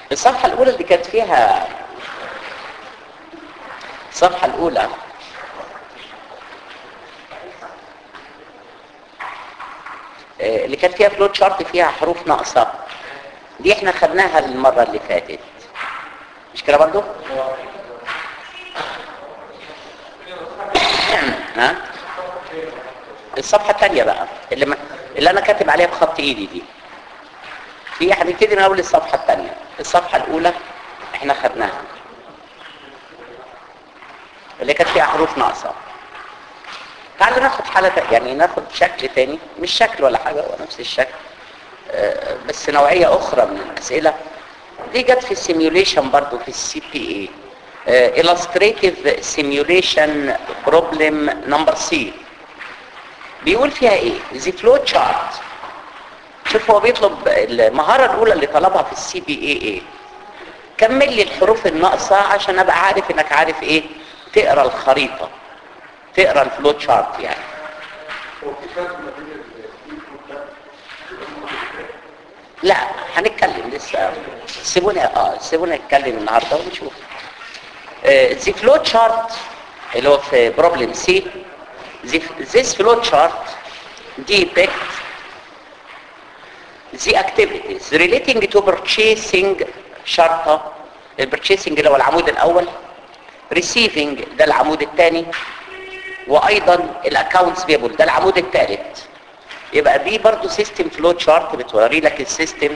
الصفحة الأولى اللي كانت فيها الصفحة الأولى آه، اللي كانت فيها فلوت شارت فيها حروف ناقصة دي احنا خدناها المرة اللي فاتت مش كده برضو؟ ها؟ الصفحة الثانية بقى اللي, ما اللي انا كاتب عليها بخط ايدي دي في هنبتدي من اول الصفحة الثانية الصفحة الاولى احنا خدناها اللي كانت فيها حروف ناقصة تعالوا ناخد حالة تا- يعني ناخد شكل تاني مش شكل ولا حاجة هو نفس الشكل آه، بس نوعية اخرى من الاسئلة دي جت في السيميوليشن برضو في السي بي اي illustrative simulation problem number C بيقول فيها ايه the flow chart شوف هو بيطلب المهارة الأولى اللي طلبها في السي بي اي ايه كمل لي الحروف الناقصة عشان ابقى عارف انك عارف ايه تقرا الخريطة تقرا الفلو تشارت يعني هو في فرق ما بين الانبوت ده لا هنتكلم لسه سيبوني اه سيبوني نتكلم النهارده ونشوف the flow chart اللي هو في problem C the- this flow chart depict the activities relating to purchasing شرطة البرتشيسنج اللي هو العمود الأول receiving ده العمود الثاني وأيضا الاكونتس بيبل ده العمود الثالث يبقى دي برضو سيستم فلو تشارت بتوري لك السيستم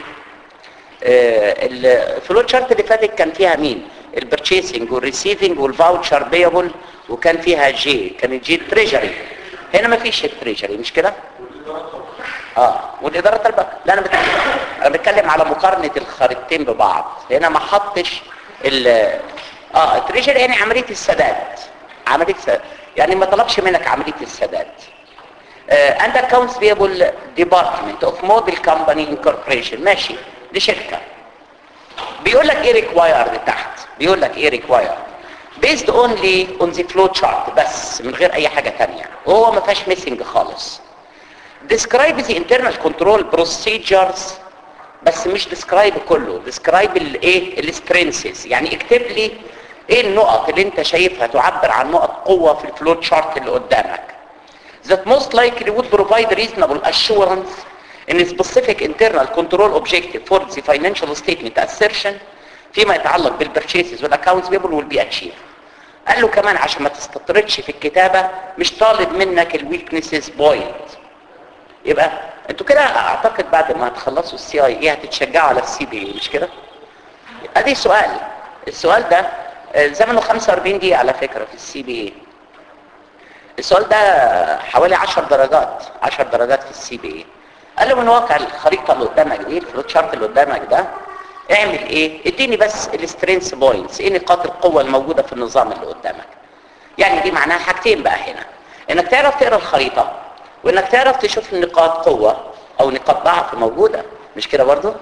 الفلو تشارت اللي فاتت كان فيها مين البرتشيسنج والريسيفنج والفاوتشر بيبل وكان فيها جي كانت جي تريجري هنا ما فيش التريجري مش كده اه والاداره طالبه لا انا بتكلم انا بتكلم على مقارنه الخريطتين ببعض هنا ما حطش ال اه التريجري يعني عمليه السداد عمليه السداد يعني ما طلبش منك عمليه السداد uh, and accounts payable department of model company incorporation ماشي دي شركة بيقول لك ايه required تحت بيقول لك ايه required based only on the flow chart بس من غير اي حاجة تانية وهو ما فيهاش missing خالص describe the internal control procedures بس مش describe كله describe الايه السترينثز يعني اكتب لي ايه النقط اللي انت شايفها تعبر عن نقط قوة في الفلو تشارت اللي قدامك that most likely would provide reasonable assurance in a specific internal control objective for the financial statement assertion فيما يتعلق بالبرشيسز والاكونتس بيبل will be achieved قال له كمان عشان ما تستطردش في الكتابة مش طالب منك الويكنسز بوينت يبقى انتوا كده اعتقد بعد ما هتخلصوا السي اي اي هتتشجعوا على السي بي اي مش كده ادي سؤال السؤال ده آه، زمنه 45 دقيقة على فكرة في السي بي اي السؤال ده حوالي 10 درجات 10 درجات في السي بي اي قال له من واقع الخريطه اللي قدامك دي الفلوت شارت اللي قدامك ده اعمل ايه اديني بس السترينث بوينتس ايه نقاط القوه الموجوده في النظام اللي قدامك يعني دي معناها حاجتين بقى هنا انك تعرف تقرا الخريطه وانك تعرف تشوف نقاط قوه او نقاط ضعف موجوده مش كده برضو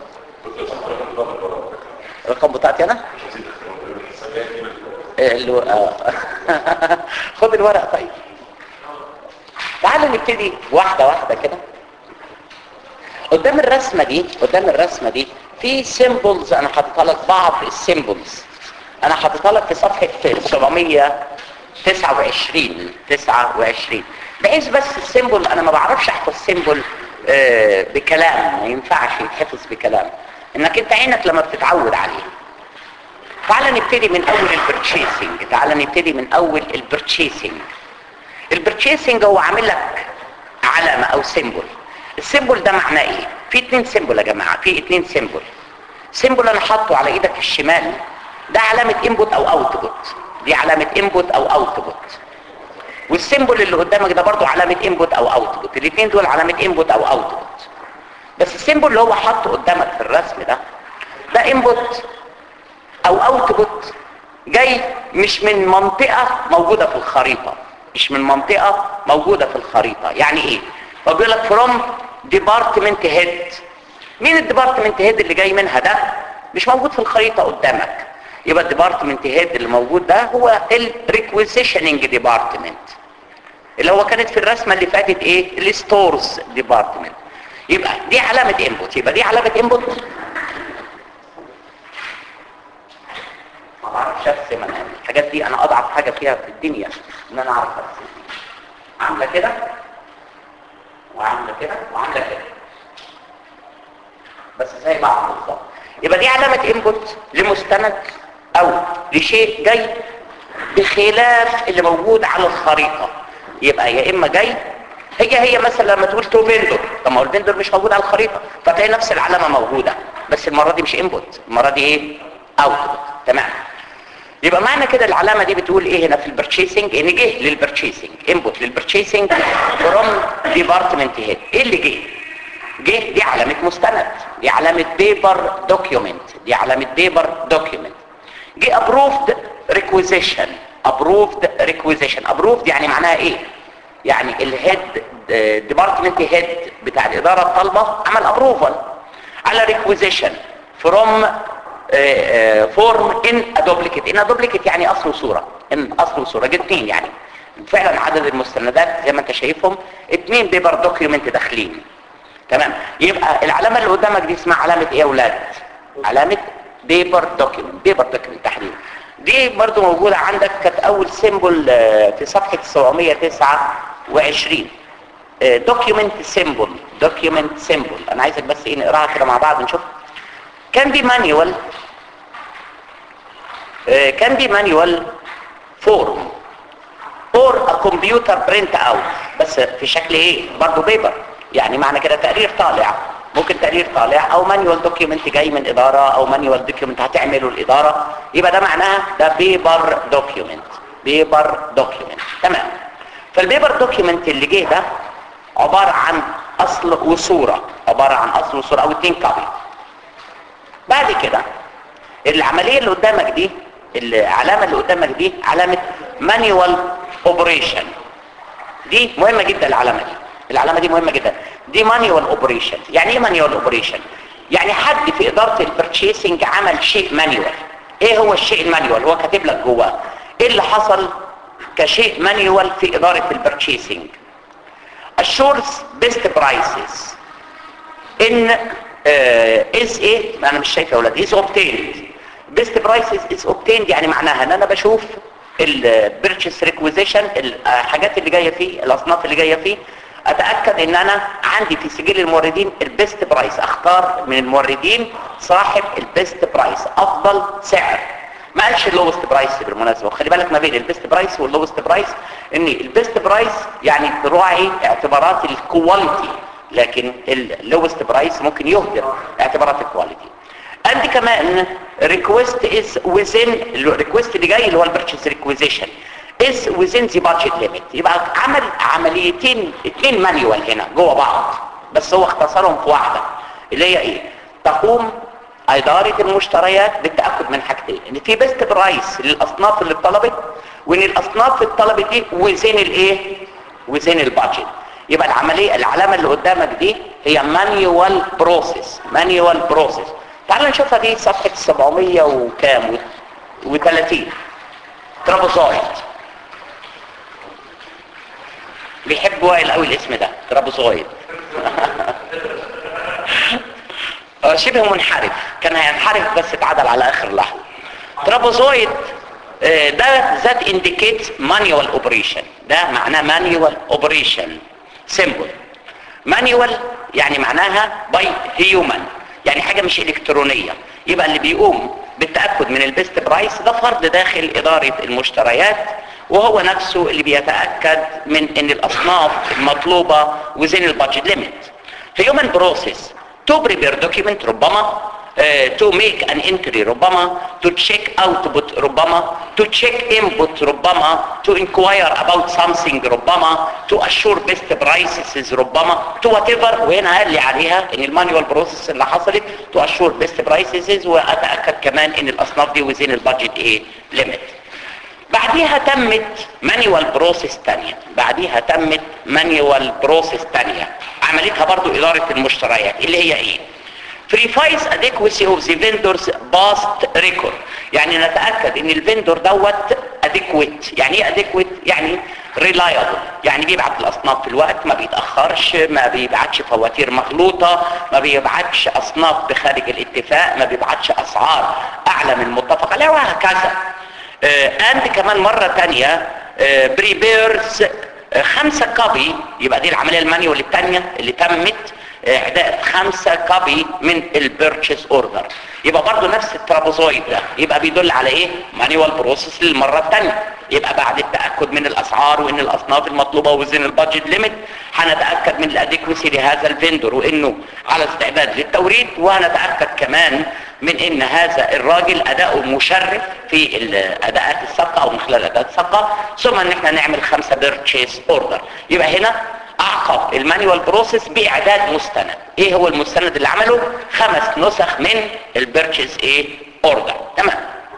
الرقم بتاعتي انا اللي هو- آه. خد الورق طيب تعالوا نبتدي واحدة واحدة كده قدام الرسمة دي قدام الرسمة دي في سيمبلز انا حاططها لك بعض السيمبلز انا حاططها لك في صفحة 729 29 بحيث بس السيمبل انا ما بعرفش احفظ سيمبل آه بكلام ما ينفعش يتحفظ بكلام انك انت عينك لما بتتعود عليه تعال نبتدي من اول البرتشيسنج تعال نبتدي من اول البرتشيسنج البرتشيسنج هو عامل لك علامة او سيمبل السيمبل ده معناه ايه في اتنين سيمبل يا جماعة في اتنين سيمبل سيمبل انا حاطه على ايدك الشمال ده علامة انبوت او اوتبوت دي علامة انبوت او اوتبوت والسيمبل اللي قدامك ده برضو علامة انبوت او اوتبوت الاتنين دول علامة انبوت او اوتبوت بس السيمبل اللي هو حاطه قدامك في الرسم ده ده انبوت او اوتبوت جاي مش من منطقة موجودة في الخريطة مش من منطقة موجودة في الخريطة يعني ايه هو بيقول لك from department head مين الديبارتمنت هيد اللي جاي منها ده مش موجود في الخريطة قدامك يبقى الديبارتمنت هيد اللي موجود ده هو الريكويزيشننج ديبارتمنت اللي هو كانت في الرسمة اللي فاتت ايه الستورز ديبارتمنت يبقى دي علامة انبوت يبقى دي علامة انبوت ما بعرفش ارسم انا الحاجات دي انا اضعف حاجه فيها في الدنيا ان انا اعرف ارسم عامله كده وعامله كده وعامله كده بس زي بعض بالظبط يبقى دي علامه انبوت لمستند او لشيء جاي بخلاف اللي موجود على الخريطه يبقى يا اما جاي هي هي مثلا لما تقول تو فيندور طب ما هو الفيندور مش موجود على الخريطه فتلاقي نفس العلامه موجوده بس المره دي مش انبوت المره دي ايه اوتبوت تمام يبقى معنى كده العلامه دي بتقول ايه هنا في البرتشيسنج ان جه للبرتشيسنج انبوت للبرتشيسنج فروم ديبارتمنت هيد ايه اللي جه جه دي علامه مستند دي علامه بيبر دوكيومنت دي علامه بيبر دوكيومنت جه ابروفد ريكويزيشن ابروفد ريكويزيشن ابروفد يعني معناها ايه يعني الهيد ديبارتمنت هيد بتاع الاداره الطالبه عمل ابروفال على ريكويزيشن فروم فورم ان ادوبليكيت ان ادوبليكيت يعني اصل وصوره ان اصل وصوره جه اتنين يعني فعلا عدد المستندات زي ما انت شايفهم اتنين بيبر دوكيومنت داخلين تمام يبقى العلامه اللي قدامك دي اسمها علامه ايه يا اولاد علامه بيبر دوكيومنت بيبر دوكيومنت تحديدا دي برضو موجوده عندك كانت اول سيمبل في صفحه 729 دوكيومنت سيمبل دوكيومنت سيمبل انا عايزك بس ايه نقراها كده مع بعض نشوف كان بي مانيوال كان بي مانيوال فورم اور ا كمبيوتر برنت اوت بس في شكل ايه برضه بيبر يعني معنى كده تقرير طالع ممكن تقرير طالع او مانيوال دوكيومنت جاي من اداره او مانيوال دوكيومنت هتعمله الاداره يبقى ده معناها ده بيبر دوكيومنت بيبر دوكيومنت تمام فالبيبر دوكيومنت اللي جه ده عباره عن اصل وصوره عباره عن اصل وصوره او اتنين كابي بعد كده العمليه اللي قدامك دي العلامه اللي قدامك دي علامه مانيوال اوبريشن دي مهمه جدا العلامه دي العلامه دي مهمه جدا دي مانيوال اوبريشن يعني ايه مانيوال اوبريشن يعني حد في اداره البرتشيسنج عمل شيء مانيوال ايه هو الشيء المانيوال هو كاتب لك جواه ايه اللي حصل كشيء مانيوال في اداره البرتشيسنج assures best prices in uh, is ايه انا مش شايف يا اولاد is obtained best prices is obtained يعني معناها ان انا بشوف البيرتشيس ريكويزيشن الحاجات اللي جايه فيه الاصناف اللي جايه فيه اتاكد ان انا عندي في سجل الموردين البيست برايس اختار من الموردين صاحب البيست برايس افضل سعر ما قالش اللوست برايس بالمناسبه وخلي بالك ما بين البيست برايس واللوست برايس ان البيست برايس يعني تراعي اعتبارات الكواليتي لكن اللوست برايس ممكن يهدر اعتبارات الكواليتي عندي كمان request is within الريكوست اللي جاي اللي هو البيرتشيز ريكويزيشن is within the budget limit يبقى عمل عمليتين اتنين مانيوال هنا جوه بعض بس هو اختصرهم في واحده اللي هي ايه تقوم اداره المشتريات بالتاكد من حاجتين ان في بيست برايس للاصناف اللي اتطلبت وان الاصناف اللي اتطلبت دي within الايه within البادجت يبقى العمليه العلامه اللي قدامك دي هي مانيوال بروسيس مانيوال بروسيس تعال نشوفها دي صفحه 700 وكام و30 ترابوزايد بيحب وائل قوي الاسم ده ترابوزايد شبه منحرف كان هينحرف بس اتعدل على اخر لحظه ترابوزويد ده ذات انديكيت مانيوال اوبريشن ده معناه مانيوال اوبريشن سيمبل مانيوال يعني معناها باي هيومن يعني حاجه مش الكترونيه يبقى اللي بيقوم بالتاكد من البيست برايس ده فرد داخل اداره المشتريات وهو نفسه اللي بيتاكد من ان الاصناف المطلوبه وزين البادجت ليميت هيومن بروسيس to prepare document ربما uh, to make an entry ربما to check output ربما to check input ربما to inquire about something ربما to assure best prices ربما to whatever وهنا قال لي عليها ان المانيوال بروسيس اللي حصلت to assure best prices واتاكد كمان ان الاصناف دي وزين البادجت ايه ليميت بعديها تمت مانيوال بروسيس تانية بعديها تمت مانيوال بروسيس تانية عملتها برضو إدارة المشتريات اللي هي ايه verifies adequacy of the vendor's past record يعني نتأكد ان الفندور دوت adequate يعني ايه adequate يعني ريلايبل يعني بيبعت الاصناف في الوقت ما بيتاخرش ما بيبعتش فواتير مغلوطه ما بيبعتش اصناف بخارج الاتفاق ما بيبعتش اسعار اعلى من المتفق عليها وهكذا اند كمان مره تانية بريبيرز خمسة كوبي يبقى دي العملية المانيوال الثانية اللي تمت اعداد خمسة كوبي من البيرتشيس اوردر يبقى برضو نفس الترابوزويد ده يبقى بيدل على ايه مانيوال بروسيس للمرة الثانية يبقى بعد التأكد من الاسعار وان الاصناف المطلوبة وزن البادجت ليميت هنتأكد من الاديكوسي لهذا الفندور وانه على استعداد للتوريد وهنتأكد كمان من ان هذا الراجل اداؤه مشرف في اداءات الصفقة او من خلال اداءات الصفقة ثم ان احنا نعمل خمسة بيرتشيس اوردر يبقى هنا اعقب المانيوال بروسيس باعداد مستند ايه هو المستند اللي عمله خمس نسخ من البيرتشيز ايه اوردر تمام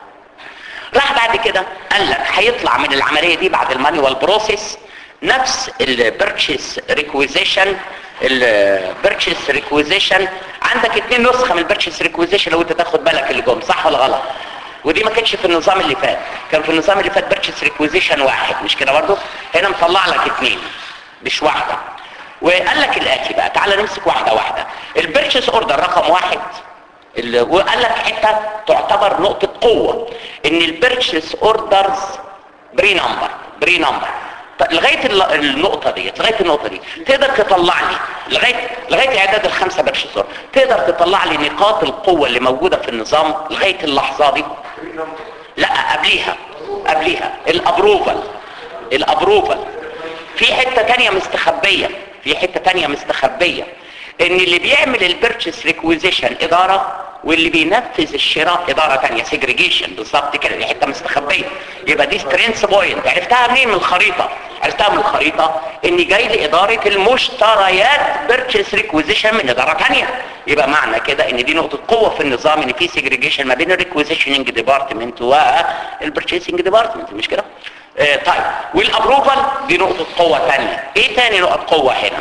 راح بعد كده قال لك هيطلع من العمليه دي بعد المانيوال بروسيس نفس البيرتشيز ريكويزيشن البيرتشيز ريكويزيشن عندك اتنين نسخه من البيرتشيز ريكويزيشن لو انت تاخد بالك اللي جم صح ولا غلط ودي ما كانتش في النظام اللي فات كان في النظام اللي فات بيرتشيز ريكويزيشن واحد مش كده برضه هنا مطلع لك اتنين مش واحدة وقال لك الاتي بقى تعال نمسك واحدة واحدة البيرتشيز اوردر رقم واحد وقال لك حتة تعتبر نقطة قوة ان البيرتشيز اوردرز بري نمبر بري نمبر لغاية النقطة دي لغاية النقطة دي تقدر تطلع لي لغاية لغاية اعداد الخمسة بيرتشيز اوردر تقدر تطلع لي نقاط القوة اللي موجودة في النظام لغاية اللحظة دي لا قبليها قبليها الابروفال الابروفال في حتة تانية مستخبية في حتة تانية مستخبية ان اللي بيعمل البيرتشيس ريكويزيشن ادارة واللي بينفذ الشراء ادارة تانية سيجريجيشن بالظبط كده دي حتة مستخبية يبقى دي سترينس بوينت عرفتها منين من الخريطة عرفتها من الخريطة ان جاي لادارة المشتريات بيرتشيس ريكويزيشن من ادارة تانية يبقى معنى كده ان دي نقطة قوة في النظام ان في سيجريجيشن ما بين الريكويزيشننج ديبارتمنت والبيرتشيسنج ديبارتمنت مش كده آه طيب والابروفال دي نقطة قوة تانية ايه تاني نقطة قوة هنا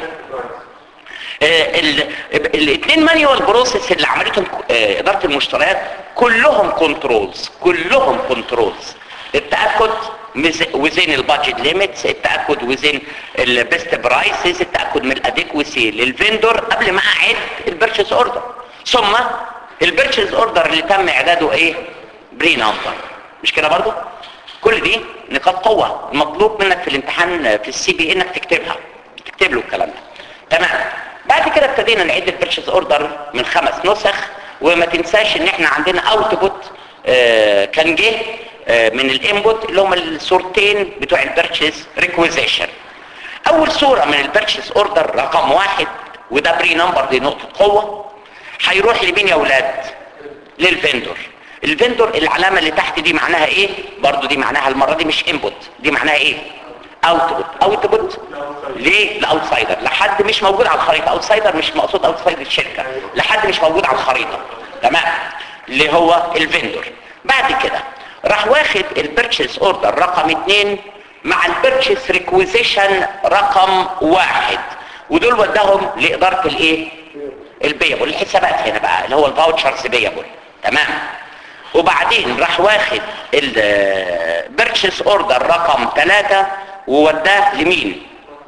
آه الاثنين مانيوال بروسيس اللي عملتهم آه ادارة المشتريات كلهم كنترولز كلهم كنترولز التأكد وزين البادجت ليميتس التأكد وزين البيست برايسز التأكد من الاديكوسي للفندور قبل ما اعد البيرشيز اوردر ثم البيرشيز اوردر اللي تم اعداده ايه بري نمبر مش كده برضو كل دي نقاط قوة المطلوب منك في الامتحان في السي بي انك تكتبها تكتب له الكلام ده تمام بعد كده ابتدينا نعد البيرشيز اوردر من خمس نسخ وما تنساش ان احنا عندنا اوتبوت آه كان جه آه من الانبوت اللي هم الصورتين بتوع البيرشيز ريكويزيشن اول صورة من البيرشيز اوردر رقم واحد وده بري نمبر دي نقطة قوة هيروح لمين يا اولاد للفندور الفندور العلامة اللي تحت دي معناها ايه برضو دي معناها المرة دي مش انبوت دي معناها ايه اوتبوت اوتبوت ليه لاوتسايدر لحد مش موجود على الخريطة اوتسايدر مش مقصود اوتسايدر الشركة لحد مش موجود على الخريطة تمام اللي هو الفندور بعد كده راح واخد البيرتشيز اوردر رقم اتنين مع البيرتشيز ريكويزيشن رقم واحد ودول وداهم لادارة الايه البيبل الحسابات هنا بقى اللي هو الفاوتشرز بيبل تمام وبعدين راح واخد البيرتشيس اوردر رقم 3 ووداه لمين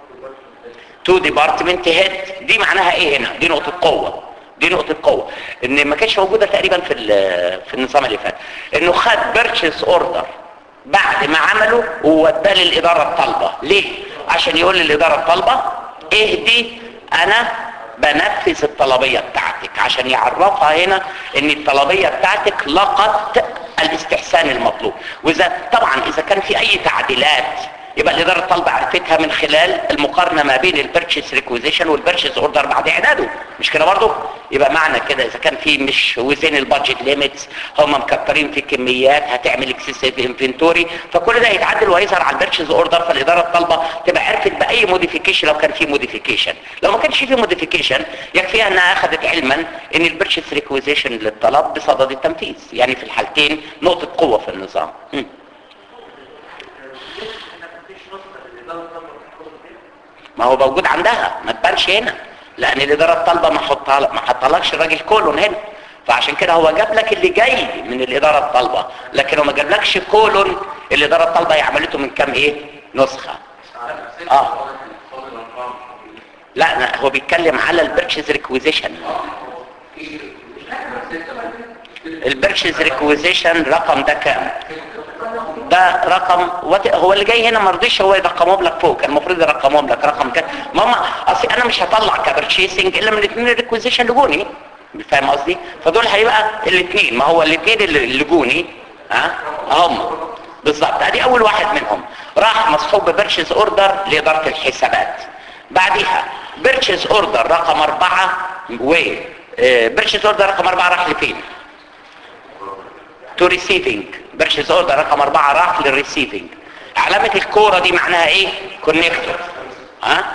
تو ديبارتمنت هيد دي معناها ايه هنا دي نقطه قوه دي نقطه قوه ان ما كانتش موجوده تقريبا في في النظام اللي فات انه خد بيرتشيس اوردر بعد ما عمله ووداه للاداره الطالبه ليه عشان يقول للاداره الطالبه اهدي انا بنفذ الطلبية بتاعتك عشان يعرفها هنا ان الطلبية بتاعتك لقت الاستحسان المطلوب واذا طبعا اذا كان في اي تعديلات يبقى الاداره الطالبه عرفتها من خلال المقارنه ما بين البيرتشيز ريكويزيشن والبيرتشيز اوردر بعد اعداده مش كده برضه يبقى معنى كده اذا كان في مش وزين البادجت ليميتس هم مكترين في كميات هتعمل اكسسيف انفنتوري فكل ده هيتعدل وهيظهر على البيرتشيز اوردر فالاداره الطالبه تبقى عرفت باي موديفيكيشن لو كان في موديفيكيشن لو ما كانش في موديفيكيشن يكفيها انها اخذت علما ان البيرتشيز ريكويزيشن للطلب بصدد التنفيذ يعني في الحالتين نقطه قوه في النظام م. ما هو موجود عندها ما تبانش هنا لان الاداره الطالبه ما حطها ما حطلكش الراجل كولون هنا فعشان كده هو جاب لك اللي جاي من الاداره الطالبه لكن هو ما جابلكش كولون الاداره الطالبه هي عملته من كام ايه نسخه اه لا لا، هو بيتكلم على البيرشيز ريكويزيشن البيرشيز ريكويزيشن رقم ده كام ده رقم وات- هو اللي جاي هنا ما رضيش هو يرقمهم لك فوق كان المفروض يرقمهم لك رقم كام ماما اصل انا مش هطلع كبرشيسنج الا من الاثنين الريكويزيشن لجوني فاهم قصدي فدول هيبقى الاثنين ما هو الاثنين اللي اللي جوني ها هم بالظبط ادي اول واحد منهم راح مصحوب ببرشيز اوردر لاداره الحسابات بعديها بيرشيز اوردر رقم أربعة و بيرشيز اوردر رقم أربعة راح لفين تو ريسيفنج بيرشيز اوردر رقم أربعة راح للريسيفنج علامة الكورة دي معناها ايه كونكتور ها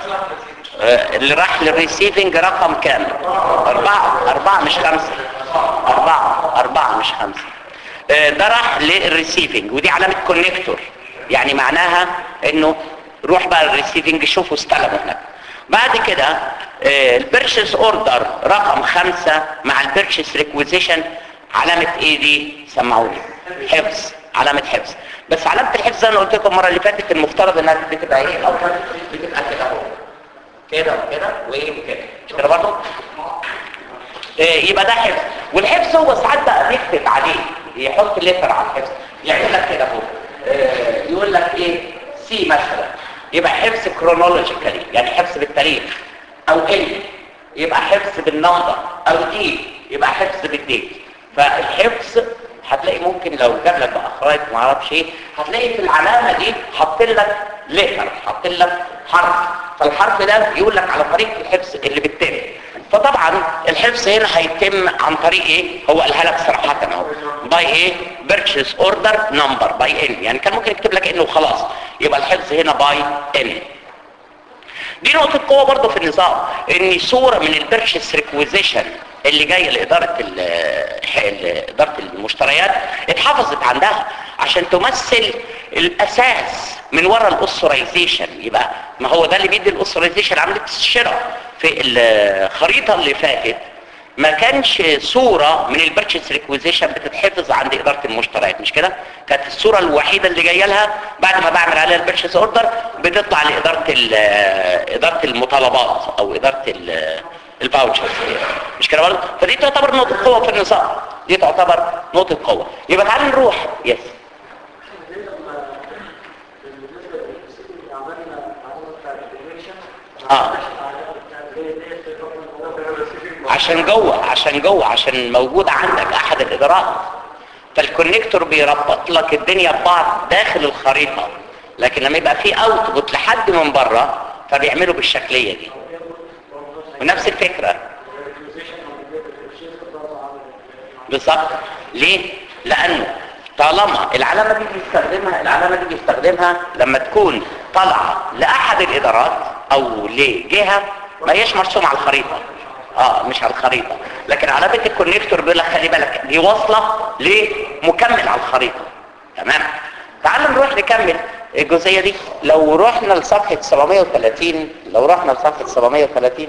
آه، اللي راح للريسيفنج رقم كام أربعة أربعة مش خمسة أربعة أربعة مش خمسة آه، ده راح للريسيفنج ودي علامة كونكتور يعني معناها انه روح بقى الريسيفنج شوفوا استلموا هناك بعد كده البيرشيس اوردر رقم خمسة مع البيرشيس ريكويزيشن علامة ايه دي سمعوني حفظ علامة حفظ بس علامة الحفظ زي ما قلت لكم المرة اللي فاتت المفترض انها بتبقى ايه او بتبقى كده اهو كده وكده وايه وكده مش كده برضه إيه، يبقى ده حفظ والحفظ هو ساعات بقى بيكتب عليه يحط لتر على الحفظ يعمل لك كده اهو إيه، يقول لك ايه سي مثلا يبقى حفظ كرونولوجيكالي يعني حفظ بالتاريخ او ال يبقى حفظ بالنمبر او دي يبقى حفظ بالديت فالحفظ هتلاقي ممكن لو جاب لك بقى خرايط ما اعرفش ايه هتلاقي في العلامه دي حاط لك لتر حاط لك حرف فالحرف ده يقول لك على طريقه الحفظ اللي بتتم فطبعا الحفظ هنا هيتم عن طريق ايه هو قالها لك صراحه اهو باي ايه بيرتشيز اوردر نمبر باي ان يعني كان ممكن يكتب لك انه وخلاص يبقى الحفظ هنا باي ان دي نقطة قوة برضه في النظام ان صورة من البيرشيس ريكويزيشن اللي جاية لإدارة ال- ال- إدارة المشتريات اتحفظت عندها عشان تمثل الأساس من وراء الأسرايزيشن يبقى ما هو ده اللي بيدي الأسرايزيشن عملية الشراء في الخريطة اللي فاتت ما كانش صورة من البيرتشيس ريكويزيشن بتتحفظ عند إدارة المشتريات مش كده؟ كانت الصورة الوحيدة اللي جاية لها بعد ما بعمل عليها البيرتشيس اوردر بتطلع لإدارة ال- إدارة المطالبات أو إدارة ال- الفاوتشرز مش كده برضه؟ فدي تعتبر نقطة قوة في النظام دي تعتبر نقطة قوة يبقى تعالوا نروح يس اه عشان جوه عشان جوه عشان موجود عندك احد الادارات فالكونكتور بيربط لك الدنيا ببعض داخل الخريطة لكن لما يبقى في اوتبوت لحد من بره فبيعملوا بالشكلية دي ونفس الفكرة بالظبط ليه لانه طالما العلامة دي بيستخدمها العلامة دي بيستخدمها لما تكون طالعة لاحد الادارات او لجهة ما هيش مرسوم على الخريطة اه مش على الخريطة لكن علامة الكونكتور بيقول لك خلي بالك دي واصلة لمكمل على الخريطة تمام تعالوا نروح نكمل الجزئية دي لو رحنا لصفحة 730 لو رحنا لصفحة 730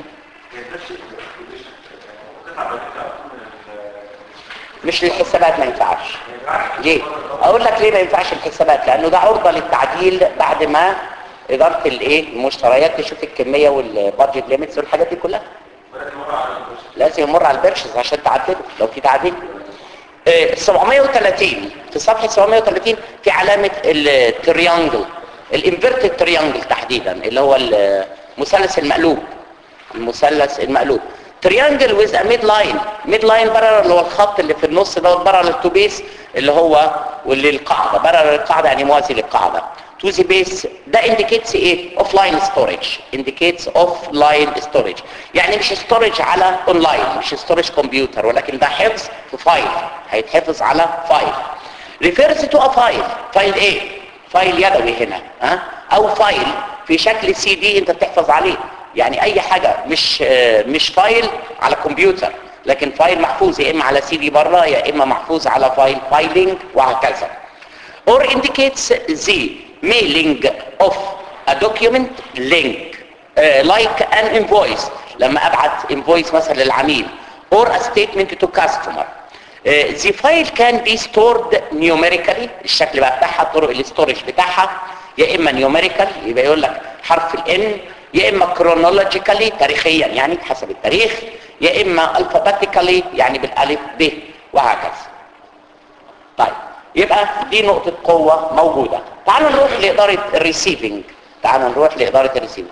مش للحسابات ما ينفعش ليه اقول لك ليه ما ينفعش الحسابات لانه ده عرضة للتعديل بعد ما ادارة الايه المشتريات تشوف الكمية والبادجت ليميتس والحاجات دي كلها لازم يمر على البيرشز عشان تعدله لو في تعديل آه، 730 في صفحة 730 في علامة التريانجل الانفيرتد تريانجل تحديدا اللي هو المثلث المقلوب المثلث المقلوب تريانجل ويز ا ميد لاين ميد لاين برر اللي هو الخط اللي في النص دوت برر للتوبيس اللي هو واللي القاعده برر للقاعده يعني موازي للقاعده تو ذا بيس ده انديكيتس ايه اوف لاين ستورج انديكيتس اوف لاين ستورج يعني مش ستورج على اونلاين مش ستورج كمبيوتر ولكن ده حفظ في فايل هيتحفظ على فايل ريفيرز تو ا فايل فايل ايه فايل يدوي هنا ها او فايل في شكل سي دي انت بتحفظ عليه يعني اي حاجة مش آه، مش فايل على كمبيوتر لكن فايل محفوظ يا اما على سي دي بره يا اما محفوظ على فايل فايلنج وهكذا or indicates the mailing of a document link uh, like an invoice لما ابعت invoice مثلا للعميل or a statement to customer Uh, the file can be stored numerically الشكل بقى بتاعها طرق الاستورج بتاعها يا اما نيوميريكال يبقى يقول لك حرف الان يا اما كرونولوجيكالي تاريخيا يعني حسب التاريخ يا اما الفابيتيكالي يعني بالالف ب وهكذا طيب يبقى دي نقطة قوة موجودة تعالوا نروح لإدارة الريسيفنج تعالوا نروح لإدارة الريسيفنج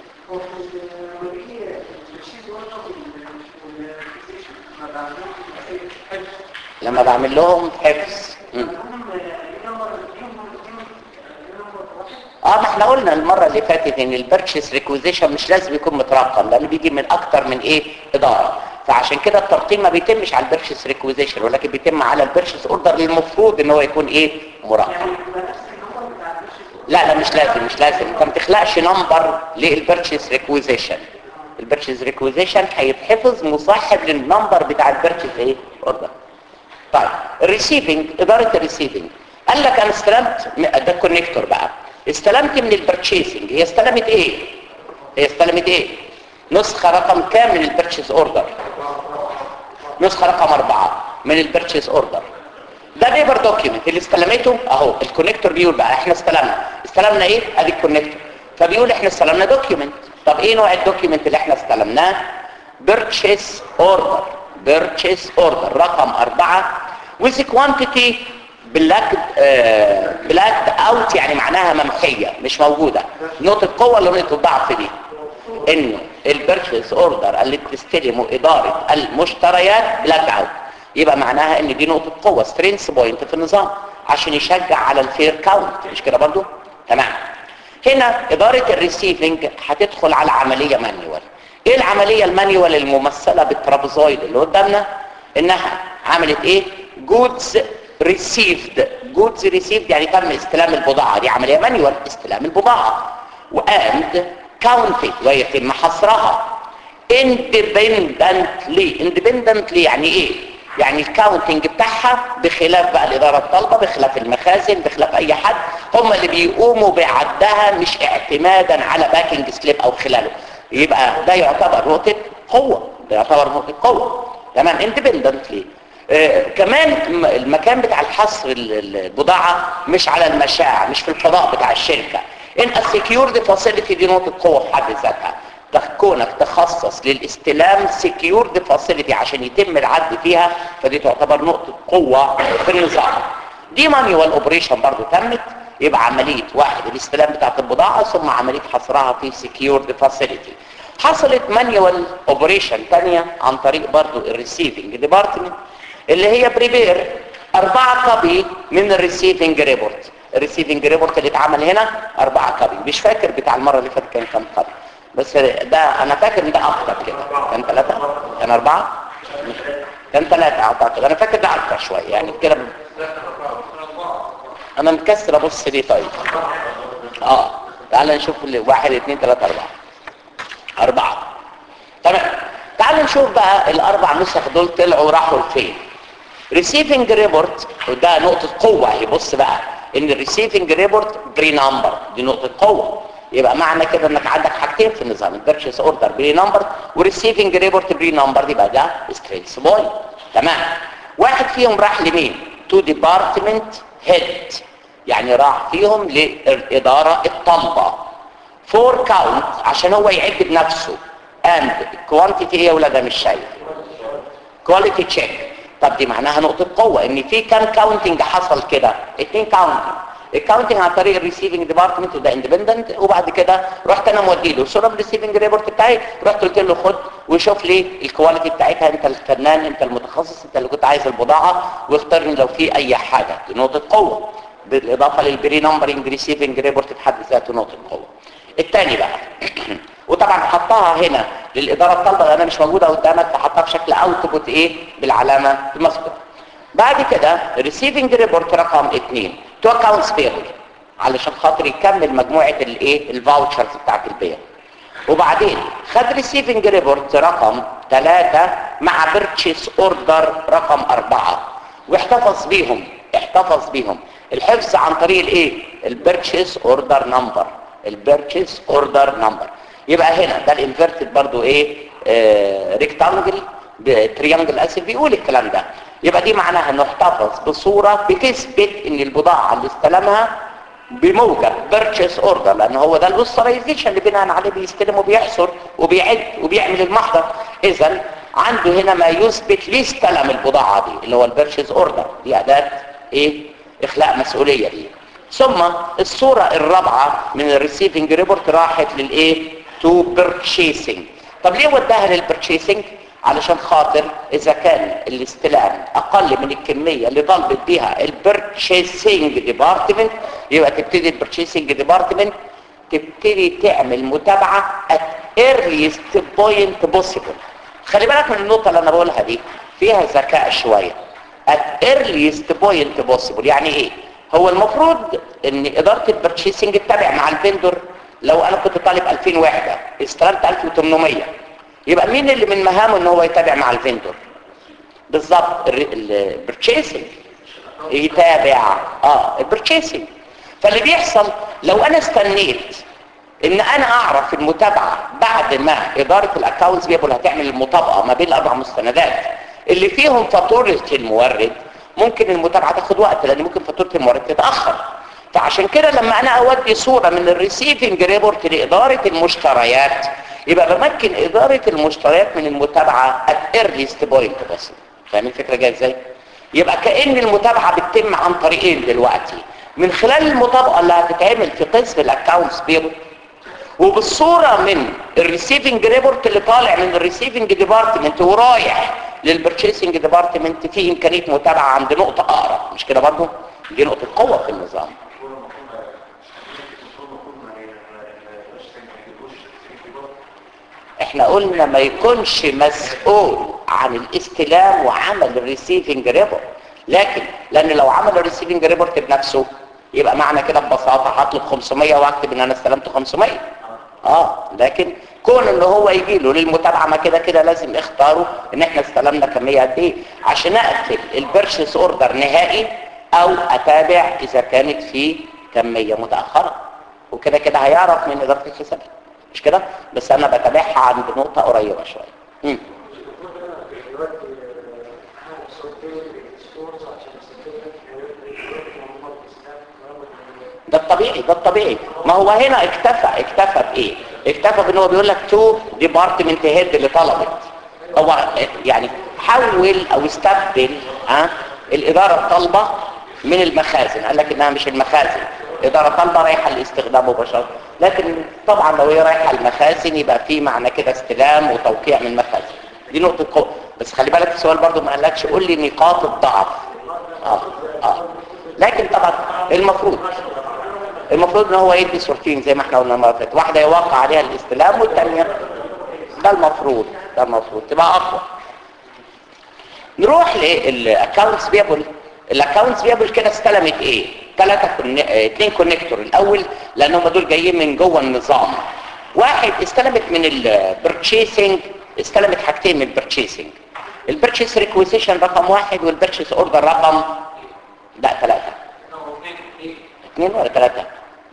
لما بعمل لهم حفظ مم. اه ما احنا قلنا المرة اللي فاتت ان البرتشيس ريكوزيشن مش لازم يكون مترقم لانه بيجي من اكتر من ايه ادارة فعشان كده الترقيم ما بيتمش على البرتشيس ريكوزيشن ولكن بيتم على البرتشيس اوردر المفروض ان هو يكون ايه مرقم لا لا مش لازم مش لازم انت ما تخلقش نمبر للبرتشيس ريكوزيشن البرتشيس ريكوزيشن هيتحفظ مصاحب للنمبر بتاع البرتشيس ايه اوردر طيب الريسيفنج اداره الريسيفنج قال لك انا استلمت ده الكونكتور بقى استلمت من البرتشيسنج هي استلمت ايه هي استلمت ايه نسخه رقم كام من البرتشيس اوردر نسخه رقم أربعة من البرتشيس اوردر ده بيبر دوكيمنت اللي استلمته اهو الكونكتور بيقول بقى احنا استلمنا استلمنا ايه ادي الكونكتور فبيقول احنا استلمنا دوكيمنت طب ايه نوع الدوكيمنت اللي احنا استلمناه بيرتشيس اوردر بيرتشيس اوردر رقم أربعة with quantity بلاك بلاك اوت يعني معناها ممحيه مش موجوده نقطه قوه اللي نقطه ضعف دي انه البيرتشيس اوردر اللي بتستلمه اداره المشتريات بلاك اوت يبقى معناها ان دي نقطه قوه سترينث بوينت في النظام عشان يشجع على الفير كاونت مش كده برضو تمام هنا اداره الريسيفنج هتدخل على عمليه مانيوال ايه العمليه المانيوال الممثله بالترابيزويد اللي قدامنا انها عملت ايه جودز ريسيفد جودز ريسيفد يعني تم استلام البضاعه دي عمليه مانيوال استلام البضاعه واند كاونتد ويتم حصرها اندبندنتلي اندبندنتلي يعني ايه يعني الكاونتنج بتاعها بخلاف بقى الاداره الطالبه بخلاف المخازن بخلاف اي حد هم اللي بيقوموا بعدها مش اعتمادا على باكينج سليب او خلاله يبقى ده يعتبر نقطه قوه ده يعتبر نقطه قوه تمام اندبندنتلي آه كمان المكان بتاع الحصر البضاعه مش على المشاع مش في الفضاء بتاع الشركه ان السكيورد فاسيلتي دي نقطه قوه في حد ذاتها كونك تخصص للاستلام سكيورد فاسيلتي عشان يتم العد فيها فدي تعتبر نقطه قوه في النظام دي مانيوال اوبريشن برضو تمت يبقى عمليه واحد الاستلام بتاعت البضاعه ثم عمليه حصرها في سكيورد فاسيلتي حصلت مانيوال اوبريشن ثانيه عن طريق برضو الريسيفنج ديبارتمنت اللي هي بريبير أربعة كابي من الريسيفنج ريبورت الريسيفنج ريبورت اللي اتعمل هنا أربعة كابي مش فاكر بتاع المرة اللي فاتت كان كام كابي بس ده أنا فاكر إن ده أكتر كده كان ثلاثة كان أربعة كان ثلاثة أعتقد أنا فاكر ده أكتر شوية يعني كده أنا مكسر أبص ليه طيب آه تعال نشوف واحد اثنين ثلاثة أربعة أربعة تمام تعال نشوف بقى الأربع نسخ دول طلعوا راحوا لفين ريسيفنج ريبورت وده نقطة قوة اهي بص بقى ان الريسيفنج ريبورت بري نمبر دي نقطة قوة يبقى معنى كده انك عندك حاجتين في النظام البيرشيس اوردر بري نمبر وريسيفنج ريبورت بري نمبر يبقى ده ستريتس بوينت تمام واحد فيهم راح لمين تو ديبارتمنت هيد يعني راح فيهم للإدارة الطلبة فور كاونت عشان هو يعد بنفسه اند كوانتيتي ايه يا ولاد مش شايف كواليتي تشيك طب دي معناها نقطة قوة ان في كام كاونتنج حصل كده اتنين كاونتنج الكاونتنج عن طريق الريسيفنج ديبارتمنت وده اندبندنت وبعد كده رحت انا مودي له صوره الريسيفنج ريبورت بتاعي رحت قلت له خد وشوف لي الكواليتي بتاعتها انت الفنان انت المتخصص انت اللي كنت عايز البضاعه واختارني لو في اي حاجه دي نقطه قوه بالاضافه للبري نمبرنج ريسيفنج ريبورت في حد ذاته نقطه قوه الثاني بقى وطبعا حطها هنا للاداره الطالبه لانها مش موجوده قدامك فحطها بشكل اوتبوت ايه بالعلامه المذكوره بعد كده ريسيفنج ريبورت رقم 2 تو اكونتس بيبل علشان خاطر يكمل مجموعه الايه الفاوتشرز بتاعت البيع وبعدين خد ريسيفنج ريبورت رقم 3 مع بيرتشيس اوردر رقم 4 واحتفظ بيهم احتفظ بيهم الحفظ عن طريق الايه البيرتشيس اوردر نمبر البيرتشيس اوردر نمبر يبقى هنا ده الانفيرتد برضو ايه آه ريكتانجل تريانجل اسف بيقول الكلام ده يبقى دي معناها انه احتفظ بصوره بتثبت ان البضاعه اللي استلمها بموجب بيرتشيس اوردر لان هو ده الاوثرايزيشن اللي بناء عليه بيستلم وبيحصر وبيعد وبيعمل المحضر اذا عنده هنا ما يثبت ليه استلم البضاعه دي اللي هو البيرتشيس اوردر دي اداه ايه اخلاء مسؤوليه دي ثم الصوره الرابعه من الريسيفنج ريبورت راحت للايه تو بيرتشيسنج طب ليه وداها للبيرتشيسنج علشان خاطر اذا كان الاستلام اقل من الكميه اللي طلبت بيها البيرتشيسنج ديبارتمنت يبقى تبتدي البيرتشيسنج ديبارتمنت تبتدي تعمل متابعه at earliest point possible خلي بالك من النقطه اللي انا بقولها دي فيها ذكاء شويه at earliest point possible يعني ايه هو المفروض ان اداره البيرتشيسنج تتابع مع الفندور لو انا كنت طالب 2000 وحده استلمت 1800 يبقى مين اللي من مهامه ان هو يتابع مع الفندور بالظبط البرتشيسنج يتابع اه البرتشيسنج فاللي بيحصل لو انا استنيت ان انا اعرف المتابعه بعد ما اداره الاكونتس بيبل هتعمل المطابقه ما بين الاربع مستندات اللي فيهم فاتوره المورد ممكن المتابعه تاخد وقت لان ممكن فاتوره المورد تتاخر فعشان كده لما انا اودي صوره من الريسيفنج ريبورت لاداره المشتريات يبقى بمكن اداره المشتريات من المتابعه at earliest point بس فاهم الفكره جايه ازاي يبقى كان المتابعه بتتم عن طريقين دلوقتي من خلال المطابقه اللي هتتعمل في قسم الاكونتس بيبل وبالصوره من الريسيفنج ريبورت اللي طالع من الريسيفنج ديبارتمنت ورايح للبرتشيسنج ديبارتمنت في امكانيه متابعه عند نقطه اقرب مش كده برضه دي نقطه قوه في النظام احنا قلنا ما يكونش مسؤول عن الاستلام وعمل الريسيفنج ريبورت لكن لان لو عمل الريسيفنج ريبورت بنفسه يبقى معنى كده ببساطه هطلب 500 واكتب ان انا استلمت 500 اه لكن كون ان هو يجي له للمتابعه ما كده كده لازم اختاروا ان احنا استلمنا كميه قد ايه عشان اقفل البيرشيس اوردر نهائي او اتابع اذا كانت في كميه متاخره وكده كده هيعرف من اداره الحسابات مش كده بس انا بتابعها عند نقطه قريبه شويه امم ده الطبيعي ده الطبيعي ما هو هنا اكتفى اكتفى بايه اكتفى بان هو بيقول لك تو ديبارتمنت هيد اللي طلبت هو يعني حول او استبدل ها الاداره الطالبه من المخازن قال لك انها مش المخازن اداره طالبه رايحه لاستخدام مباشره لكن طبعا لو هي رايحه المخازن يبقى في معنى كده استلام وتوقيع من المخازن دي نقطه قوه بس خلي بالك السؤال برضو ما قالكش قول لي نقاط الضعف اه اه لكن طبعا المفروض المفروض ان هو يدي صورتين زي ما احنا قلنا المره فاتت واحده يوقع عليها الاستلام والثانيه ده المفروض ده المفروض تبقى اقوى نروح للاكونتس بيبل الاكونتس بيبل كده استلمت ايه ثلاثه كن... اثنين كونكتور الاول لان هم دول جايين من جوه النظام واحد استلمت من البرتشيسنج استلمت حاجتين من البرتشيسنج البرتشيس ريكويزيشن رقم واحد والبرتشيس اوردر رقم لا ثلاثه اثنين ولا ثلاثه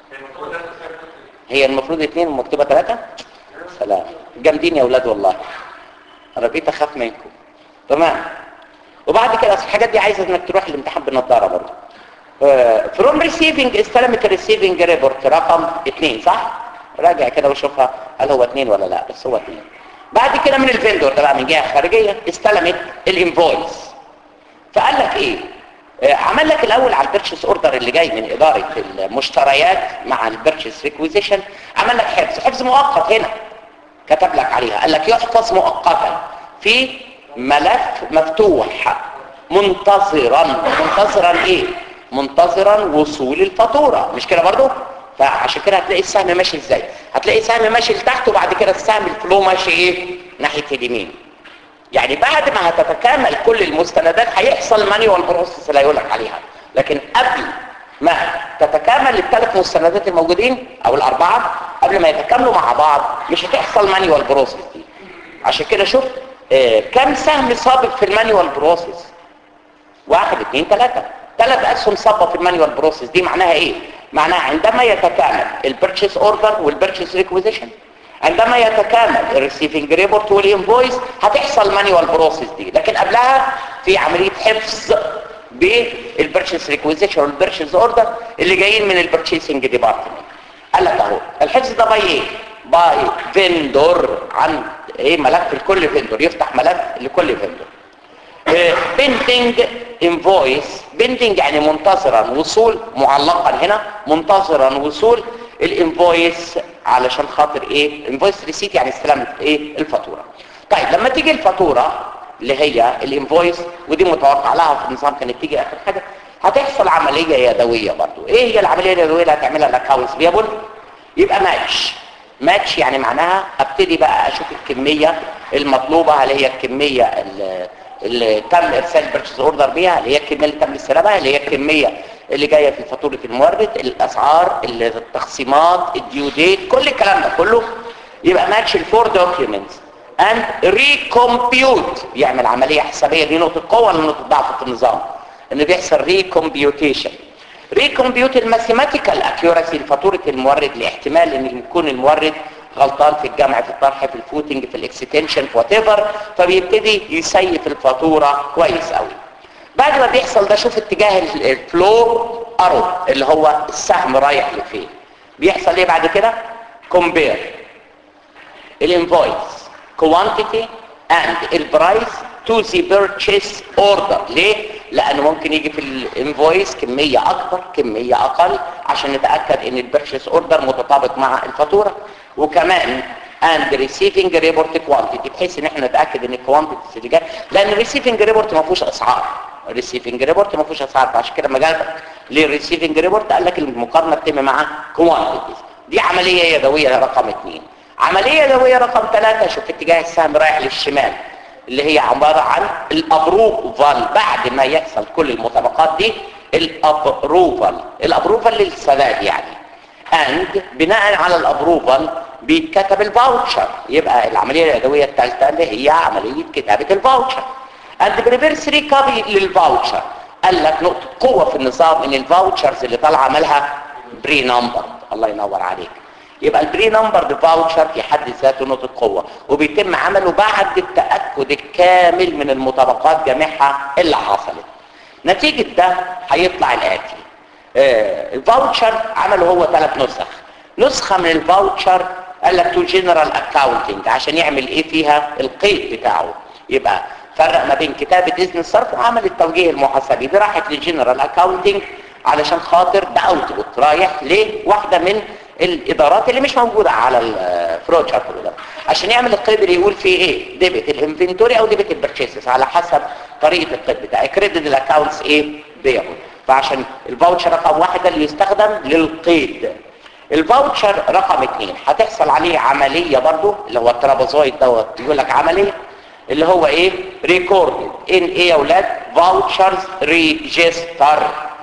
هي المفروض اثنين ومكتوبه ثلاثه سلام جامدين يا اولاد والله انا بقيت اخاف منكم تمام وبعد كده الحاجات دي عايزه انك تروح الامتحان بالنظاره برضه فروم ريسيفنج استلمت الريسيفنج ريبورت رقم اثنين صح راجع كده وشوفها هل هو اثنين ولا لا بس هو اثنين بعد كده من الفندور ده بقى من جهه خارجيه استلمت الانفويس فقال لك ايه آه، عمل لك الاول على البيرشيس اوردر اللي جاي من اداره المشتريات مع البيرشيس ريكويزيشن عمل لك حفظ حفظ مؤقت هنا كتب لك عليها قال لك يحفظ مؤقتا في ملف مفتوح منتظرا منتظرا ايه منتظرا وصول الفاتوره مش كده برضو فعشان كده هتلاقي السهم ماشي ازاي هتلاقي السهم ماشي لتحت وبعد كده السهم الفلو ماشي ايه ناحيه اليمين يعني بعد ما هتتكامل كل المستندات هيحصل مانيوال بروسيس اللي هيقول لك عليها لكن قبل ما تتكامل الثلاث مستندات الموجودين او الاربعه قبل ما يتكاملوا مع بعض مش هتحصل مانيوال بروسيس دي عشان كده شوف آه كم سهم سابق في المانيوال بروسيس واحد اثنين ثلاثة ثلاث اسهم صابة في المانيوال بروسيس دي معناها ايه معناها عندما يتكامل البيرتشيس اوردر والبيرتشيس ريكويزيشن عندما يتكامل الريسيفنج ريبورت والانفويس هتحصل مانيوال بروسيس دي لكن قبلها في عمليه حفظ بالبرشيس ريكويزيشن والبرشيس اوردر اللي جايين من البرشيسنج ديبارتمنت قال لك اهو الحفظ ده باي ايه باي فيندور عن ايه ملف لكل فيندور يفتح ملف لكل فيندور بندنج انفويس بندنج يعني منتظرا وصول معلقا هنا منتظرا وصول الانفويس علشان خاطر ايه انفويس ريسيت يعني استلام ايه الفاتوره طيب لما تيجي الفاتوره اللي هي الانفويس ودي متوقع لها في النظام كانت تيجي اخر حاجه هتحصل عمليه يدويه برضو ايه هي العمليه اليدويه اللي هتعملها الاكونتس بيبل يبقى ماتش ماتش يعني معناها ابتدي بقى اشوف الكميه المطلوبه هل هي الكميه اللي, اللي تم ارسال البيرتشيز اوردر بيها اللي هي الكميه اللي تم استلامها اللي هي الكميه اللي جايه في فاتوره المورد الاسعار التقسيمات الديو ديت كل الكلام ده كله يبقى ماتش الفور دوكيومنتس and recompute يعمل عمليه حسابيه دي نقطه قوه ولا نقطه ضعف في النظام ان بيحصل ريكومبيوتيشن ريكومبيوت الماثيماتيكال اكيوراسي لفاتوره المورد لاحتمال ان يكون المورد غلطان في الجمع في الطرح في الفوتنج في الاكستنشن في وات ايفر فبيبتدي يسيف الفاتوره كويس قوي بعد ما بيحصل ده شوف اتجاه الفلو ارو اللي هو السهم رايح لفين بيحصل ايه بعد كده كومبير الانفويس quantity and البرايس to the purchase order ليه؟ لأنه ممكن يجي في الانفويس كمية أكبر كمية أقل عشان نتأكد إن البيرشيس اوردر متطابق مع الفاتورة وكمان and receiving report quantity بحيث ان احنا نتاكد ان الكوانتيتيز اللي جايه لان الريسيفنج ريبورت ما فيهوش اسعار الريسيفنج ريبورت ما فيهوش اسعار فعشان كده لما جالك للريسيفنج ريبورت قال لك المقارنه بتتم مع كوانتيتيز دي عمليه يدويه رقم اثنين عمليه يدويه رقم ثلاثة شوف اتجاه السهم رايح للشمال اللي هي عباره عن الابروفال بعد ما يحصل كل المطابقات دي الابروفال الابروفال للسداد يعني اند بناء على الابروفال بيتكتب الفاوتشر يبقى العمليه اليدويه الثالثه اللي هي عمليه كتابه الفاوتشر اند بريفيرس ريكابي للفاوتشر قال لك نقطه قوه في النظام ان الفاوتشرز اللي طالعه عملها بري نمبر الله ينور عليك يبقى البري نمبر فاوتشر في حد ذاته نقطه قوه وبيتم عمله بعد التاكد الكامل من المطابقات جميعها اللي حصلت نتيجه ده هيطلع الاتي آه الفاوتشر عمله هو ثلاث نسخ نسخه من الفاوتشر قال لك تو جنرال اكاونتنج عشان يعمل ايه فيها القيد بتاعه يبقى فرق ما بين كتابه اذن الصرف وعمل التوجيه المحاسبي دي راحت للجنرال اكاونتنج علشان خاطر ده اوتبوت رايح لواحده من الادارات اللي مش موجوده على الفلو تشارت ده عشان يعمل القيد اللي يقول فيه ايه ديبت الانفنتوري او ديبت البرتشيسز على حسب طريقه القيد بتاعي كريدت الاكونتس ايه بيبل فعشان الفاوتشر رقم واحد اللي يستخدم للقيد الفاوتشر رقم اثنين هتحصل عليه عمليه برضو اللي هو الترابازويد دوت يقول لك عمليه اللي هو ايه ريكوردد ان ايه يا اولاد فاوتشرز ريجستر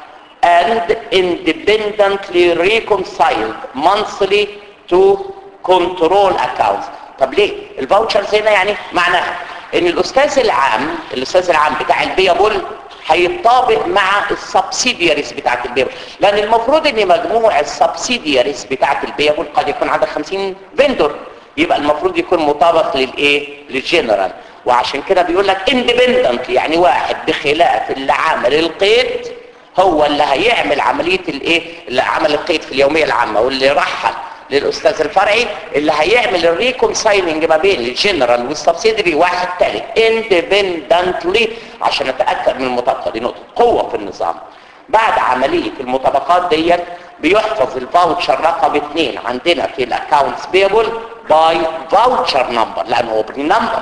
and independently reconciled monthly to control accounts طب ليه الفاوتشرز هنا يعني معناها ان الاستاذ العام الاستاذ العام بتاع البيبل هيطابق مع السبسيدياريز بتاعت البيبل لان المفروض ان مجموع السبسيدياريز بتاعت البيبل قد يكون عندك 50 فيندور يبقى المفروض يكون مطابق للايه للجنرال وعشان كده بيقول لك اندبندنت يعني واحد بخلاف اللي عمل القيد هو اللي هيعمل عمليه الايه اللي عمل القيد في اليوميه العامه واللي رحل للاستاذ الفرعي اللي هيعمل الريكونسايلنج ما بين الجنرال والسبسيدري واحد ثالث اندبندنتلي عشان اتاكد من المطابقه دي نقطه قوه في النظام بعد عمليه المطابقات ديت بيحفظ الفاوتشر رقم اثنين عندنا في الاكونتس بيبل باي فاوتشر نمبر لانه هو بري نمبر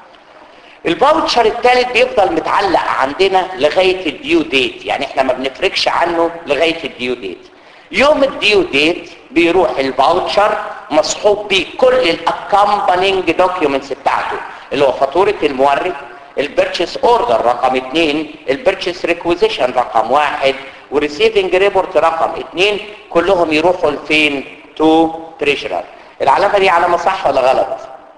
الفاوتشر الثالث بيفضل متعلق عندنا لغايه الديو ديت يعني احنا ما بنفرقش عنه لغايه الديو ديت يوم الديو ديت بيروح الفاوتشر مصحوب بيه كل الاكمبانينج دوكيومنتس بتاعته اللي هو فاتوره المورد البيرتشيس اوردر رقم اثنين البيرتشيس ريكويزيشن رقم واحد وريسيفنج ريبورت رقم اثنين كلهم يروحوا لفين تو تريجرر العلامه دي علامه صح ولا غلط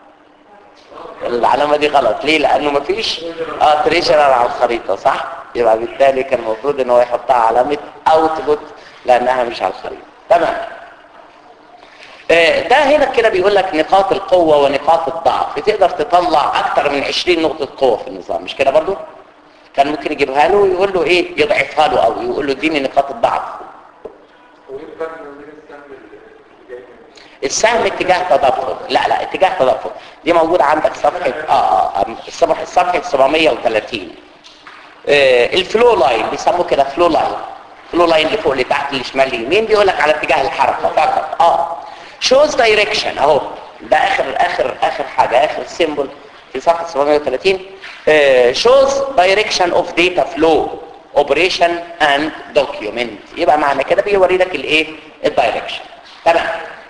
العلامه دي غلط ليه لانه مفيش اه تريجرر على الخريطه صح يبقى بالتالي كان المفروض ان هو يحطها علامه اوتبوت لانها مش على الخريطه تمام آه ده هنا كده بيقول لك نقاط القوه ونقاط الضعف تقدر تطلع اكتر من 20 نقطه قوه في النظام مش كده برضو كان ممكن يجيبها له ويقول له ايه يضعفها له او يقول له اديني نقاط الضعف وايه الفرق ما بين السهم اللي جاي من السهم اتجاه تدفق لا لا اتجاه تدفق دي موجودة عندك صفحة اه اه الصفحة صفحة 730 آه الفلو لاين بيسموه كده فلو لاين فلو لاين اللي فوق اللي تحت اللي شمال اليمين بيقول لك على اتجاه الحركة فقط اه shows direction اهو ده اخر اخر اخر حاجة اخر سيمبل في صفحة 730 آه shows direction of data flow operation and document يبقى معنى كده بيوري لك الايه الدايركشن تمام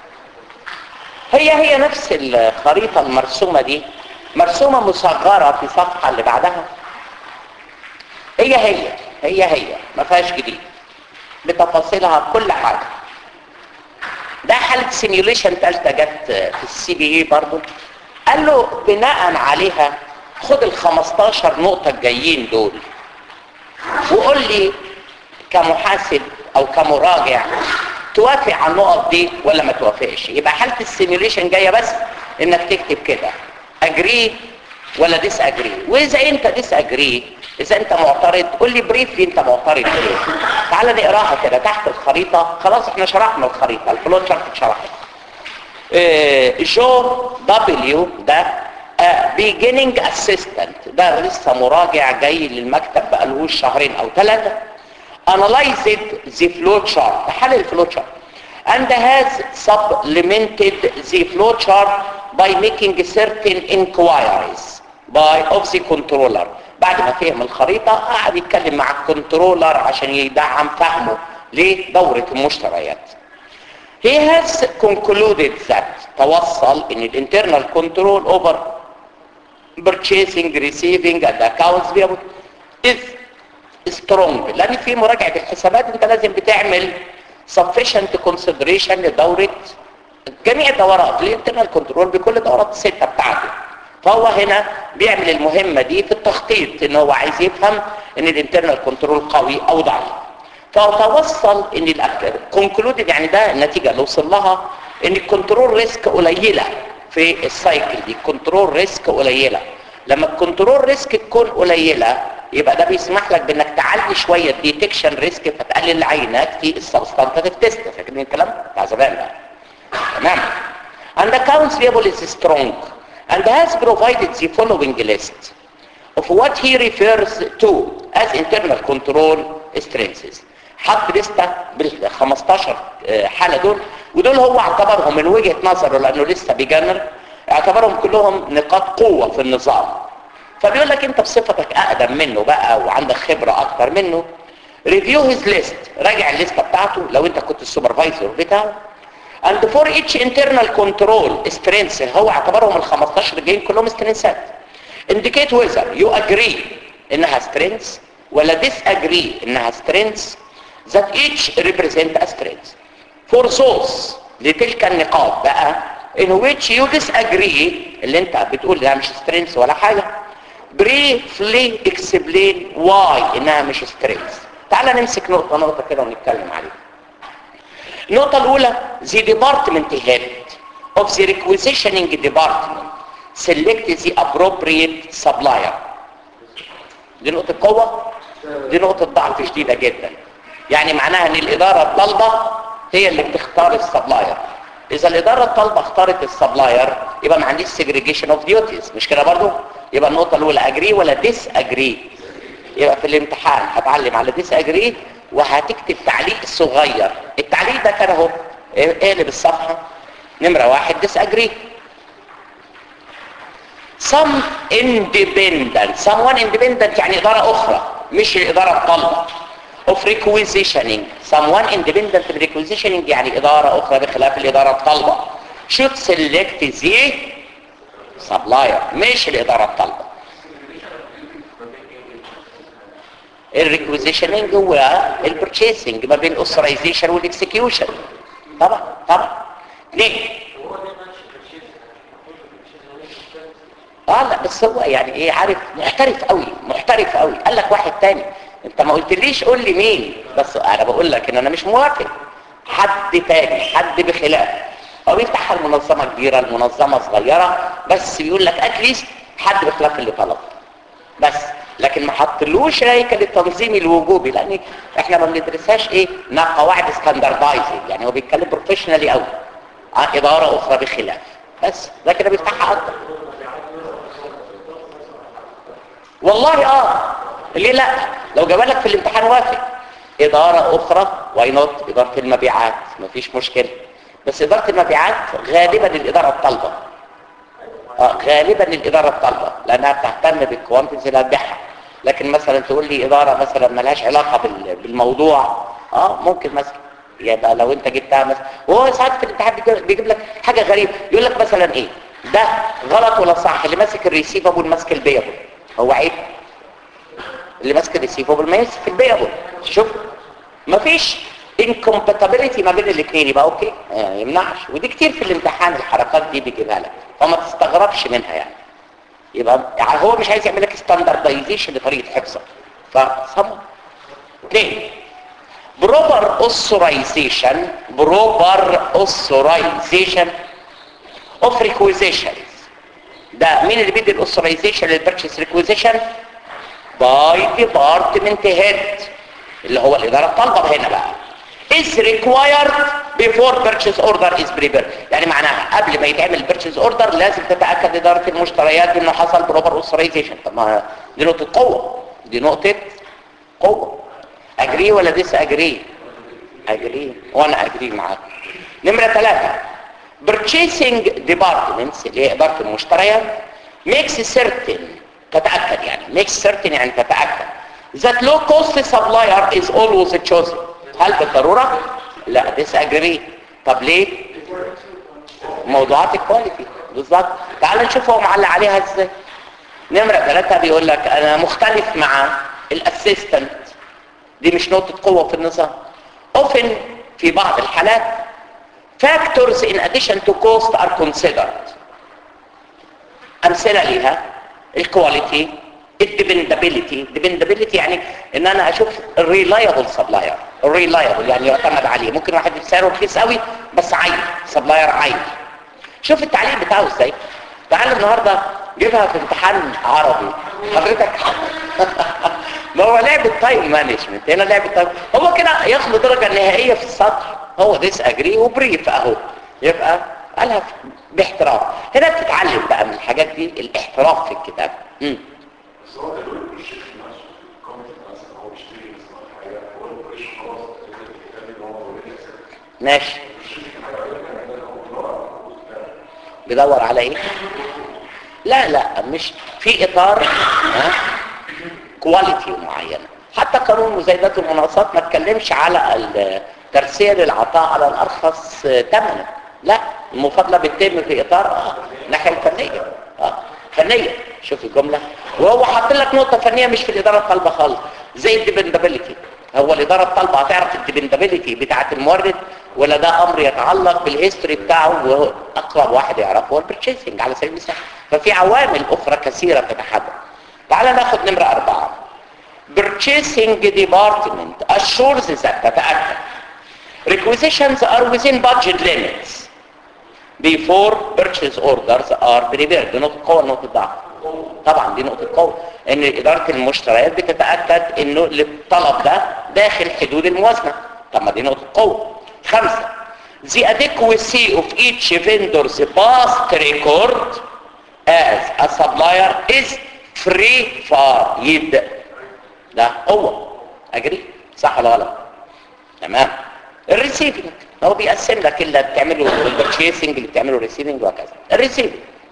هي هي نفس الخريطة المرسومة دي مرسومة مصغرة في صفحة اللي بعدها هي هي هي هي ما فيهاش جديد بتفاصيلها بكل حاجة ده حالة سيميوليشن ثالثة جت في السي بي اي برضو قال له بناء عليها خد ال 15 نقطة الجايين دول وقول لي كمحاسب او كمراجع توافق على النقط دي ولا ما توافقش يبقى حالة السيميوليشن جاية بس انك تكتب كده اجري ولا ديس اجري واذا انت ديس اجري اذا انت معترض قول لي بريفلي انت معترض ليه تعال نقراها كده تحت الخريطة خلاص احنا شرحنا الخريطة الفلو تشارت اتشرحت آه، جو دبليو ده بيجيننج اسيستنت ده لسه مراجع جاي للمكتب بقالهوش شهرين او ثلاثه analyzed the flow chart حل الفلو chart and has supplemented the flow chart by making certain inquiries by of the controller بعد ما فهم الخريطة قعد يتكلم مع الكنترولر عشان يدعم فهمه لدورة المشتريات He has concluded that توصل ان الانترنال كنترول over purchasing, receiving and accounts payable is strong لان في مراجعة الحسابات انت لازم بتعمل sufficient consideration لدورة جميع دورات الانترنال كنترول بكل دورات الستة بتاعته فهو هنا بيعمل المهمة دي في التخطيط ان هو عايز يفهم ان الانترنال كنترول قوي او ضعيف فتوصل ان الاكتر كونكلودد يعني ده النتيجة اللي وصل لها ان الكنترول ريسك قليلة في السايكل دي كنترول ريسك قليلة لما الكنترول ريسك تكون قليلة يبقى ده بيسمح لك بانك تعلي شوية الديتكشن ريسك فتقلل العينات في السبستانتيف تيست فاكرين الكلام بتاع زمان ده تمام and accounts payable is strong and has provided the following list of what he refers to as internal control strengths حط لستة بال 15 حالة دول ودول هو اعتبرهم من وجهة نظره لانه لسه بيجنر اعتبرهم كلهم نقاط قوة في النظام فبيقول لك انت بصفتك اقدم منه بقى وعندك خبرة اكتر منه ريفيو هيز ليست راجع الليستة بتاعته لو انت كنت السوبرفايزر بتاعه and for each internal control strengths هو اعتبرهم ال 15 جايين كلهم سترينسات indicate whether you agree انها strengths ولا disagree انها strengths that each represent a strength for those لتلك النقاط بقى in which you disagree اللي انت بتقول ده مش strengths ولا حاجة briefly explain why انها مش strengths تعال نمسك نقطة نقطة كده ونتكلم عليها النقطة الأولى the department head of the requisitioning department select the appropriate supplier دي نقطة قوة دي نقطة ضعف شديدة جدا يعني معناها ان الإدارة الطالبة هي اللي بتختار السبلاير إذا الإدارة الطالبة اختارت السبلاير يبقى ما عنديش segregation of duties مش كده برضو يبقى النقطة الأولى agree ولا disagree يبقى في الامتحان هتعلم على disagree وهتكتب تعليق صغير التعليق ده كان اهو اقلب الصفحة نمرة واحد disagree some independent someone independent يعني إدارة أخرى مش الإدارة الطالبة of requisitioning someone independent of requisitioning يعني إدارة أخرى بخلاف الإدارة الطالبة should select the supplier مش الإدارة الطالبة الريكوزيشننج هو البرتشيسنج ما بين الاوثرايزيشن والاكسكيوشن طبعا طبعا ليه اه لا بس هو يعني ايه عارف محترف قوي محترف قوي قال لك واحد تاني انت ما قلتليش قول لي مين بس انا بقول لك ان انا مش موافق حد تاني حد بخلاف هو بيفتحها المنظمه كبيره المنظمه صغيره بس بيقول لك اتليست حد بخلاف اللي طلب بس لكن ما حطلوش هيكل التنظيمي الوجوبي لان احنا ما بندرسهاش ايه انها قواعد ستاندردايزنج يعني هو بيتكلم بروفيشنالي قوي عن اداره اخرى بخلاف بس ده كده بيفتحها اكتر والله اه ليه لا لو جاب لك في الامتحان وافق اداره اخرى واي نوت اداره المبيعات مفيش مشكله بس اداره المبيعات غالبا الاداره الطالبه آه غالبا الاداره الطالبه لانها بتهتم بالكوانتيتيز اللي هتبيعها لكن مثلا تقول لي اداره مثلا ملهاش علاقه بال- بالموضوع اه ممكن مثلا يبقى لو انت جبتها مثلا وهو ساعات في الامتحان بيجي- بيجيب لك حاجه غريبه يقول لك مثلا ايه ده غلط ولا صح اللي ماسك الريسيفبل ماسك البيبل هو عيب اللي ماسك الريسيفبل ما يمسك البيبل شوف مفيش incompatibility ما بين الاثنين يبقى اوكي ما يمنعش ودي كتير في الامتحان الحركات دي بيجيبها لك فما تستغربش منها يعني يبقى يعني هو مش عايز يعمل لك ستاندردايزيشن لطريقه حفظك فصمم اثنين بروبر اوثرايزيشن بروبر اوثرايزيشن اوف ريكويزيشنز ده مين اللي بيدي الاوثرايزيشن للبرتشيس ريكويزيشن باي ديبارتمنت هيد اللي هو الاداره الطالبه هنا بقى is required before purchase order is prepared يعني معناها قبل ما يتعمل purchase order لازم تتاكد اداره المشتريات انه حصل بروبر اوثرايزيشن طب ما دي نقطه قوه دي نقطه قوه اجري ولا ديس اجري اجري وانا اجري معاك نمره ثلاثة purchasing departments اللي هي اداره المشتريات makes certain تتاكد يعني makes certain يعني تتاكد that low cost supplier is always chosen هل بالضروره لا disagree طب ليه موضوعات الكواليتي بالظبط تعال نشوف هو معلق عليها ازاي نمرة ثلاثة بيقول لك انا مختلف مع الاسيستنت دي مش نقطة قوة في النظام often في بعض الحالات factors in addition to cost are considered امثلة ليها الكواليتي الديبندابيلتي ديبندابيلتي يعني ان انا اشوف الريلايبل سبلاير الريلايبل يعني يعتمد عليه ممكن واحد سعره رخيص قوي بس عين سبلاير عين شوف التعليق بتاعه ازاي تعال النهارده جيبها في امتحان عربي حضرتك ما هو لعبة تايم مانجمنت هنا لعبة تايم هو كده ياخد الدرجة النهائية في السطر هو ديس اجري وبريف اهو يبقى قالها باحتراف هنا بتتعلم بقى من الحاجات دي الاحتراف في الكتاب مم. بس هو دلوقتي مش نفسه كومنت مثلا هو بيشتري مثلا حاجه هو مش خلاص الكتاب اللي هو ماشي بيدور على ايه لا لا مش في اطار ها كواليتي معينه حتى قانون مزايدات المناقصات ما اتكلمش على ال- ترسيل العطاء على الارخص ثمنا لا المفاضله بتتم في اطار اه الناحيه الفنيه اه فنيه شوف الجمله وهو حاطط لك نقطه فنيه مش في الاداره الطالبه خالص زي الديبندابيلتي هو الاداره الطالبه هتعرف الديبندابيلتي بتاعه المورد ولا ده امر يتعلق بالهيستوري بتاعه وهو اقرب واحد يعرفه هو البرتشيسنج على سبيل المثال ففي عوامل اخرى كثيره تتحدث تعال ناخد نمره اربعه purchasing department assures that تتاكد requisitions are within budget limits before purchase orders are prepared دي نقطه قوه نقطه ضعف طبعا دي نقطه قوه ان اداره المشتريات بتتاكد انه الطلب ده داخل حدود الموازنه طب ما دي نقطه قوه خمسه the adequacy of each vendor's past record as a supplier is free فايد ده قوه اجري صح ولا غلط تمام الريسيفنج هو بيقسم لك اللي بتعمله البرتشيسنج اللي بتعمله الريسيفنج وهكذا الريسيفنج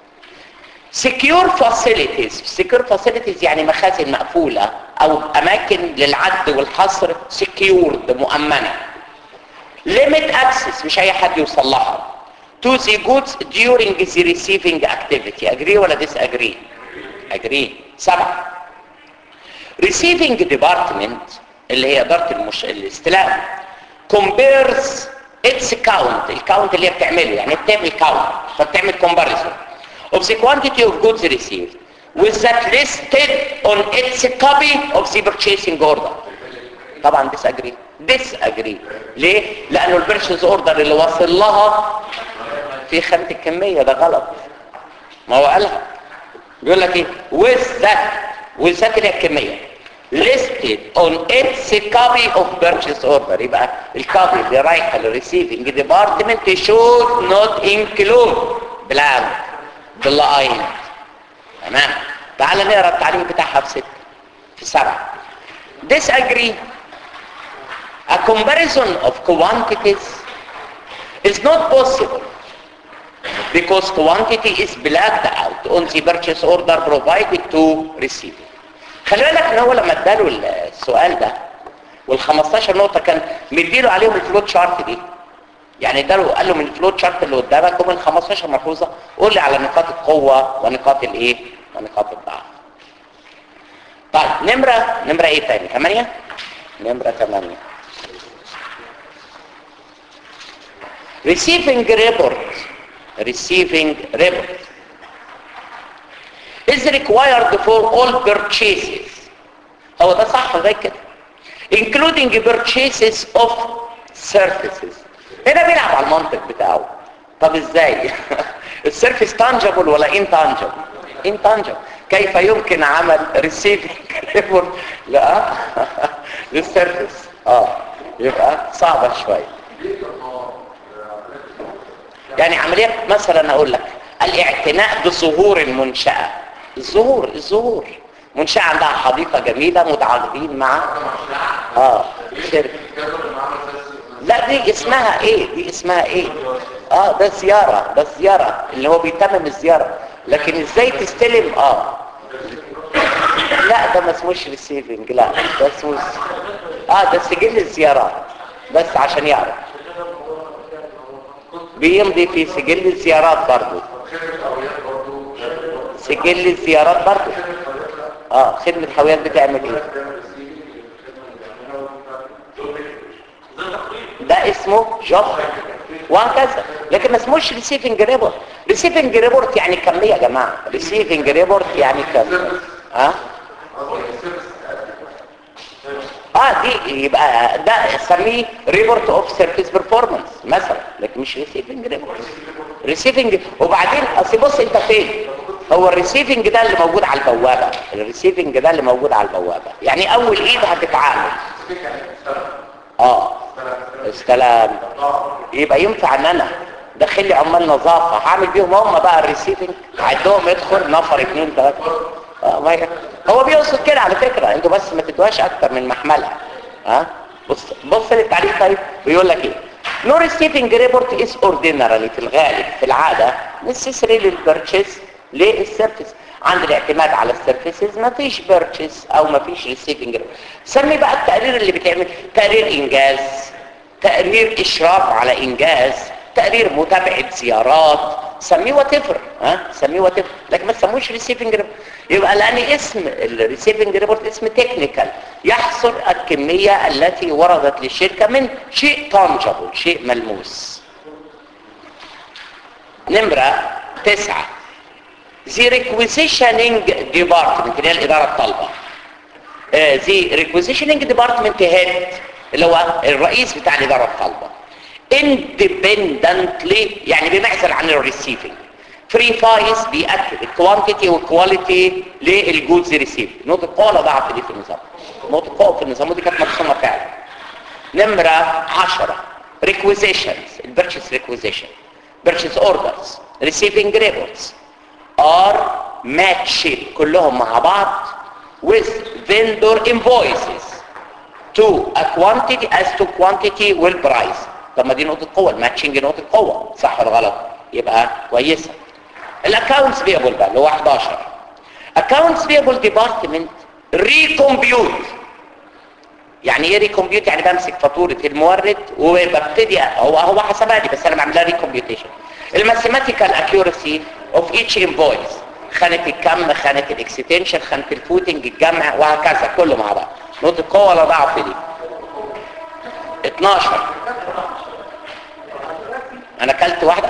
secure facilities secure facilities يعني مخازن مقفولة او اماكن للعد والحصر secured مؤمنة limit access مش اي حد يوصل لها to the goods during the receiving activity agree ولا disagree agree سبعة receiving department اللي هي اداره المش... الاستلام compares its count الكاونت اللي هي بتعمله يعني بتعمل كاونت فبتعمل comparison of the quantity of goods received with that listed on its copy of the purchasing order طبعا disagree disagree ليه؟ لانه البرشيز اوردر اللي وصل لها في خانه الكميه ده غلط ما هو قالها بيقول لك ايه with that والذات اللي هي الكميه listed on its copy of purchase order يبقى الكوبي اللي رايحه للريسيفنج ديبارتمنت should not include blank باللاين تمام تعال نقرا التعليم بتاعها في ستة في سبعة disagree a comparison of quantities is not possible because quantity is blacked out on the purchase order provided to receiver خلي بالك ان هو لما اداله السؤال ده وال 15 نقطه كان مديله عليهم الفلوت شارت دي يعني اداله قال له من الفلوت شارت اللي قدامك ومن 15 ملحوظه قول لي على نقاط القوه ونقاط الايه ونقاط الضعف طيب نمره نمره ايه تاني 8 نمره 8 receiving report receiving report is required for all purchases هو ده صح زي كده including purchases of services هنا بيلعب على المنطق بتاعه طب ازاي السيرفيس تانجبل ولا intangible intangible كيف يمكن عمل receiving report لا للسيرفيس اه يبقى صعبة شوية يعني عملية مثلا اقول لك الاعتناء بظهور المنشأة الظهور الظهور منشأة عندها حديقة جميلة متعاقدين مع اه شركة لا دي اسمها ايه دي اسمها ايه اه ده زيارة ده زيارة اللي هو بيتمم الزيارة لكن ازاي تستلم اه لا ده ما اسموش ريسيفنج لا ده اسمه اه ده سجل الزيارات بس عشان يعرف بيمضي في سجل الزيارات برضو سجل الزيارات برضو اه خدمة حاويات بتعمل ايه ده اسمه جوب وهكذا لكن ما اسموش ريسيفنج ريبورت ريسيفنج ريبورت يعني كمية يا جماعة ريسيفنج ريبورت يعني كم ها اه دي يبقى ده سميه ريبورت اوف سيرفيس بيرفورمانس مثلا لكن مش ريسيفنج ريبورت ريسيفنج وبعدين اصل بص انت فين هو الريسيفنج ده اللي موجود على البوابه الريسيفنج ده اللي موجود على البوابه يعني اول ايد هتتعامل اه استلام يبقى ينفع ان انا داخل لي عمال نظافه هعمل بيهم هم بقى الريسيفنج عدهم يدخل نفر اثنين ثلاثه آه ما هي- هو بيقصد كده على فكره انتوا بس ما تدوهاش اكتر من محملها ها بص بص للتعليق طيب بيقول لك ايه No receiving report is ordinarily في الغالب في العادة necessary للبرتشيز للسيرفيس عند الاعتماد على السيرفيسز ما فيش بيرتشيز او ما فيش ريسيفنج سمي بقى التقرير اللي بتعمل تقرير انجاز تقرير اشراف على انجاز تقرير متابعة زيارات سميه واتيفر ها سميه واتيفر لكن ما تسموش ريسيفنج ريبورت يبقى لان اسم الريسيفنج ريبورت اسم تكنيكال يحصر الكمية التي وردت للشركة من شيء تانجبل شيء ملموس نمرة تسعة The requisitioning department اللي هي الإدارة الطالبة آه، The requisitioning department head اللي هو الرئيس بتاع الإدارة الطالبة independently يعني بمعزل عن الريسيفنج فريفايز بيأكد الكوانتيتي والكواليتي للجودز ريسيف نقطة قوة ولا ضعف دي في النظام نقطة قوة في النظام ودي كانت مرسومة فعلا نمرة 10 requisitions البرشيس requisition purchase orders receiving reports are matched كلهم مع بعض with vendor invoices to a quantity as to quantity والprice طب ما دي نقطة قوة الماتشنج نقطة قوة صح ولا غلط يبقى كويسة الاكونتس بيبل بقى اللي هو 11 accounts payable department recompute يعني ايه ريكومبيوت يعني بمسك فاتورة المورد وببتدي هو هو حسبها لي بس انا بعملها ريكومبيوتيشن الماثيماتيكال اكيورسي اوف ايتش انفويس خانة الكم خانة الاكستنشن خانة الفوتنج الجمع وهكذا كله مع بعض نقطة قوة ولا ضعف دي 12 انا اكلت واحدة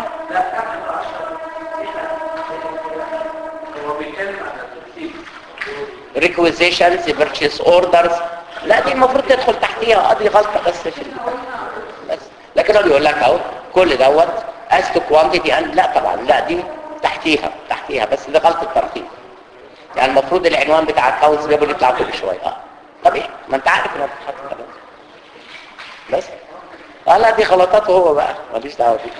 requisitions purchase orders لا دي المفروض تدخل تحتيها ادي غلطة بس في ال... بس لكن هو بيقول لك اهو كل دوت as to quantity and لا طبعا لا دي تحتيها تحتيها بس ده غلطة ترتيب يعني المفروض العنوان بتاع الكاونس بيبل يطلع كل شويه اه طبيعي ما انت عارف انها بتتحط خلاص بس اه لا دي غلطاته هو بقى ماليش دعوه بيه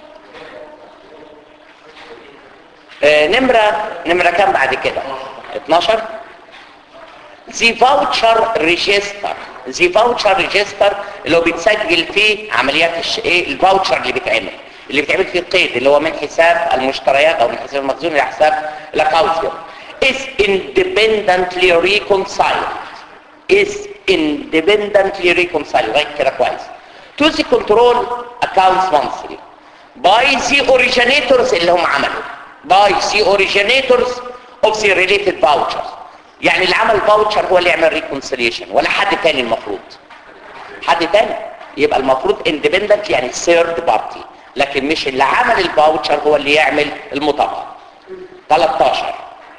آه نمره نمره كام بعد كده 12 زي فاوتشر ريجستر زي فاوتشر ريجستر اللي هو بيتسجل فيه عمليات الش... ايه الفاوتشر اللي بيتعمل اللي بيتعمل فيه القيد اللي هو من حساب المشتريات او من حساب المخزون الى حساب الاكاونت is independently reconciled is independently reconciled right كده كويس to the control accounts monthly by the originators اللي هم عملوا by the originators of the related vouchers يعني اللي عمل فاوتشر هو اللي يعمل ريكونسيليشن ولا حد تاني المفروض حد تاني يبقى المفروض اندبندنت يعني ثيرد بارتي لكن مش اللي عمل الفاوتشر هو اللي يعمل المطابقه 13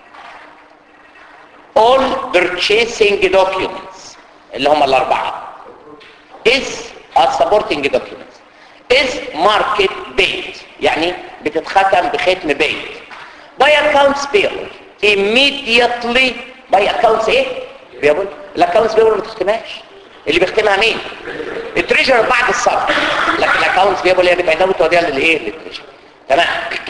all purchasing documents اللي هم الاربعه is a supporting documents is market paid يعني بتتختم بختم paid by accounts payable immediately by accounts ايه بيقول الاكونتس بيقول ما تختمهاش اللي بيختمها مين التريجر بعد الصرف لكن الاكونتس بيقول هي بتعدها وتوديها للايه للتريجر تمام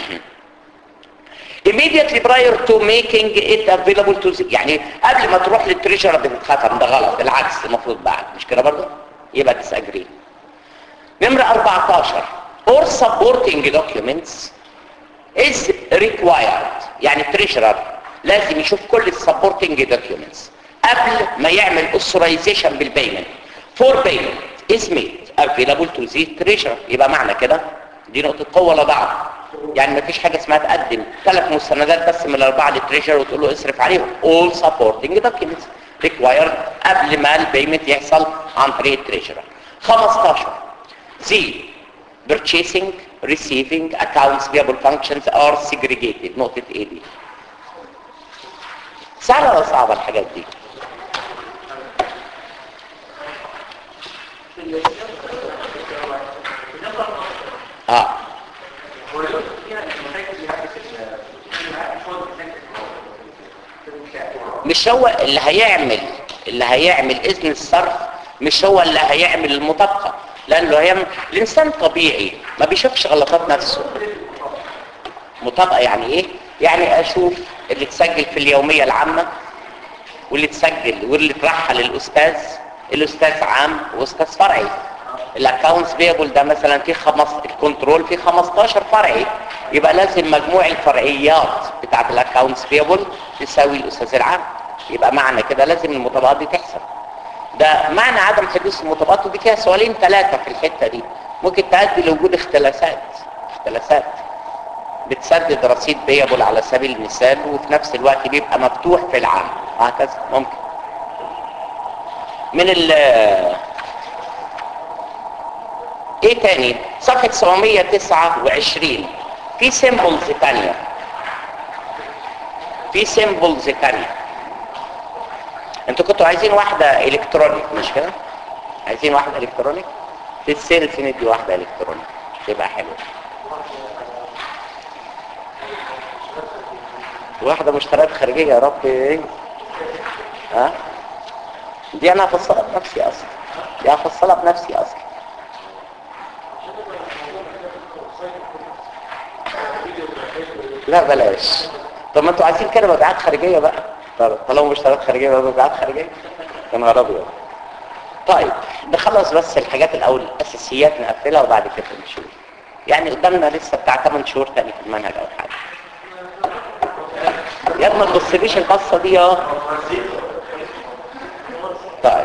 immediately prior to making it available to the يعني قبل ما تروح للتريجر بتتختم ده غلط بالعكس المفروض بعد مش كده برضه يبقى disagree نمرة 14 or supporting documents is required يعني التريجرر لازم يشوف كل السبورتنج دوكيومنتس قبل ما يعمل اوثرايزيشن بالبيمنت فور بيمنت از ميد افيلابل تو ذا تريجر يبقى معنى كده دي نقطه قوه ولا ضعف يعني ما فيش حاجه اسمها تقدم ثلاث مستندات بس من الاربعه للتريجر وتقول له اصرف عليهم all supporting documents required قبل ما البيمنت يحصل عن طريق التريجر 15 the purchasing receiving accounts payable functions are segregated نقطه ايه دي سهلة ولا صعبة الحاجات دي اه مش هو اللي هيعمل اللي هيعمل اذن الصرف مش هو اللي هيعمل المطابقة لانه هيعمل الانسان طبيعي ما بيشوفش غلطات نفسه مطابقة يعني ايه يعني اشوف اللي تسجل في اليومية العامة واللي تسجل واللي ترحل الاستاذ الاستاذ عام واستاذ فرعي الاكونتس بيبل ده مثلا في خمس الكنترول في 15 فرعي يبقى لازم مجموع الفرعيات بتاعت الاكونتس بيبل تساوي الاستاذ العام يبقى معنى كده لازم المطابقات دي تحصل ده معنى عدم حدوث المطابقات ودي فيها سؤالين ثلاثة في الحتة دي ممكن تؤدي لوجود اختلاسات اختلاسات بتسدد رصيد بيبل على سبيل المثال وفي نفس الوقت بيبقى مفتوح في العام وهكذا ممكن من ال ايه تاني صفحة 729 في سيمبلز تانية في سيمبلز تانية انتوا كنتوا عايزين واحدة الكترونيك مش كده عايزين واحدة الكترونيك في السيلز ندي واحدة الكترونيك تبقى حلوة واحدة مشتريات خارجية يا رب ايه ها دي انا هفصلها بنفسي اصلا دي هفصلها بنفسي اصلا لا بلاش طب ما انتوا عايزين كده مبيعات خارجية بقى طب طالما مشتريات خارجية بقى مبيعات خارجية يا نهار ابيض طيب نخلص بس الحاجات الاول الاساسيات نقفلها وبعد كده نشوف يعني قدامنا لسه بتاع 8 شهور تاني في المنهج او حاجه يا ابني ما تبصليش القصه دي اه طيب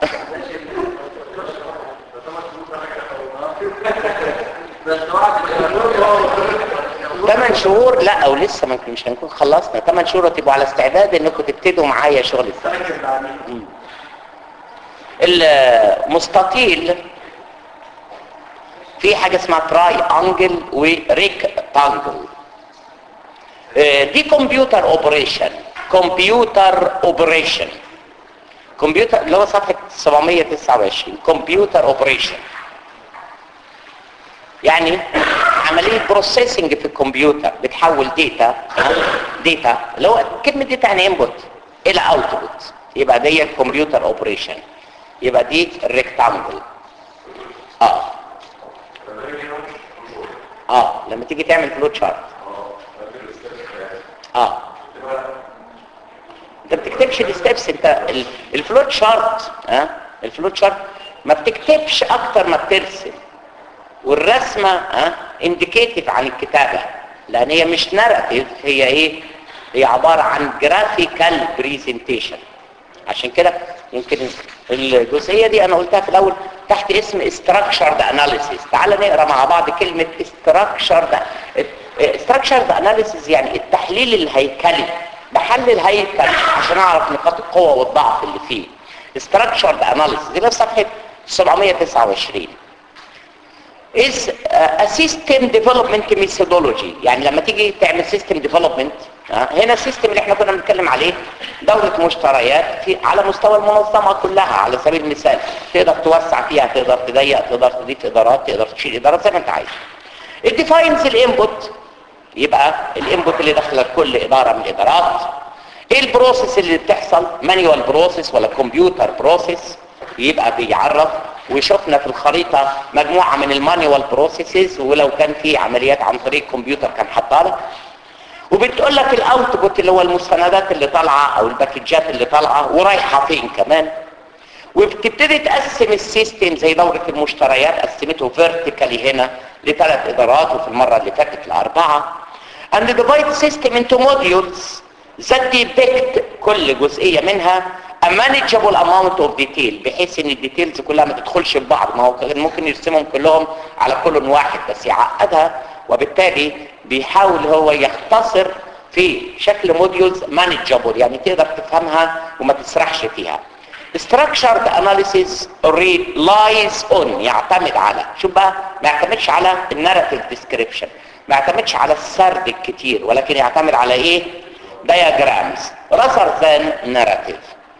ثمان شهور لا او لسه ممكن مش هنكون خلصنا ثمان شهور تبقوا على استعداد انكم تبتدوا معايا شغل السنه المستطيل في حاجه اسمها تراي انجل وريك تانجل دي كمبيوتر اوبريشن كمبيوتر اوبريشن كمبيوتر اللي هو صفحه 729 كمبيوتر اوبريشن يعني عمليه بروسيسنج في الكمبيوتر بتحول داتا داتا اللي هو كلمه داتا يعني انبوت الى اوتبوت يبقى دي الكمبيوتر اوبريشن يبقى دي الريكتانجل اه اه لما تيجي تعمل فلو تشارت اه انت بتكتبش الستبس انت ال- الفلو تشارت اه الفلو تشارت ما بتكتبش اكتر ما بترسم والرسمه اه انديكيتيف عن الكتابه لان هي مش ناراتيف هي ايه هي عباره عن جرافيكال بريزنتيشن عشان كده يمكن الجزئيه دي انا قلتها في الاول تحت اسم structured analysis تعال نقرا مع بعض كلمه structured structured analysis يعني التحليل الهيكلي بحلل هيكل عشان اعرف نقاط القوه والضعف اللي فيه structured analysis دي في صفحه 729 is a system development methodology يعني لما تيجي تعمل system development ها، هنا السيستم اللي احنا كنا بنتكلم عليه دورة مشتريات في على مستوى المنظمة كلها على سبيل المثال تقدر توسع فيها تقدر تضيق تقدر تضيف ادارات تقدر تشيل ادارات زي ما انت عايز it defines الانبوت يبقى الانبوت اللي داخله كل اداره من الادارات ايه البروسيس اللي بتحصل مانيوال بروسيس ولا كمبيوتر بروسيس يبقى بيعرف وشفنا في الخريطه مجموعه من المانيوال بروسيسز ولو كان في عمليات عن طريق كمبيوتر كان حطها لك وبتقول لك الاوتبوت اللي هو المستندات اللي طالعه او الباكجات اللي طالعه ورايحه فين كمان وبتبتدي تقسم السيستم زي دورة المشتريات قسمته فيرتيكالي هنا لثلاث ادارات وفي المرة اللي فاتت لاربعة and divide system into modules that depict كل جزئية منها a manageable amount of detail بحيث ان الديتيلز كلها ما تدخلش في بعض ما هو كان ممكن يرسمهم كلهم على كل واحد بس يعقدها وبالتالي بيحاول هو يختصر في شكل موديولز مانجابل يعني تقدر تفهمها وما تسرحش فيها structured analysis relies on يعتمد على شوف بقى ما يعتمدش على الناراتيف description ما يعتمدش على السرد الكتير ولكن يعتمد على ايه diagrams rather than narrative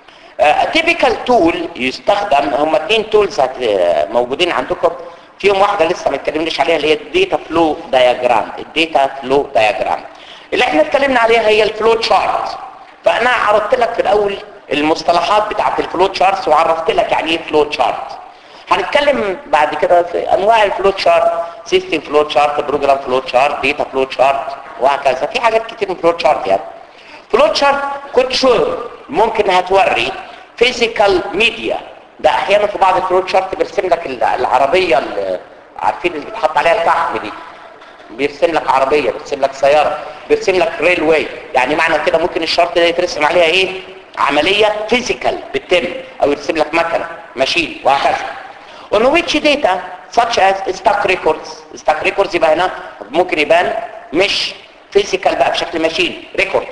تيبيكال تول يستخدم هم اثنين تولز موجودين عندكم فيهم واحده لسه ما اتكلمناش عليها اللي هي الداتا فلو دايجرام الداتا فلو دايجرام اللي احنا اتكلمنا عليها هي الفلو تشارت فانا عرضت لك في الاول المصطلحات بتاعت الفلو تشارتس وعرفت لك يعني ايه فلو تشارت هنتكلم بعد كده في انواع الفلو تشارت سيستم فلو تشارت بروجرام فلو تشارت داتا فلو تشارت وهكذا في حاجات كتير من فلو تشارت يعني فلو تشارت كنت شور ممكن هتوري فيزيكال ميديا ده احيانا في بعض الفلو تشارت بيرسم لك العربيه اللي عارفين اللي بيتحط عليها الفحم دي بيرسم لك عربيه بيرسم لك سياره بيرسم لك ريل واي يعني معنى كده ممكن الشرط ده يترسم عليها ايه عمليه فيزيكال بتتم او يرسم لك مكنه ماشين وهكذا on which data such as stock records stock records يبقى هنا ممكن يبان مش فيزيكال بقى بشكل ماشين ريكورد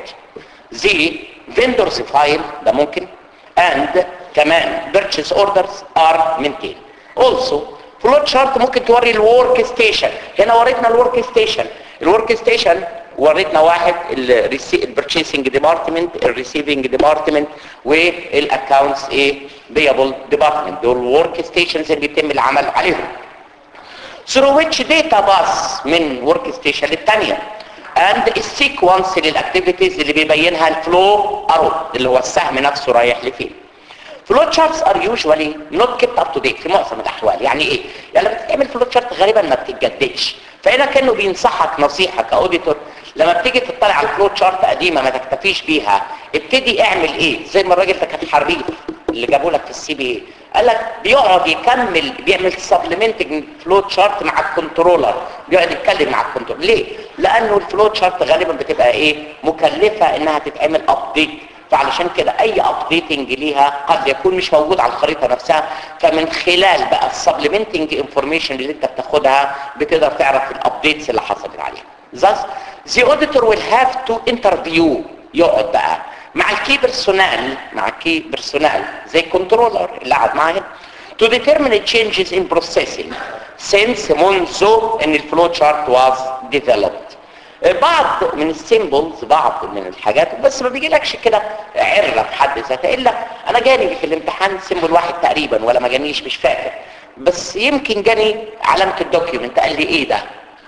زي vendors file ده ممكن and كمان purchase orders are maintained also فلوت شارت ممكن توري الورك ستيشن هنا وريتنا الورك ستيشن الورك ستيشن وريتنا واحد البرتشيسنج ديبارتمنت الريسيفنج ديبارتمنت والاكونتس ايه بيبل ديبارتمنت دول الورك ستيشنز اللي بيتم العمل عليهم through which data pass من ورك ستيشن للثانيه and السيكونس للاكتيفيتيز اللي بيبينها الفلو ارو اللي هو السهم نفسه رايح لفين فلو تشارتس ار يوجوالي نوت كيبت اب تو ديت في معظم الاحوال يعني ايه يعني لما بتعمل فلو تشارت غالبا ما بتتجددش فهنا كانه بينصحك نصيحه كاوديتور لما بتيجي تطلع على الفلو تشارت قديمه ما تكتفيش بيها ابتدي اعمل ايه زي ما الراجل ده كان حريف اللي جابوا لك في السي بي اي قال لك بيقعد يكمل بيعمل سبلمنتنج فلو تشارت مع الكنترولر بيقعد يتكلم مع الكنترولر ليه لانه الفلو تشارت غالبا بتبقى ايه مكلفه انها تتعمل ابديت فعلشان كده اي ابديتنج ليها قد يكون مش موجود على الخريطه نفسها فمن خلال بقى السبلمنتنج انفورميشن اللي انت بتاخدها بتقدر تعرف الابديتس اللي حصلت عليها thus the auditor will have to interview يقعد بقى مع الكي بيرسونال مع الكي بيرسونال زي الكنترولر اللي قاعد معاهم to determine changes in processing since منذ ان الفلو تشارت was developed بعض من السيمبلز بعض من الحاجات بس ما بيجيلكش كده عره في حد ذاتها الا انا جاني في الامتحان سيمبل واحد تقريبا ولا ما جانيش مش فاكر بس يمكن جاني علامه الدوكيومنت قال لي ايه ده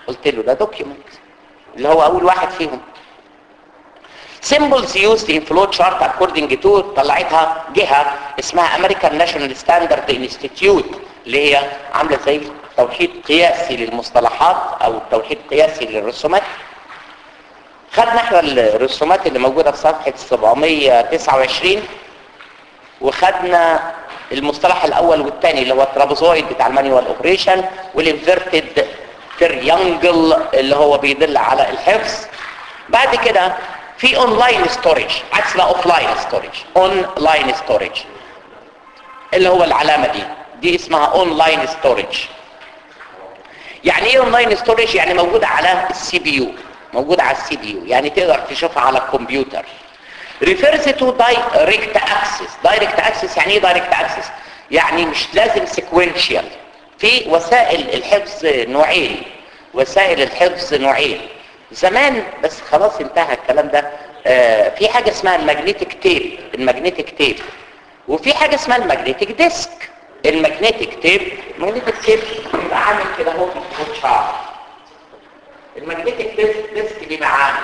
قلت له ده دوكيومنت اللي هو اول واحد فيهم symbols used in flow chart according to طلعتها جهة اسمها American National Standard Institute اللي هي عاملة زي توحيد قياسي للمصطلحات او توحيد قياسي للرسومات خدنا احنا الرسومات اللي موجودة في صفحة 729 وخدنا المصطلح الاول والثاني اللي هو الترابوزويد بتاع المانيوال اوبريشن والانفيرتد تريانجل اللي هو بيدل على الحفظ بعد كده في اونلاين ستورج عكس بقى اوف لاين ستورج اونلاين ستورج اللي هو العلامه دي دي اسمها اونلاين ستورج يعني ايه اونلاين ستورج يعني موجوده على السي بي يو موجوده على السي بي يو يعني تقدر تشوفها على الكمبيوتر refers to direct access direct access يعني ايه direct access يعني مش لازم sequential في وسائل الحفظ نوعين وسائل الحفظ نوعين زمان بس خلاص انتهى الكلام ده آه في حاجة اسمها المagnetic تيب المagnetic تيب وفي حاجة اسمها المagnetic ديسك المagnetic تيب المagnetic تيب بيبقى عامل كده اهو في شعر المagnetic ديسك بيبقى عامل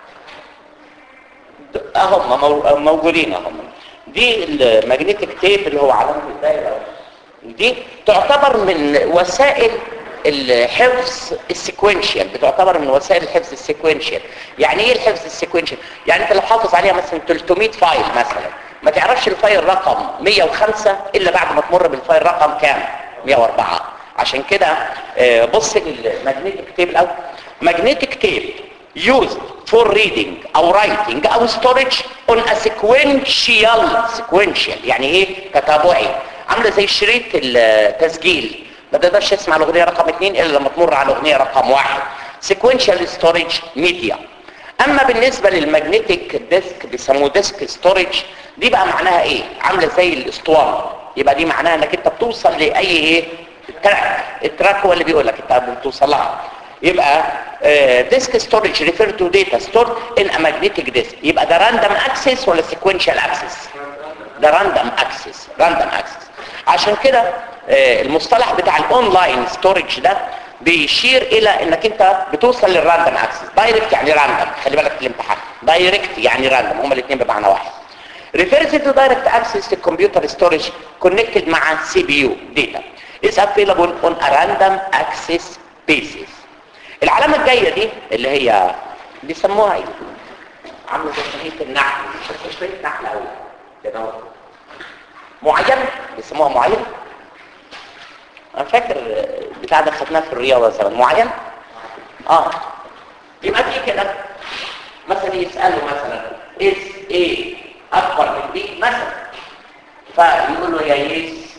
اهم مو- موجودين اهم دي المagnetic تيب اللي هو علامة الدائرة دي تعتبر من وسائل الحفظ السيكوينشال بتعتبر من وسائل الحفظ السيكوينشال يعني ايه الحفظ السيكوينشال يعني انت لو حافظ عليها مثلا 300 فايل مثلا ما تعرفش الفايل رقم 105 الا بعد ما تمر بالفايل رقم كام 104 عشان كده آه، بص للمagnetic تيب الاول magnetic تيب used for reading او writing او storage on a sequential sequential يعني ايه تتابعي عامله زي شريط التسجيل ما تقدرش تسمع الاغنيه رقم اثنين الا لما تمر على الاغنيه رقم واحد sequential storage media اما بالنسبه للمagnetic ديسك بيسموه ديسك ستورج دي بقى معناها ايه عامله زي الاسطوانه يبقى دي معناها انك انت بتوصل لاي ايه التراك التراك هو اللي بيقول لك انت بتوصل لها يبقى ديسك ستورج ريفير تو داتا ستور ان ا ماجنتيك ديسك يبقى ده راندوم اكسس ولا سيكوينشال اكسس ده راندوم اكسس راندوم اكسس عشان كده آه، المصطلح بتاع الاونلاين ستورج ده بيشير الى انك انت بتوصل للراندوم اكسس دايركت يعني راندوم خلي بالك في الامتحان دايركت يعني راندوم هما الاثنين بمعنى واحد refers to direct access to computer storage connected مع CPU data is available on a random access basis العلامة الجاية دي اللي هي بيسموها ايه عامله زي شريط النحل مش شريط نحل قوي كده اهو. معين بيسموها معين انا فاكر بتاع ده خدناه في الرياضه زمان معين اه يبقى دي كده مثلا يسالوا مثلا اس ايه اكبر من بي مثلا فيقول له يا يس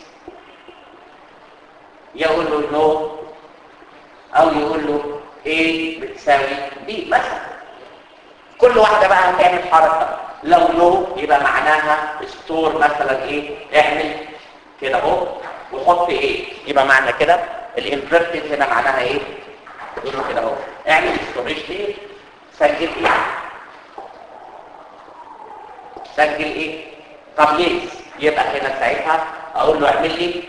يقول له نو او يقول له ايه بتساوي بي مثلا كل واحده بقى هتعمل حركه لو نو يبقى معناها ستور مثلا ايه اعمل كده اهو وحط ايه يبقى معنى كده الانفرتد هنا معناها ايه يقول له كده اهو اعمل ستوريج ليه سجل ايه سجل ايه طب ليه يبقى هنا ساعتها اقول له اعمل لي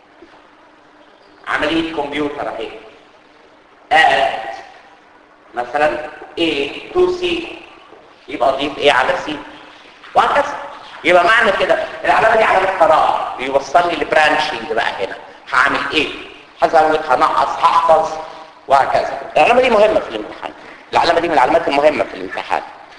عمليه كمبيوتر اهي اد مثلا A to C يبقى اضيف ايه على C وهكذا يبقى معنى كده العلامه دي علامه قراءه بيوصلني لبرانشنج بقى هنا هعمل ايه هزود هنقص هحفظ وهكذا العلامه دي مهمه في الامتحان العلامه دي من العلامات المهمه في الامتحان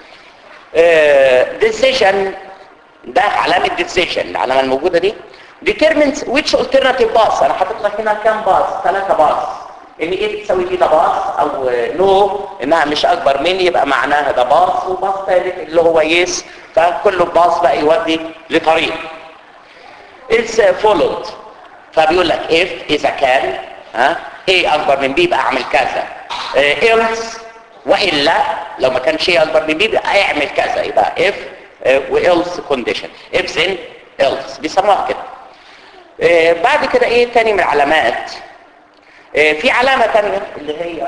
ديسيجن ده علامه ديسيجن العلامه الموجوده دي determines which alternative باص انا حاطط لك هنا كام باص ثلاثه باص ان ايه بتساوي دي ده باص او نو انها مش اكبر مني يبقى معناها ده باص وباص ثالث اللي هو يس فكل باص بقى يودي لطريق is followed فبيقول لك if اذا كان ها ايه اكبر من بي يبقى اعمل كذا آه، else والا لو ما كانش ايه اكبر من بي يبقى اعمل كذا يبقى if آه، و else condition if then else بيسموها كده آه، بعد كده ايه تاني من العلامات آه، في علامة تانية اللي هي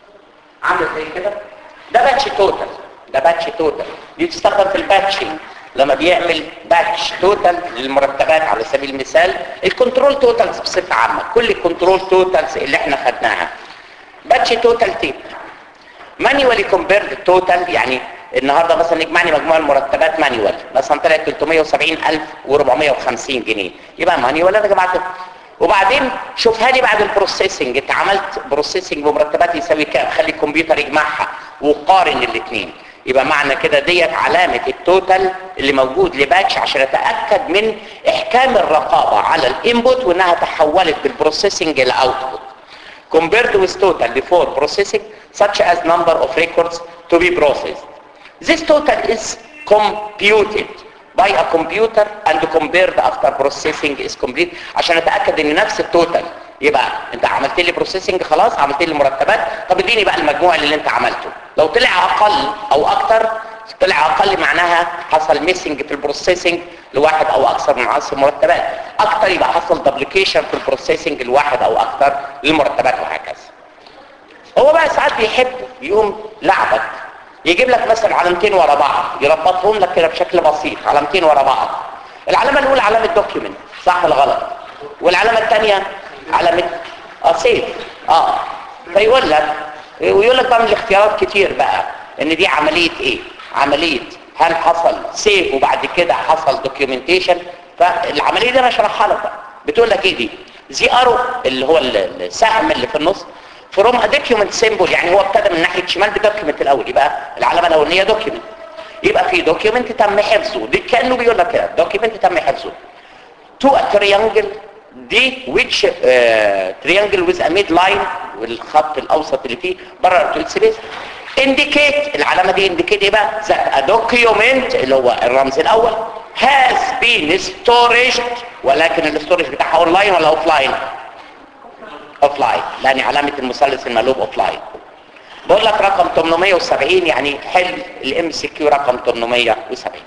عامل زي كده ده باتش توتال ده باتش توتال دي تستخدم في الباتشنج لما بيعمل باتش توتال للمرتبات على سبيل المثال الكنترول توتالز بصفه عامه كل الكنترول توتالز اللي احنا خدناها باتش توتال تيب مانيوالي كومبيرد توتال يعني النهارده مثلا نجمع لي مجموع المرتبات مانيوال مثلا طلعت 370450 جنيه يبقى مانيوال انا جمعته وبعدين شوفها لي بعد البروسيسنج انت عملت بروسيسنج بمرتبات يساوي كام خلي الكمبيوتر يجمعها وقارن الاثنين يبقى معنى كده ديت علامة التوتال اللي موجود لباتش عشان اتأكد من احكام الرقابة على الانبوت وانها تحولت بالبروسيسنج الى اوتبوت compared with total before processing such as number of records to be processed. This total is computed by a computer and compared after processing is complete عشان اتاكد ان نفس التوتال يبقى انت عملت لي بروسيسنج خلاص عملت لي مرتبات طب اديني بقى المجموع اللي انت عملته لو طلع اقل او اكتر طلع اقل معناها حصل ميسنج في البروسيسنج لواحد او اكثر من عشر مرتبات اكتر يبقى حصل دبليكيشن في البروسيسنج لواحد او اكثر للمرتبات وهكذا هو بقى ساعات بيحب يقوم لعبك يجيب لك مثلا علامتين ورا بعض يربطهم لك كده بشكل بسيط علامتين ورا بعض العلامه الاولى علامه دوكيومنت صح ولا غلط والعلامه الثانيه علامه اه سيف اه فيقول لك ويقول لك بقى من الاختيارات كتير بقى ان دي عمليه ايه عمليه هل حصل سيف وبعد كده حصل دوكيومنتيشن فالعمليه دي انا اشرحها لك بقى بتقول لك ايه دي زي ارو اللي هو السهم اللي في النص فروم ا دوكيومنت سيمبل يعني هو ابتدى من ناحيه شمال بدوكيومنت الاول يبقى العلامه الاولانيه دوكيومنت يبقى في دوكيومنت تم حفظه دي كانه بيقول لك كده دوكيومنت تم حفظه تو ا تريانجل دي which تريانجل with a mid line والخط الاوسط اللي فيه بره السبيس indicate العلامه دي indicate ايه بقى that a document اللي هو الرمز الاول has been storaged ولكن الاستورج بتاعها اونلاين ولا اوفلاين اوفلاين لان علامه المثلث المقلوب اوفلاين بقول لك رقم 870 يعني حل الام سي كيو رقم 870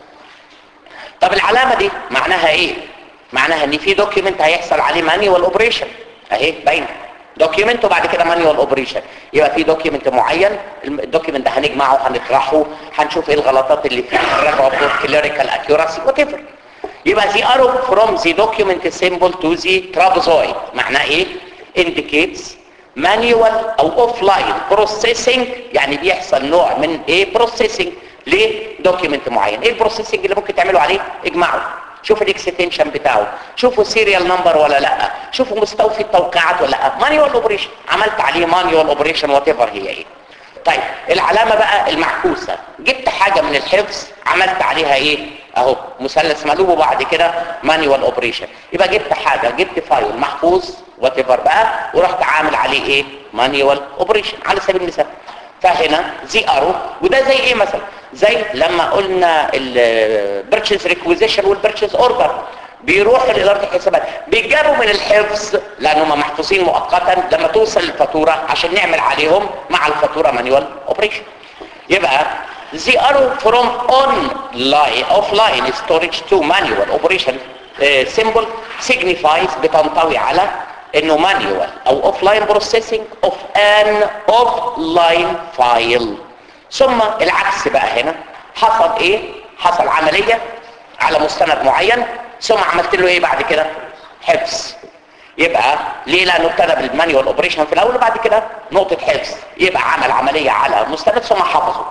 طب العلامه دي معناها ايه معناها ان في دوكيمنت هيحصل عليه مانيوال اوبريشن اهي باينه دوكيمنت وبعد كده مانيوال اوبريشن يبقى في دوكيمنت معين الدوكيمنت ده هنجمعه هنطرحه هنشوف ايه الغلطات اللي فيه هنراجعه فور كليريكال اكيوراسي وات ايفر يبقى the arrow from the document symbol to the trapezoid معناه ايه indicates manual او offline processing يعني بيحصل نوع من ايه processing لدوكيمنت معين ايه البروسيسنج اللي ممكن تعملوا عليه اجمعه شوفوا الاكستنشن بتاعه شوفوا سيريال نمبر ولا لا شوفوا مستوفي التوقيعات ولا لا مانيوال اوبريشن عملت عليه مانيوال اوبريشن وات ايفر هي ايه طيب العلامه بقى المعكوسه جبت حاجه من الحفظ عملت عليها ايه اهو مثلث مقلوب وبعد كده مانيوال اوبريشن يبقى جبت حاجه جبت فايل محفوظ وات ايفر بقى ورحت عامل عليه ايه مانيوال اوبريشن على سبيل المثال فهنا زي ارو وده زي ايه مثلا زي لما قلنا البيرتشيز ريكويزيشن والبيرتشيز اوردر بيروحوا لاداره الحسابات بيجابوا من الحفظ لانهم محفوظين مؤقتا لما توصل الفاتوره عشان نعمل عليهم مع الفاتوره مانيوال اوبريشن يبقى the arrow from online offline storage to manual operation uh, symbol signifies بتنطوي على انه manual او offline processing of an offline file ثم العكس بقى هنا حصل ايه حصل عملية على مستند معين ثم عملت له ايه بعد كده حفظ يبقى ليه لانه ابتدى بالمانيوال اوبريشن في الاول وبعد كده نقطة حفظ يبقى عمل عملية على مستند ثم حفظه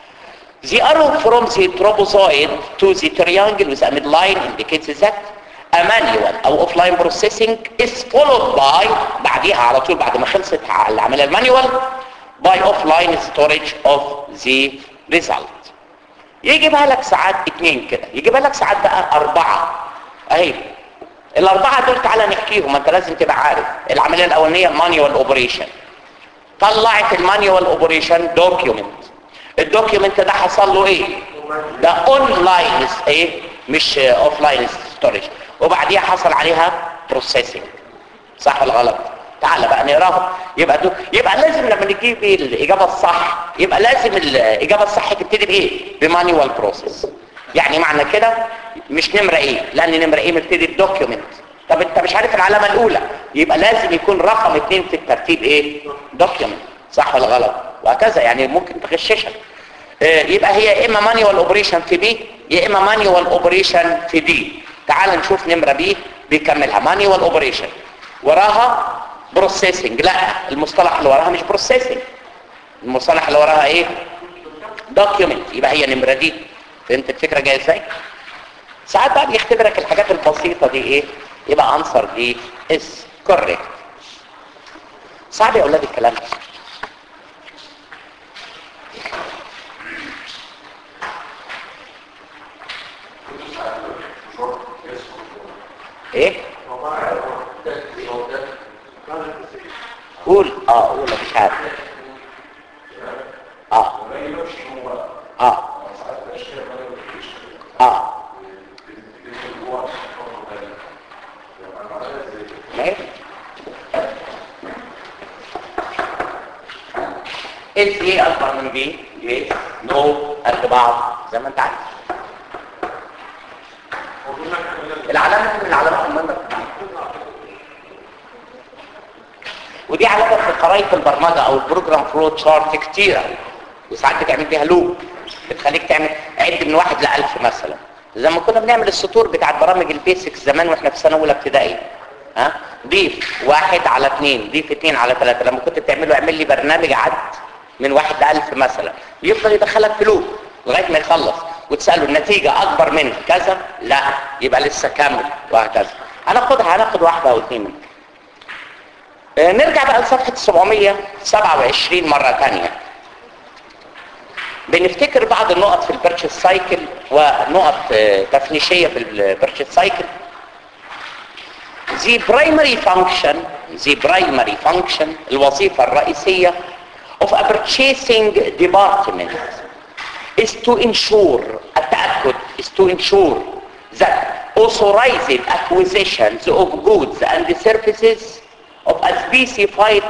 The arrow from the trapezoid to the triangle with a midline indicates that a manual او offline processing is followed by بعديها على طول بعد ما خلصت العملية المانيوال by offline storage of the result يجيبها لك ساعات اتنين كده يجيبها لك ساعات بقى اربعة اهي الاربعة دول تعالى نحكيهم انت لازم تبقى عارف العملية الاولانية مانيوال اوبريشن طلعت المانيوال اوبريشن دوكيومنت الدوكيومنت ده حصل له ايه ده اونلاين ايه مش اوفلاين ستورج وبعديها حصل عليها بروسيسنج صح ولا غلط تعال بقى نقراها يبقى دو يبقى لازم لما نجيب ايه الاجابه الصح يبقى لازم الاجابه الصح تبتدي بايه بمانيوال بروسيس يعني معنى كده مش نمره ايه لان نمره ايه مبتدي بدوكيومنت طب انت مش عارف العلامه الاولى يبقى لازم يكون رقم اثنين في الترتيب ايه دوكيومنت صح ولا غلط وهكذا يعني ممكن تغششك آه، يبقى هي يا اما مانيوال اوبريشن في بي يا اما مانيوال اوبريشن في دي تعال نشوف نمره بي بيكملها مانيوال اوبريشن وراها بروسيسنج لا المصطلح اللي وراها مش بروسيسنج المصطلح اللي وراها ايه دوكيومنت يبقى هي نمره دي فهمت الفكره جايه ازاي ساعات بقى بيختبرك الحاجات البسيطه دي ايه يبقى انسر دي از كوريكت صعب يا اولاد الكلام ده ايه قول اه قول مش عارف اه اه اه ماشي اس ايه اكبر من بي يس نو قد بعض زي ما انت عارف العلامه من العلامات المهمه في التعليم. ودي علامه في خرائط البرمجه او البروجرام فلو تشارت كتيره وساعات بتعمل بيها لوب بتخليك تعمل عد من واحد لألف مثلا زي ما كنا بنعمل السطور بتاعت برامج البيسكس زمان واحنا في سنه اولى ابتدائي ها ضيف واحد على اثنين ضيف اثنين على ثلاثة لما كنت بتعمله اعمل لي برنامج عد من واحد لألف مثلا يفضل يدخلك في لوب لغايه ما يخلص وتساله النتيجه اكبر من كذا لا يبقى لسه كامل وهكذا هناخدها هناخد واحده او اثنين منها آه، نرجع بقى لصفحه 727 مره ثانيه بنفتكر بعض النقط في البيرتشيز سايكل ونقط آه، تفنيشيه في البيرتشيز سايكل the primary function the primary function الوظيفة الرئيسية of a purchasing department is to ensure التأكد is to ensure that authorized acquisitions of goods and services of a specified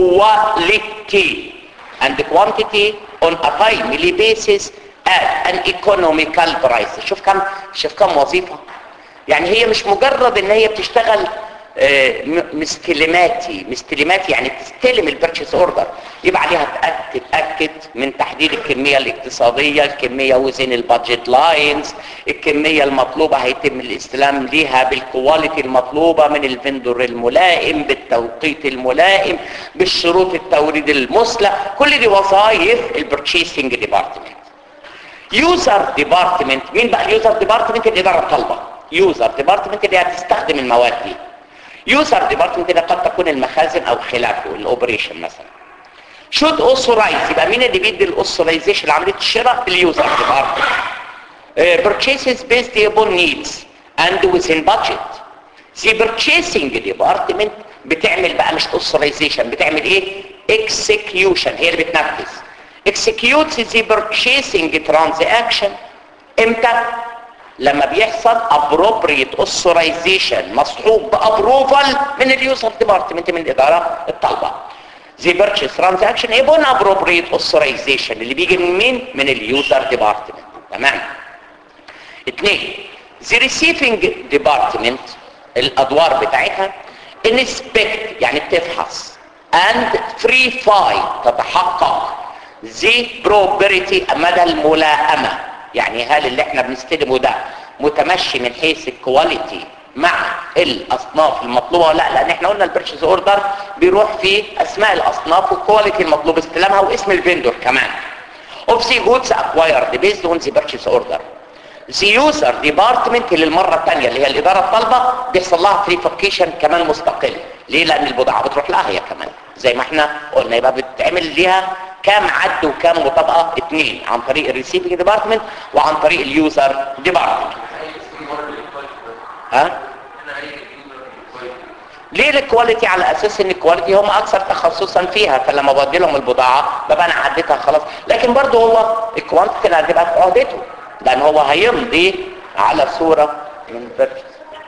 quality and quantity on a timely basis at an economical price شوف كم شوف كم وظيفة يعني هي مش مجرد ان هي بتشتغل آه، م- مستلماتي مستلماتي يعني تستلم البيرتشيس اوردر يبقى عليها تأكد تأكد من تحديد الكمية الاقتصادية الكمية وزن البادجت لاينز الكمية المطلوبة هيتم الاستلام ليها بالكواليتي المطلوبة من الفندور الملائم بالتوقيت الملائم بالشروط التوريد المثلى كل دي وظائف البرتشيسنج ديبارتمنت يوزر ديبارتمنت مين بقى اليوزر ديبارتمنت الاداره الطالبه يوزر ديبارتمنت اللي هتستخدم المواد دي يوزر ديبارتمنت ده قد تكون المخازن او خلافه الاوبريشن مثلا شود اوثورايز يبقى مين اللي بيدي الاوثورايزيشن لعمليه الشراء اليوزر ديبارتمنت purchases based upon needs and within budget the purchasing department بتعمل بقى مش authorization بتعمل ايه execution هي اللي بتنفذ executes the purchasing transaction امتى لما بيحصل appropriate authorization مصحوب بapproval من اليوزر ديبارتمنت من الاداره الطالبه the purchase transaction upon appropriate authorization اللي بيجي من مين من اليوزر ديبارتمنت تمام اثنين the receiving department الادوار بتاعتها inspect يعني بتفحص and verify تتحقق the property مدى الملائمة يعني هل اللي احنا بنستلمه ده متمشي من حيث الكواليتي مع الاصناف المطلوبه ولا لا لان احنا قلنا البيرشيز اوردر بيروح فيه اسماء الاصناف والكواليتي المطلوب استلامها واسم الفندور كمان of the goods acquired based on the purchase order the user department للمرة الثانية اللي هي الإدارة الطالبة بيحصل لها فيريفيكيشن كمان مستقل ليه؟ لأن البضاعة بتروح لها هي كمان زي ما احنا قلنا يبقى بتعمل ليها كام عد وكام مطابقة اثنين عن طريق الريسيفنج ديبارتمنت وعن طريق اليوزر ديبارتمنت ها؟ ليه الكواليتي على اساس ان الكواليتي هم اكثر تخصصا فيها فلما بدي لهم البضاعه ببقى انا عديتها خلاص لكن برضه هو الكوانتيتي اللي هتبقى في عهدته لان هو هيمضي على صوره من بيرشيز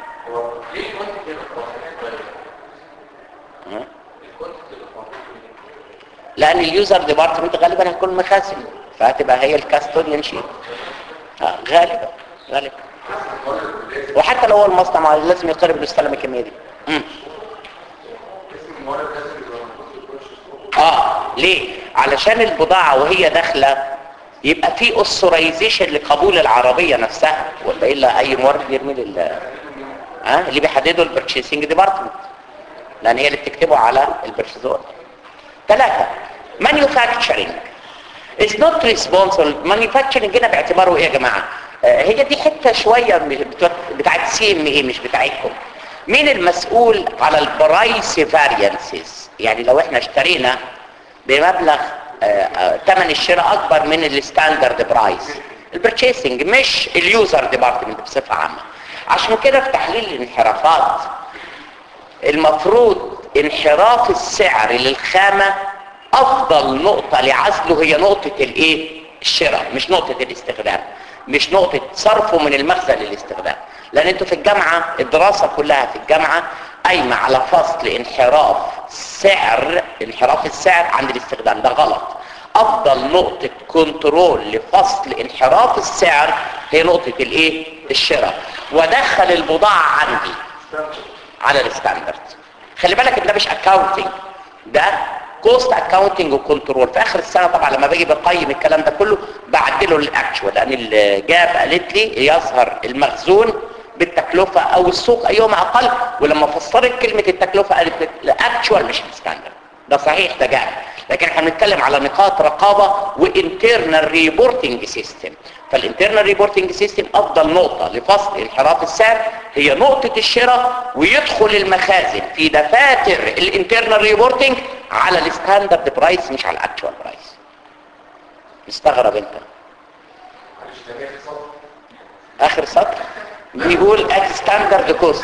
لان اليوزر ديبارتمنت غالبا هيكون مخازن فهتبقى هي الكاستوديان شيت آه غالبا غالبا وحتى لو هو المصنع لازم يقترب انه يستلم الكميه دي مم. اه ليه علشان البضاعه وهي داخله يبقى في اوثرايزيشن لقبول العربيه نفسها ولا الا اي مورد يرمي لل ها اللي بيحدده البرتشيسنج ديبارتمنت لان هي اللي بتكتبه على البرشيز اوردر ثلاثه مانيفاكتشرنج is not responsible manufacturing هنا باعتباره ايه يا جماعه آه هي دي حته شويه بتوع- بتاعت سي ام اي مش بتاعتكم مين المسؤول على البرايس فاريانسز يعني لو احنا اشترينا بمبلغ آه، آه، ثمن الشراء اكبر من الستاندرد برايس البرتشيسنج مش اليوزر ديبارتمنت بصفه عامه عشان كده في تحليل الانحرافات المفروض انحراف السعر للخامة افضل نقطة لعزله هي نقطة الايه الشراء مش نقطة الاستخدام مش نقطة صرفه من المخزن للاستخدام لان انتوا في الجامعة الدراسة كلها في الجامعة قايمة على فصل انحراف سعر انحراف السعر عند الاستخدام ده غلط افضل نقطة كنترول لفصل انحراف السعر هي نقطة الايه الشراء ودخل البضاعة عندي على الستاندرد خلي بالك ان ده مش اكاونتنج ده كوست اكاونتنج وكنترول في اخر السنه طبعا لما باجي بقيم الكلام ده كله بعدله للاكشوال لان الجاب قالت لي يظهر المخزون بالتكلفه او السوق ايهما اقل ولما فسرت كلمه التكلفه قالت الاكشوال مش الستاندرد ده صحيح ده جاب لكن احنا بنتكلم على نقاط رقابه وانترنال ريبورتنج سيستم فالانترنال ريبورتنج سيستم افضل نقطه لفصل انحراف السعر هي نقطه الشراء ويدخل المخازن في دفاتر الانترنال ريبورتنج على الستاندرد برايس مش على الاكتوال برايس مستغرب انت معلش ده جاي في صف اخر سطر بيقول ات ستاندرد كوست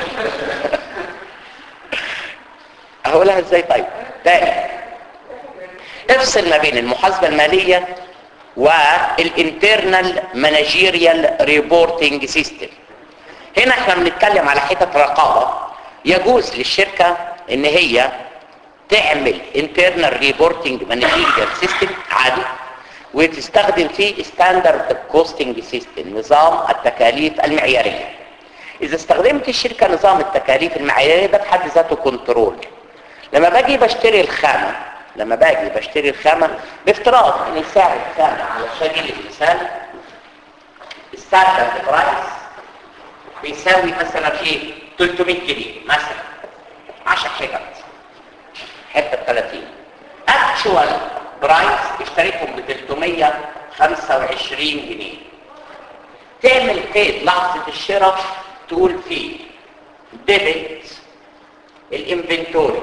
هقولها ازاي طيب تاني افصل ما بين المحاسبه الماليه والانترنال مانجيريال ريبورتنج سيستم هنا احنا بنتكلم على حته رقابه يجوز للشركه ان هي تعمل انترنال ريبورتنج مانجيريال سيستم عادي وتستخدم فيه ستاندرد كوستنج سيستم نظام التكاليف المعياريه اذا استخدمت الشركه نظام التكاليف المعياريه ده بحد ذاته كنترول لما باجي بشتري الخامه لما باجي بشتري الخامه بافتراض ان سعر الخامه على سبيل المثال الستاندرد برايس بيساوي مثلا ايه 300 جنيه مثلا 10 حتت حته ب 30 اكشوال برايس اشتريتهم ب 325 جنيه تعمل كيد لحظه الشراء تقول فيه ديبت الانفنتوري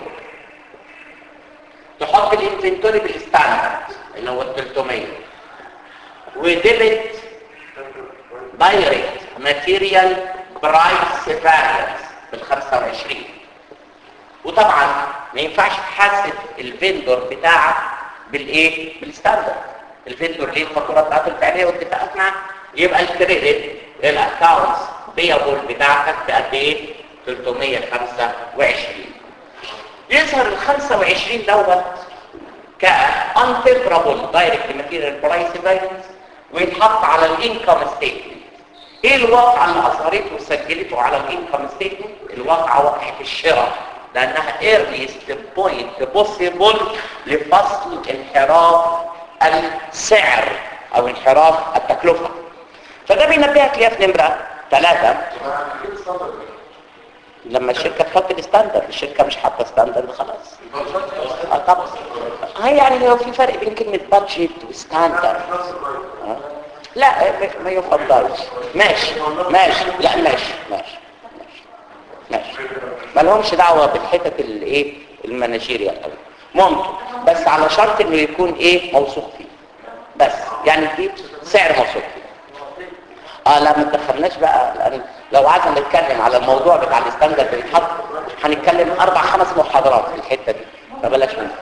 تحط الانفنتوري بالستاندرد اللي هو ال 300 وديبت دايركت ماتيريال برايس فاريانس بال 25 وطبعا ما ينفعش تحاسب الفيندور بتاعك بالايه بالستاندرد الفيندور ليه الفاتوره بتاعته الفعليه واتفقت معاه يبقى الكريدت الاكونتس بيبل بتاعتك بقد ايه 325 يظهر ال 25 دوت ك unfavorable direct material price variance ويتحط على الانكم ستيتمنت ايه الواقعه اللي اظهرته وسجلته على الانكم ستيتمنت الواقعه واقعه الشراء لانها earliest point possible لفصل انحراف السعر او انحراف التكلفه فده بينبهك ليها في نمره ثلاثه ايه الصدر لما الشركه تحط الستاندرد الشركه مش حاطه ستاندرد خلاص ده اه طبعا هي يعني هو في فرق بين كلمه بادجت وستاندرد آه. لا ما- ما يفضلش ماشي ماشي لا ماشي ماشي ماشي ماشي ما لهمش دعوه بالحتت الايه المانجيريال قوي ممكن بس على شرط انه يكون ايه موثوق فيه بس يعني في سعر موثوق فيه اه لا ما تدخلناش بقى لان لو قعدنا نتكلم على الموضوع بتاع الستاندرد اللي بيتحط هنتكلم اربع خمس محاضرات في الحته دي فبلاش منها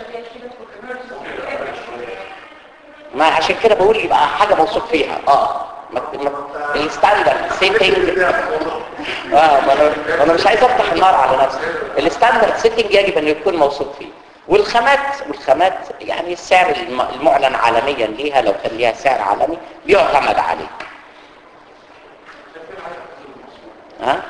ما عشان كده بقول يبقى حاجه موثوق فيها اه ما ما الستاندرد سيتنج اه ما انا ما انا مش عايز افتح النار على نفسي الستاندرد سيتنج يجب ان يكون موثوق فيه والخامات والخامات يعني السعر الم- المعلن عالميا ليها لو كان ليها سعر عالمي بيعتمد عليه ها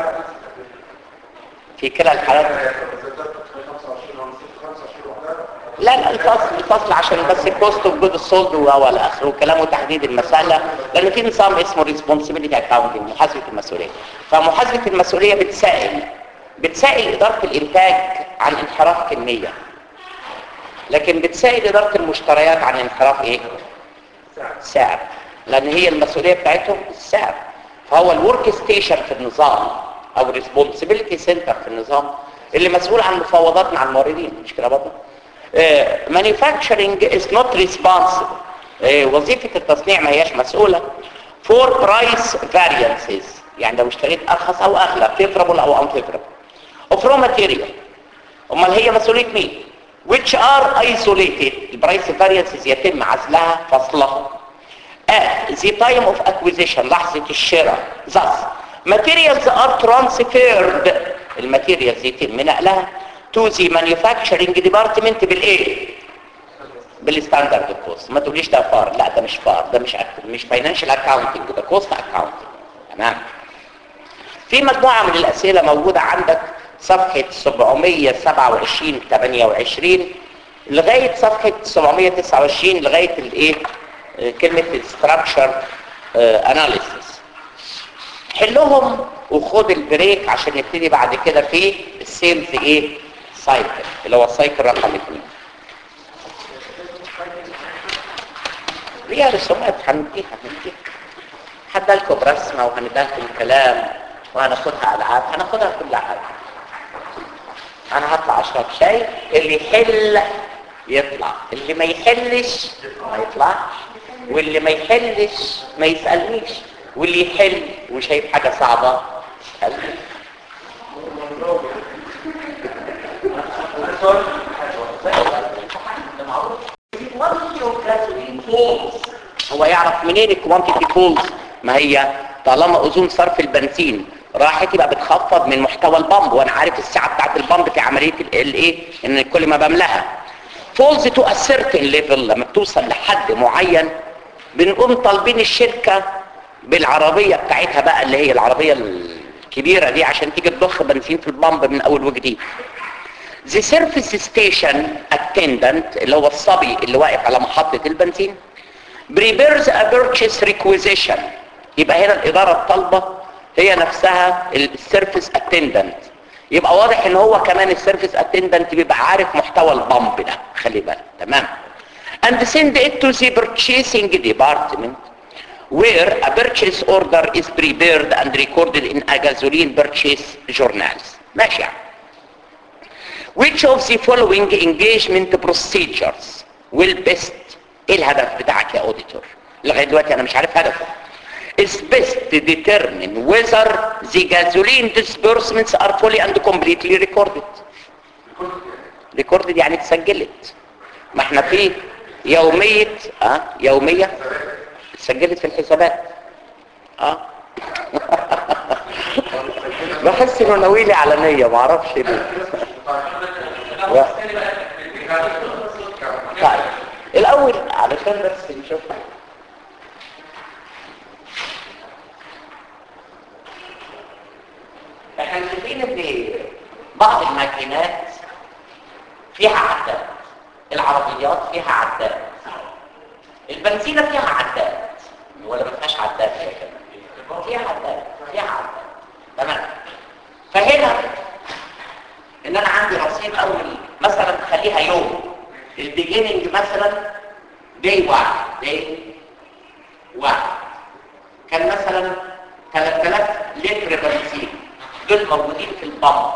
في كلا الحالات لا لا الفصل الفصل عشان بس الكوست اوف جود السولد والى اخره وكلام وتحديد المساله لان في نظام اسمه ريسبونسبيلتي اكاونتنج محاسبه المسؤوليه فمحاسبه المسؤوليه بتسائل بتسائل اداره الانتاج عن انحراف كميه لكن بتسائل اداره المشتريات عن انحراف ايه سعر لان هي المسؤوليه بتاعتهم السعر فهو الورك ستيشن في النظام او ريسبونسبيلتي سنتر في النظام اللي مسؤول عن مفاوضات مع الموردين مش كده برضه مانيفاكتشرنج از نوت ريسبونسبل وظيفه التصنيع ما هياش مسؤوله فور برايس فاريانسز يعني لو اشتريت ارخص او اغلى فيفربل او ان فيفربل اوف رو ماتيريال امال هي مسؤوليه مين which are isolated البرايس فاريانسز يتم عزلها فصلها at the time of acquisition لحظة الشراء thus materials are transferred الماتيريالز يتم نقلها to the manufacturing department بالايه بالستاندرد كوست ما تقوليش ده فار لا ده مش فار ده مش أك... مش فاينانشال اكاونتنج ده كوست اكاونتنج تمام في مجموعه من الاسئله موجوده عندك صفحه 727 28 لغايه صفحه 729 لغايه الايه كلمه structure اناليسيس حلهم وخد البريك عشان نبتدي بعد كده في السيلز ايه سايكل اللي هو السايكل رقم 2 ليها رسومات هنديها هنديها هدى لكم رسمه وهندى لكم كلام وهناخدها العاب هناخدها كل حاجه انا هطلع اشرب شاي اللي يحل يطلع اللي ما يحلش ما يطلعش واللي ما يحلش ما يسالنيش واللي يحل وشايف حاجه صعبه يسالني هو يعرف منين الكوانتيتي فولز ما هي طالما اذون صرف البنزين راحت يبقى بتخفض من محتوى البمب وانا عارف السعه بتاعت البمب في عمليه الايه ان كل ما بملاها فولز تو اسيرتن ليفل لما بتوصل لحد معين بنقوم طالبين الشركه بالعربيه بتاعتها بقى اللي هي العربيه الكبيره دي عشان تيجي تضخ بنزين في البمب من اول وجديد The service station attendant اللي هو الصبي اللي واقف على محطة البنزين prepares a purchase requisition يبقى هنا الإدارة الطالبة هي نفسها السيرفيس اتندنت يبقى واضح ان هو كمان السيرفيس اتندنت بيبقى عارف محتوى البامب ده خلي بالك تمام and send it to the purchasing department where a purchase order is prepared and recorded in a gasoline purchase journals ماشي يعني which of the following engagement procedures will best ايه الهدف بتاعك يا auditor لغايه دلوقتي انا مش عارف هدفه is best to determine whether the gasoline disbursements are fully and completely recorded recorded يعني اتسجلت ما احنا في يومية اه يومية اتسجلت في الحسابات اه بحس انه ناويلي على نية ما اعرفش ليه و... طيب الاول علشان بس نشوف احنا شايفين ان بعض الماكينات فيها عداد العربيات فيها عداد البنزينه فيها عداد ولا ما فيهاش عداد هي كمان فيها عداد فيها عداد تمام فهنا ان انا عندي رصيد اول مثلا خليها يوم البيجيننج مثلا دي واحد دي واحد كان مثلا 3000 لتر بنزين دول موجودين في البمب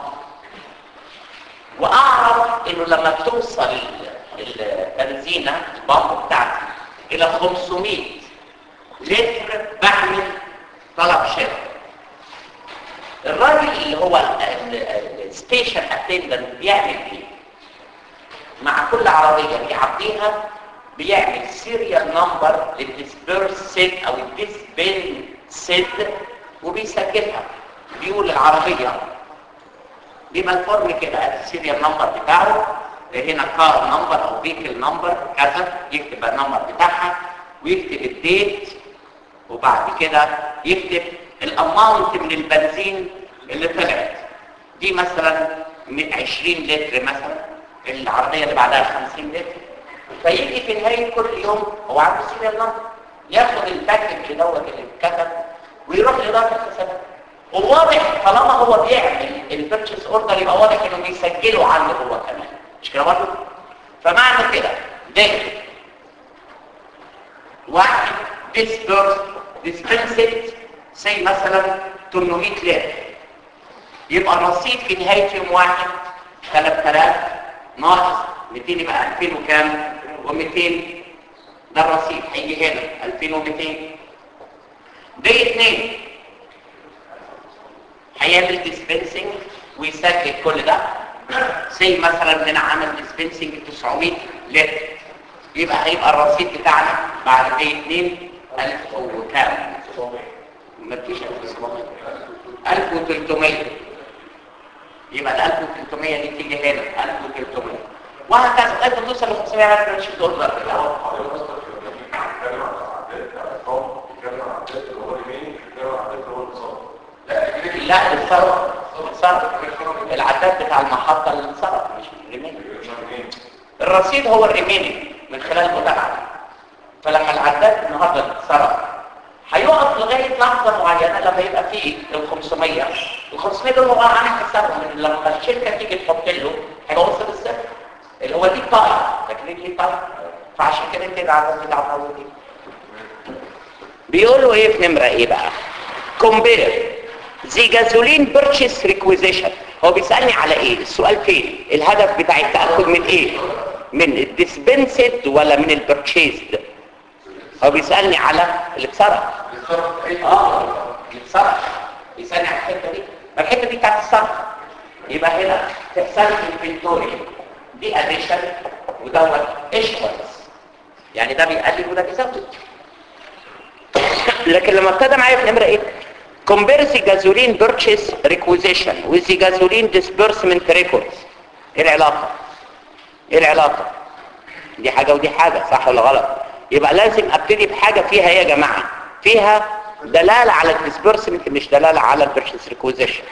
واعرف انه لما بتوصل البنزينه البمب بتاعتي الى 500 لتر بعمل طلب شراء الراجل اللي هو الستيشن اتندنت بيعمل ايه مع كل عربيه بيعديها بيعمل سيريال نمبر للديسبيرس سيت او الديسبين سيت وبيسجلها بيقول العربيه بيبقى الفورم كده السيريال نمبر بتاعه هنا كار نمبر او فيكل نمبر كذا يكتب النمبر بتاعها ويكتب الديت وبعد كده يكتب الاماونت من البنزين اللي طلعت دي مثلا 20 لتر مثلا العربيه اللي بعدها 50 لتر فيجي في نهايه كل يوم هو عنده سيريال نمبر ياخد الباكج دوت اللي اتكتب ويروح لاداره الحسابات وواضح طالما هو بيعمل البيرتشيز اوردر يبقى واضح انه بيسجله عنده هو كمان مش كده برضه فمعنى كده ده واحد dispersed dispensed زي مثلا 800 لتر يبقى الرصيد في نهاية يوم واحد 3000 ناقص 200 يبقى 2000 وكام و200 ده الرصيد هيجي هنا 2200 دي اتنين هيعمل ديسبنسنج ويسجل كل ده زي مثلا هنا عمل ديسبنسنج 900 لتر يبقى هيبقى الرصيد بتاعنا بعد دي اتنين 1000 وكام ما فيش 1700 1300 يبقى ال 1300 دي تيجي هنا 1300 وهكذا لغايه ما توصل ل 500 الف دولار بيتكلم عن العداد الارقام بيتكلم عن العداد اللي هو اليمين بيتكلم عن العداد اللي هو النظام لا الصرف الصرف العداد بتاع المحطه اللي انصرف مش الريميني الرصيد هو الريميني من خلال المتابعه فلما العداد النهارده اتصرف هيقف لغايه لحظه معينه لما يبقى فيه ال 500 ال 500 دول هو عامل حسابهم ان لما الشركه تيجي تحط له هيبقى وصل الصفر اللي هو دي طاير لكن دي طاير فعشان كده انت العداد بتاع الاول دي بيقولوا ايه في نمره ايه بقى كومبير زي جازولين بيرتشيس ريكويزيشن هو بيسالني على ايه السؤال فين الهدف بتاع التاكد من ايه من الديسبنسد ولا من البيرتشيزد هو بيسالني على اللي اتصرف اه اللي اتصرف بيسالني على الحته دي ما الحته دي بتاعت الصرف يبقى هنا تحسب الانفنتوري دي اديشن ودوت ايشوانس يعني ده بيقلل وده بيزود لكن لما ابتدى معايا في نمره ايه compare the gasoline purchase requisition with the gasoline disbursement records ايه العلاقه ايه العلاقه دي حاجه ودي حاجه صح ولا غلط يبقى لازم ابتدي بحاجه فيها ايه يا جماعه فيها دلاله على الديسبرسمنت مش دلاله على البيرشيس ريكويزيشن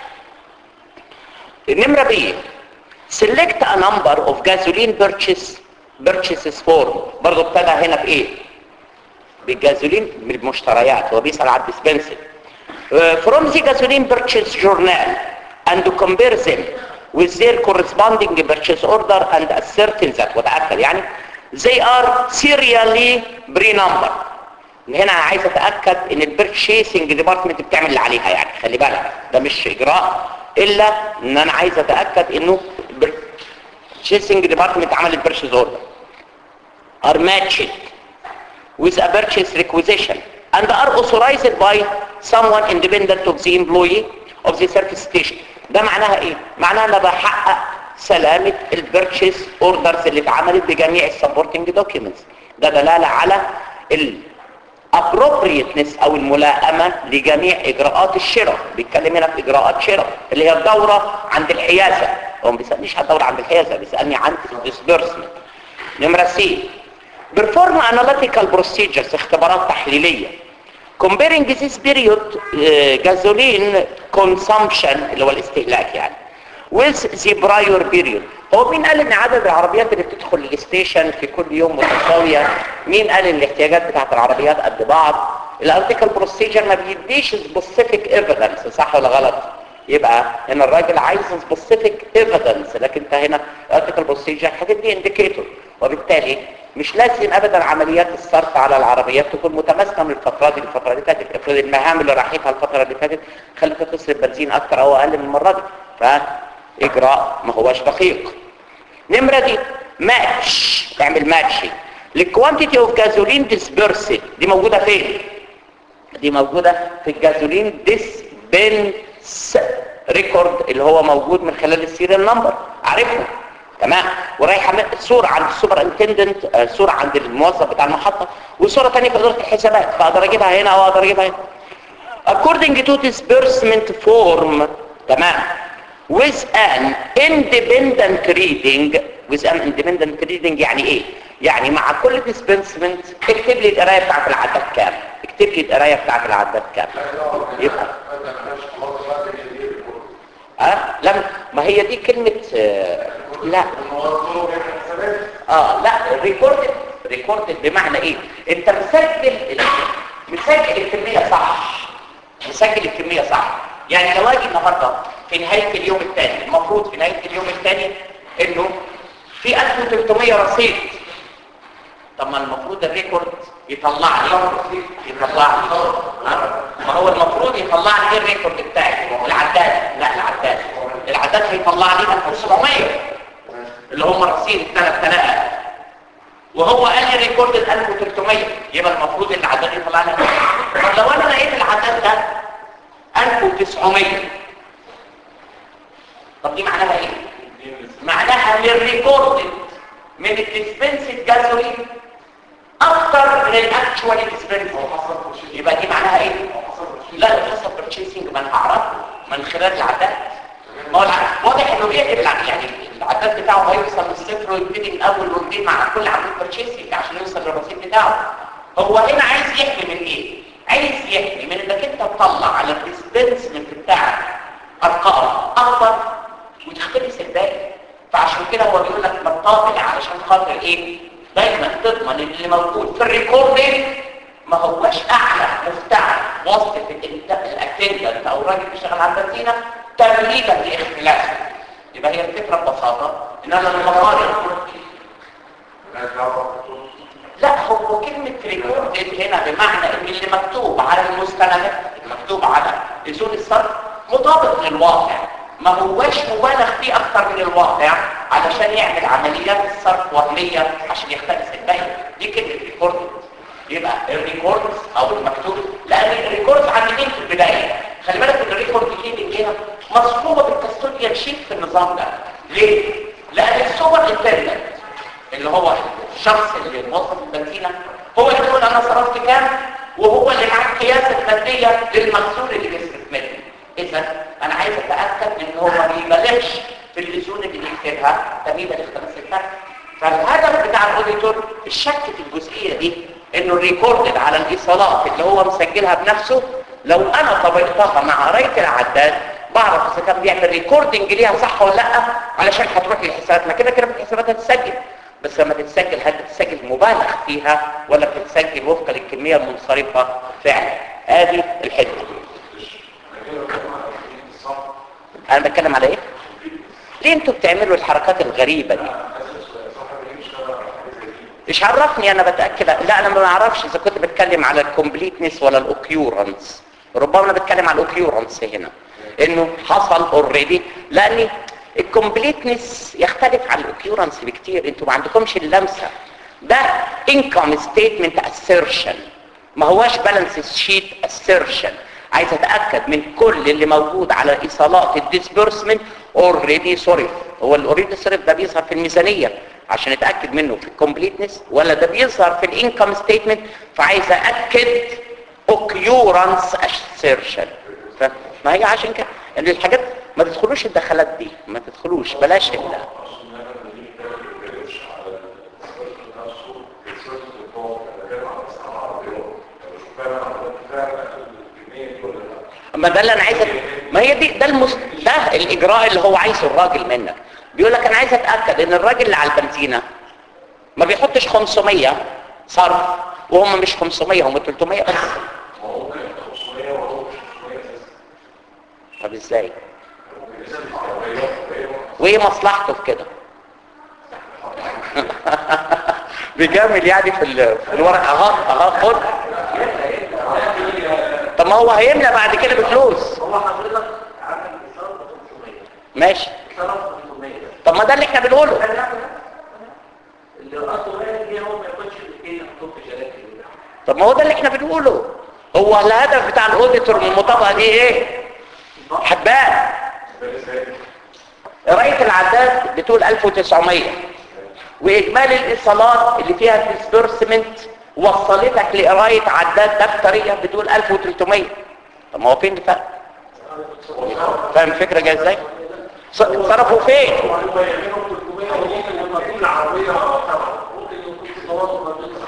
النمره بي select a number of gasoline purchase purchases form برضه ابتدى هنا بايه بالجازولين بالمشتريات هو بيسال على الديسبنسر from the gasoline purchase journal and to compare them with their corresponding purchase order and ascertain that وتأكد يعني they are serially pre-number هنا انا عايز اتاكد ان البيرتشيسنج ديبارتمنت بتعمل اللي عليها يعني خلي بالك ده مش اجراء الا ان انا عايز اتاكد انه البيرتشيسنج ديبارتمنت عمل البيرشيز اوردر are matched with a purchase requisition and are authorized by someone independent of the employee of the service station ده معناها ايه معناها انا بحقق سلامة البيرتشيس اوردرز اللي اتعملت بجميع السبورتنج دوكيومنتس ده دلالة على ال appropriateness او الملائمة لجميع اجراءات الشراء بيتكلم هنا في اجراءات شراء اللي هي الدورة عند الحيازة هو ما بيسألنيش على الدورة عند الحيازة بيسألني عن disbursement نمرة سي perform analytical procedures اختبارات تحليلية comparing this period uh, gasoline consumption اللي هو الاستهلاك يعني with the prior period هو مين قال ان عدد العربيات اللي بتدخل الستيشن في كل يوم متساوية مين قال ان الاحتياجات بتاعت العربيات قد بعض الارتيكل بروسيجر ما بيديش سبيسيفيك ايفيدنس صح ولا غلط يبقى هنا الراجل عايز سبيسيفيك ايفيدنس لكن انت هنا الارتيكل بروسيجر هتدي انديكيتور وبالتالي مش لازم ابدا عمليات الصرف على العربيات تكون متماسكه من الفتره دي للفتره اللي فاتت افرض المهام اللي راحتها الفتره اللي فاتت خلتها تصرف بنزين اكتر او اقل من المره دي فاجراء ما هوش دقيق نمره دي ماتش اعمل ماتشنج للكوانتيتي اوف جازولين ديسبيرسد دي موجوده فين دي موجوده في الجازولين ديسبنس ريكورد اللي هو موجود من خلال السيريال نمبر عارفه تمام ورايحه صوره عند السوبر انتندنت صوره عند الموظف بتاع المحطه وصوره ثانيه في اداره الحسابات فاقدر اجيبها هنا او اقدر اجيبها هنا according to disbursement form تمام with an independent reading with an independent reading يعني ايه يعني مع كل dispensement اكتب لي القرايه بتاعت العداد كام اكتب لي القرايه بتاعت العداد كام يبقى ها أه؟ لم ما هي دي كلمه آه لا اه لا ريكوردد ريكوردد بمعنى ايه انت مسجل مسجل الكميه صح مسجل الكميه صح يعني لو اجي النهارده في نهايه اليوم الثاني المفروض في نهايه اليوم الثاني انه في 1300 رصيد طب ما المفروض الريكورد يطلع لي يطلع لي ها؟ ما هو المفروض يطلع لي ايه الريكورد بتاعي العداد لا العداد العداد هيطلع لي 1700 اللي هم رصيد 3000 وهو قال لي ريكورد 1300 يبقى المفروض العداد يطلع لي طب لو انا لقيت العداد ده 1900 طب دي معناها ايه معناها ان الريكورد من الديسبنسد جازولين اكتر من الاكشوال ديسبنسد يبقى دي معناها ايه لا ده حسب برتشيسنج ما انا هعرفه من خلال العداد ما هو الع- واضح انه بيقلب الع- يعني العداد بتاعه هيوصل للصفر ويبتدي من اول وجديد مع كل عمليه برتشيسنج عشان يوصل للرصيد بتاعه هو هنا عايز يحمي من ايه عايز يحمي من انك انت تطلع على الديسبنسمنت بتاعك ارقام اكبر وتختلس الباقي فعشان كده هو بيقول لك بطاطل علشان خاطر ايه دايما تضمن ان اللي موجود في الريكوردنج ما هوش اعلى مفتعل وسط الاتندنت او الراجل اللي بيشتغل على البنزينه تمليكا لاختلافه يبقى هي الفكره ببساطه ان انا لما اقارن لا هو كلمة ريكوردد هنا بمعنى ان اللي مكتوب على المستندات المكتوب على اصول الصرف مطابق للواقع ما هوش مبالغ فيه اكتر من الواقع علشان يعمل عمليات الصرف وهمية عشان يختلس البيع دي كلمة ريكوردد يبقى الريكوردز او المكتوب لان الريكوردز عاملين في البداية خلي بالك ان الريكورد كيبنج هنا مصحوبة بالكاستوديان شيت في النظام ده ليه؟ لان السوبر انترنت اللي هو الشخص اللي موظف البنزينة هو اللي يقول انا صرفت كام وهو اللي معاه القياس المادية للمخزون اللي بيصرف منه اذا انا عايز اتاكد ان هو ما بيبالغش في اللزوم اللي بيكتبها تمييزا لاختلاف الفرق فالهدف بتاع الاوديتور الشك في الجزئيه دي انه الريكوردد على الايصالات اللي هو مسجلها بنفسه لو انا طبقتها مع قرايه العداد بعرف اذا كان بيعمل ريكوردنج ليها صح ولا لا علشان هتروح للحسابات ما كده كده في الحسابات هتسجل بس لما تتسجل هل بتتسجل مبالغ فيها ولا بتتسجل وفقا للكميه المنصرفه فعلا ادي الحته انا بتكلم على ايه ليه انتوا بتعملوا الحركات الغريبه دي مش عرفني انا بتاكد لا انا ما اعرفش اذا كنت بتكلم على الكومبليتنس ولا الاوكيورنس ربما انا بتكلم على الاوكيورنس هنا انه حصل اوريدي لان الكومبليتنس يختلف عن الاوكيورنس بكتير انتوا ما عندكمش اللمسه ده انكم ستيتمنت assertion ما هواش بالانس شيت assertion عايز اتاكد من كل اللي موجود على ايصالات الديسبيرسمنت اوريدي صرف هو الاوريدي صرف ده بيظهر في الميزانيه عشان اتاكد منه في الكومبليتنس ولا ده بيظهر في الانكم ستيتمنت فعايز اتاكد اوكيورنس assertion ما هي عشان كده ان الحاجات ما تدخلوش الدخلات دي ما تدخلوش بلاش ال ما ده اللي انا عايز أت- ما هي دي ده المس... ده الاجراء اللي هو عايزه الراجل منك بيقول لك انا عايز اتاكد ان الراجل اللي على البنزينه ما بيحطش 500 صرف وهم مش 500 هم 300 بس طب ازاي وايه مصلحته في كده بيجامل يعني في ال- في الورق اهو اهو خد طب ما هو هيملى بعد كده بفلوس هو حضرتك عندك اتصال ب 500 ماشي اتصال ب 500 طب ما ده اللي احنا بنقوله اللي اصله مالك دي هو ما ياخدش الاثنين يحطوه في جلاله طب ما هو ده اللي احنا بنقوله هو الهدف بتاع الاوديتور من المطابقه دي ايه هتبان قرايه العداد بتقول 1900 واجمالي الايصالات اللي فيها الديسبيرسمنت وصلتك لقرايه عداد دفتريه بتقول 1300 طب ما هو فين الفرق فاهم الفكره جايه ازاي ص- صرفوا فين هو يعملوا 300 وممكن لما تكون العربيه طبعا ممكن يكون في تواصل ما بين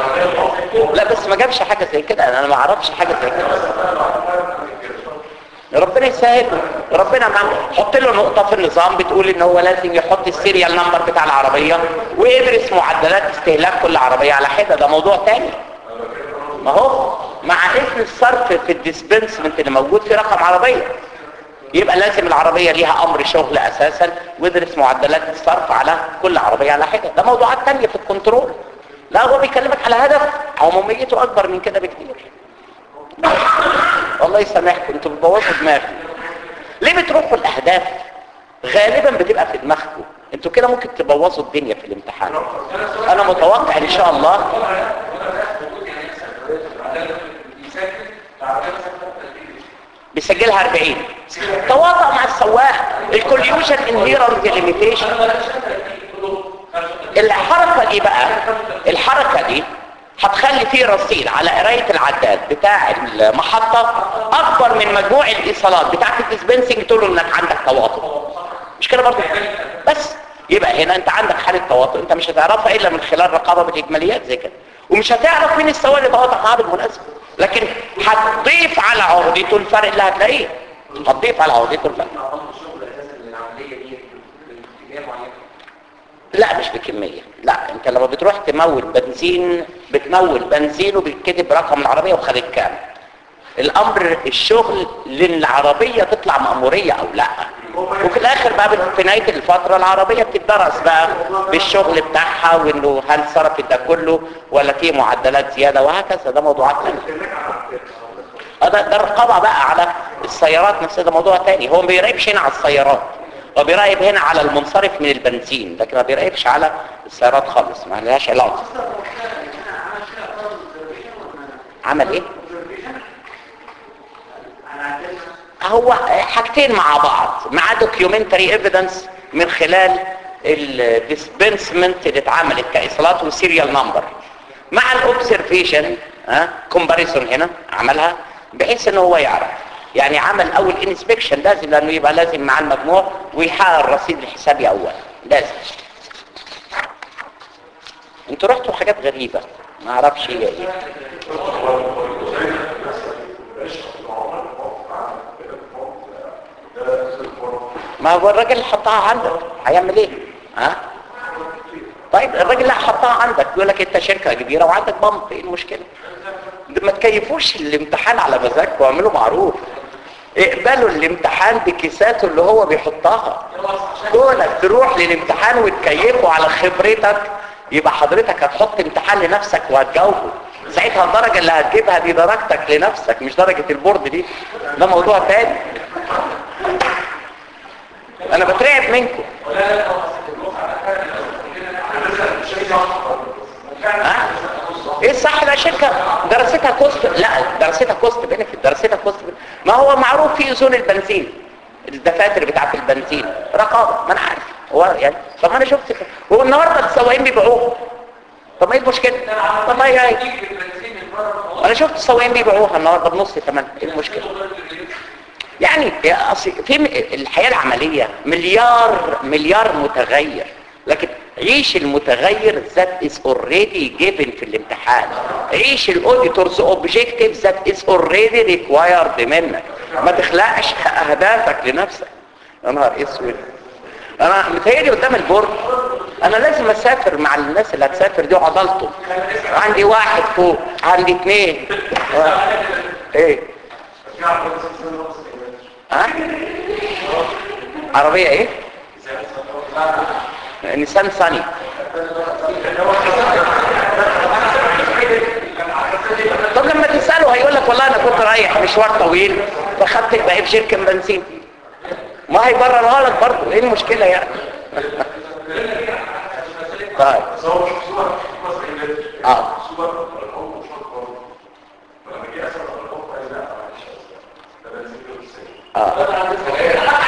لا بس ما جابش حاجه زي كده انا ما اعرفش حاجه زي كده ربنا يسهل ربنا معاه حط له نقطة في النظام بتقول ان هو لازم يحط السيريال نمبر بتاع العربية ويدرس معدلات استهلاك كل عربية على حدة ده موضوع تاني ما هو مع اسم الصرف في الديسبنسمنت اللي موجود في رقم عربية يبقى لازم العربية ليها امر شغل اساسا ويدرس معدلات الصرف على كل عربية على حدة ده موضوعات تانية في الكنترول لا هو بيكلمك على هدف عموميته اكبر من كده بكتير والله يسامحكم انتوا بتبوظوا دماغي ليه بتروحوا الاهداف غالبا بتبقى في دماغكم انتوا كده ممكن تبوظوا الدنيا في الامتحان انا متوقع ان شاء الله بيسجلها 40 تواطأ مع السواق الكوليوشن انهيرنت ليميتيشن الحركة دي بقى الحركة دي هتخلي فيه رصيد على قراية العداد بتاع المحطة اكبر من مجموع الايصالات بتاعت الديسبنسنج تقول له انك عندك تواطؤ مش كده برضه بس يبقى هنا انت عندك حالة تواطؤ انت مش هتعرفها الا من خلال رقابة بالاجماليات زي كده ومش هتعرف مين السواق اللي تواطأ معاه بالمناسبة لكن هتضيف على عقدته الفرق اللي هتلاقيه هتضيف على عقدته الفرق لا مش بكمية لا انت لما بتروح تمول بنزين بتمول بنزين وبيتكتب رقم العربية وخارج كام الامر الشغل للعربية تطلع مأمورية او لا وفي الاخر بقى في نهاية الفترة العربية بتدرس بقى بالشغل بتاعها وانه هل صرفت ده كله ولا في معدلات زيادة وهكذا ده موضوعات تانية آه ده, ده الرقابة بقى على السيارات نفسها ده موضوع تاني هو ما بيراقبش هنا على السيارات هو بيراقب هنا على المنصرف من البنزين لكن ما بيراقبش على السيارات خالص ما لهاش علاقة عمل ايه هو حاجتين مع بعض مع دوكيومنتري ايفيدنس من خلال الديسبنسمنت اللي اتعملت كايصالات وسيريال نمبر مع الاوبزرفيشن ها كومباريسون هنا عملها بحيث ان هو يعرف يعني عمل اول انسبكشن لازم لانه يبقى لازم مع المجموع ويحقق الرصيد الحسابي اولا لازم انتوا رحتوا حاجات غريبة ما اعرفش هي ايه ما هو الراجل اللي حطها عندك هيعمل ايه ها طيب الراجل اللي حطها عندك يقول لك انت شركه كبيره وعندك بامب ايه المشكله ما تكيفوش الامتحان على مزاجكم واعملوا معروف اقبلوا الامتحان بكيساته اللي هو بيحطها كونك تروح للامتحان وتكيفه على خبرتك يبقى حضرتك هتحط امتحان لنفسك وهتجاوبه ساعتها الدرجة اللي هتجيبها دي درجتك لنفسك مش درجة البورد دي ده موضوع تاني انا بترعب منكم ها؟ ايه الصح لا شركة درستها كوست لا درستها كوست بنفيت درستها كوست ما هو معروف في زون البنزين الدفاتر بتاعت البنزين رقابة ما انا عارف هو يعني طب ما انا شفت كده. هو النهارده السواقين بيبيعوه طب ما ايه المشكلة طب ما هي انا شفت السواقين بيبيعوها النهارده بنص ثمن ايه المشكلة يعني يا أصي في م- الحياة العملية مليار مليار متغير لكن عيش المتغير ذات is already given في الامتحان عيش الاوديتورز اوبجيكتيف ذات is already required منك ما تخلقش اهدافك لنفسك يا نهار اسود انا متهيألي قدام البورد انا لازم اسافر مع الناس اللي هتسافر دي وعضلته عندي واحد فوق عندي اثنين ايه ها عربية ايه نيسان صني طب لما تسأله هيقول لك والله انا كنت رايح مشوار طويل فخدت بقى في شركة بنزين ما هيبررها لك برضه ايه المشكلة يعني طيب اه اه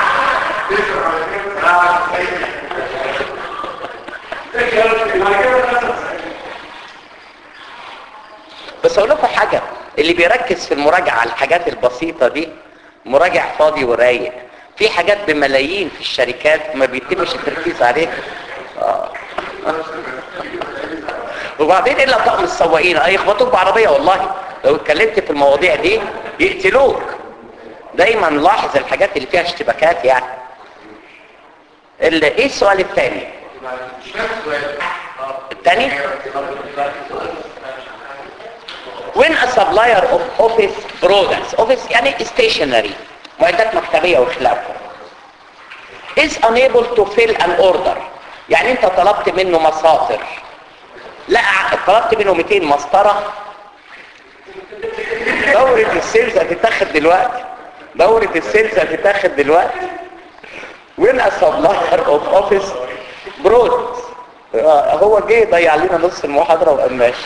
بس اقول لكم حاجة اللي بيركز في المراجعة على الحاجات البسيطة دي مراجع فاضي ورايق في حاجات بملايين في الشركات ما بيتمش التركيز عليها آه. وبعدين الا طقم السواقين هيخبطوك بعربية والله لو اتكلمت في المواضيع دي يقتلوك دايما لاحظ الحاجات اللي فيها اشتباكات يعني ال- ايه السؤال الثاني مش فاهم السؤال الثاني when a supplier of office products office يعني stationery معدات مكتبية وخلافه is unable to fill an order يعني انت طلبت منه مساطر لا طلبت منه 200 مسطرة دورة السيلز هتتاخد دلوقتي دورة السيلز هتتاخد دلوقتي when a supplier of office products آه، هو جه يضيع لنا نص المحاضرة وقام ماشي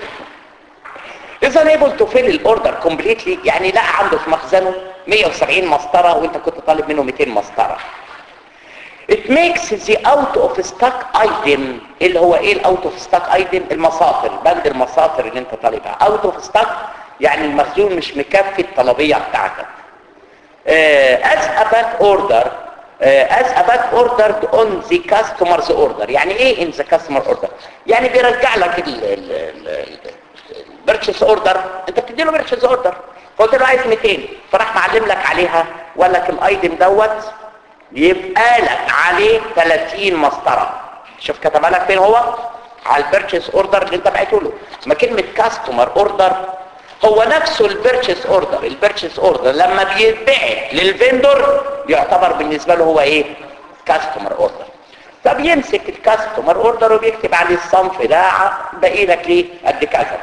is unable to fill الاوردر completely يعني لقى عنده في مخزنه 170 مسطرة وانت كنت طالب منه 200 مسطرة it makes the out of stock item اللي هو ايه الاوت اوف ستوك ايتم المساطر بند المساطر اللي انت طالبها اوت اوف ستوك يعني المخزون مش مكفي الطلبية بتاعتك uh, as a back order uh, as a back ordered on the customer's order يعني ايه in the customer order يعني بيرجع لك ال ال ال البرتشيس اوردر انت بتدي له برتشيس اوردر قلت له عايز 200 فراح معلم لك عليها وقال لك الايتم دوت يبقى لك عليه 30 مسطره شوف كتبها لك فين هو على البرتشيس اوردر اللي انت بعته له ما كلمه كاستمر اوردر هو نفسه البيرتشيس اوردر البيرتشيس اوردر لما بيتبعت للفندور يعتبر بالنسبه له هو ايه كاستمر اوردر فبيمسك الكاستمر اوردر وبيكتب عليه الصنف ده ع- باقي لك ليه قد كذا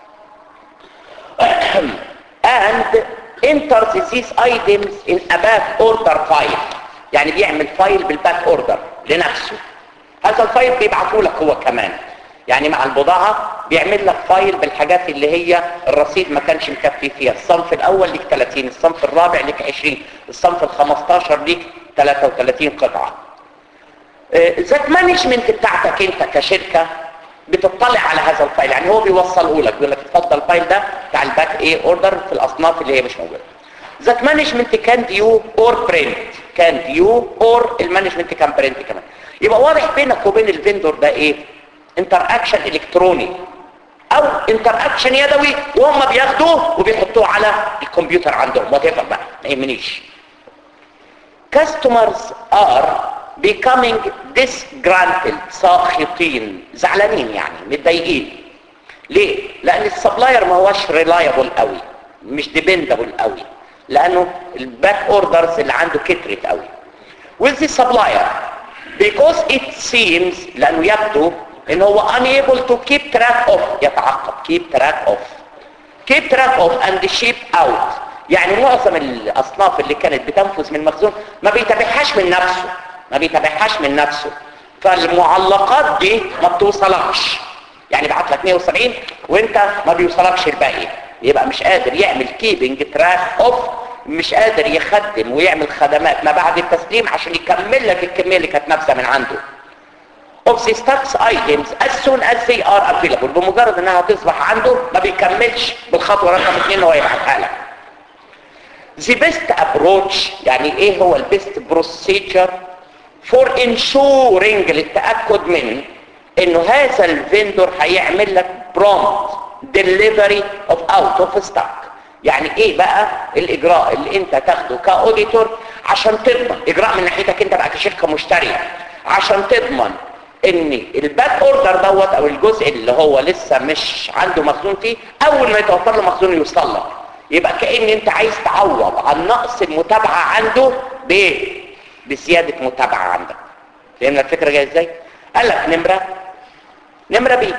and enters these items in a back order file يعني بيعمل فايل بالباك اوردر لنفسه هذا الفايل بيبعته لك هو كمان يعني مع البضاعة بيعمل لك فايل بالحاجات اللي هي الرصيد ما كانش مكفي فيها الصنف الاول ليك 30 الصنف الرابع ليك 20 الصنف ال 15 ليك 33 قطعة ذات مانجمنت بتاعتك انت كشركة بتطلع على هذا الفايل يعني هو بيوصله لك بيقول لك اتفضل الفايل ده بتاع الباك ايه اوردر في الاصناف اللي هي مش موجوده ذات مانجمنت كان فيو اور برنت كان فيو اور المانجمنت كان برنت كمان يبقى واضح بينك وبين الفندور ده ايه انتر اكشن الكتروني او انتر اكشن يدوي وهم بياخدوه وبيحطوه على الكمبيوتر عندهم وات ايفر بقى ما يهمنيش customers are becoming disgruntled ساخطين زعلانين يعني متضايقين ليه لان السبلاير ما هوش ريلايبل قوي مش ديبندبل قوي لانه الباك اوردرز اللي عنده كترت قوي with the supplier because it seems لانه يبدو ان هو unable to keep track of يتعقب keep track of keep track of and ship out يعني معظم الاصناف اللي كانت بتنفذ من المخزون ما بيتابعهاش من نفسه ما بيتابعهاش من نفسه فالمعلقات دي ما بتوصلكش يعني بعت لك 170 وانت ما بيوصلكش الباقي يبقى مش قادر يعمل كيبنج تراك اوف مش قادر يخدم ويعمل خدمات ما بعد التسليم عشان يكمل لك الكميه اللي كانت نافذه من عنده of the stocks items as soon as they are available بمجرد انها تصبح عنده ما بيكملش بالخطوه رقم اثنين هو يبعتها لك the best approach يعني ايه هو البيست procedure for ensuring للتأكد من انه هذا الفندور هيعمل لك prompt delivery of out of stock يعني ايه بقى الاجراء اللي انت تاخده كاوديتور عشان تضمن اجراء من ناحيتك انت بقى كشركه مشتريه عشان تضمن ان الباك اوردر دوت او الجزء اللي هو لسه مش عنده مخزون فيه اول ما يتوفر له مخزون يوصل لك يبقى كأن انت عايز تعوض عن نقص المتابعة عنده بايه بزيادة متابعة عندك فهمنا الفكرة جاية ازاي قال لك نمرة نمرة بي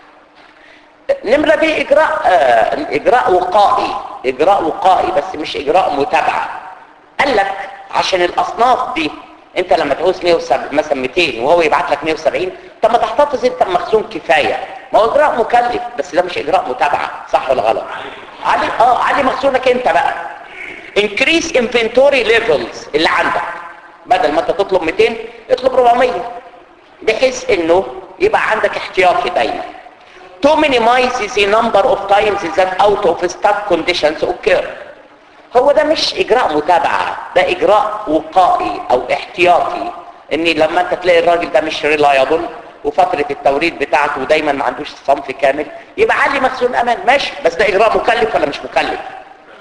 نمرة بي اجراء آه اجراء وقائي اجراء وقائي بس مش اجراء متابعة قال لك عشان الاصناف دي انت لما تعوز 170 مثلا 200 وهو يبعت لك 170 طب ما تحتفظ انت بمخزون كفايه ما هو اجراء مكلف بس ده مش اجراء متابعه صح ولا غلط علي اه علي مخزونك انت بقى increase inventory levels اللي عندك بدل ما انت تطلب 200 اطلب 400 بحيث انه يبقى عندك احتياطي دايما to minimize the number of times that out of stock conditions occur هو ده مش اجراء متابعة ده اجراء وقائي او احتياطي ان لما انت تلاقي الراجل ده مش ريلايبل وفترة التوريد بتاعته دايما ما عندوش صنف كامل يبقى علي مخزون امان ماشي بس ده اجراء مكلف ولا مش مكلف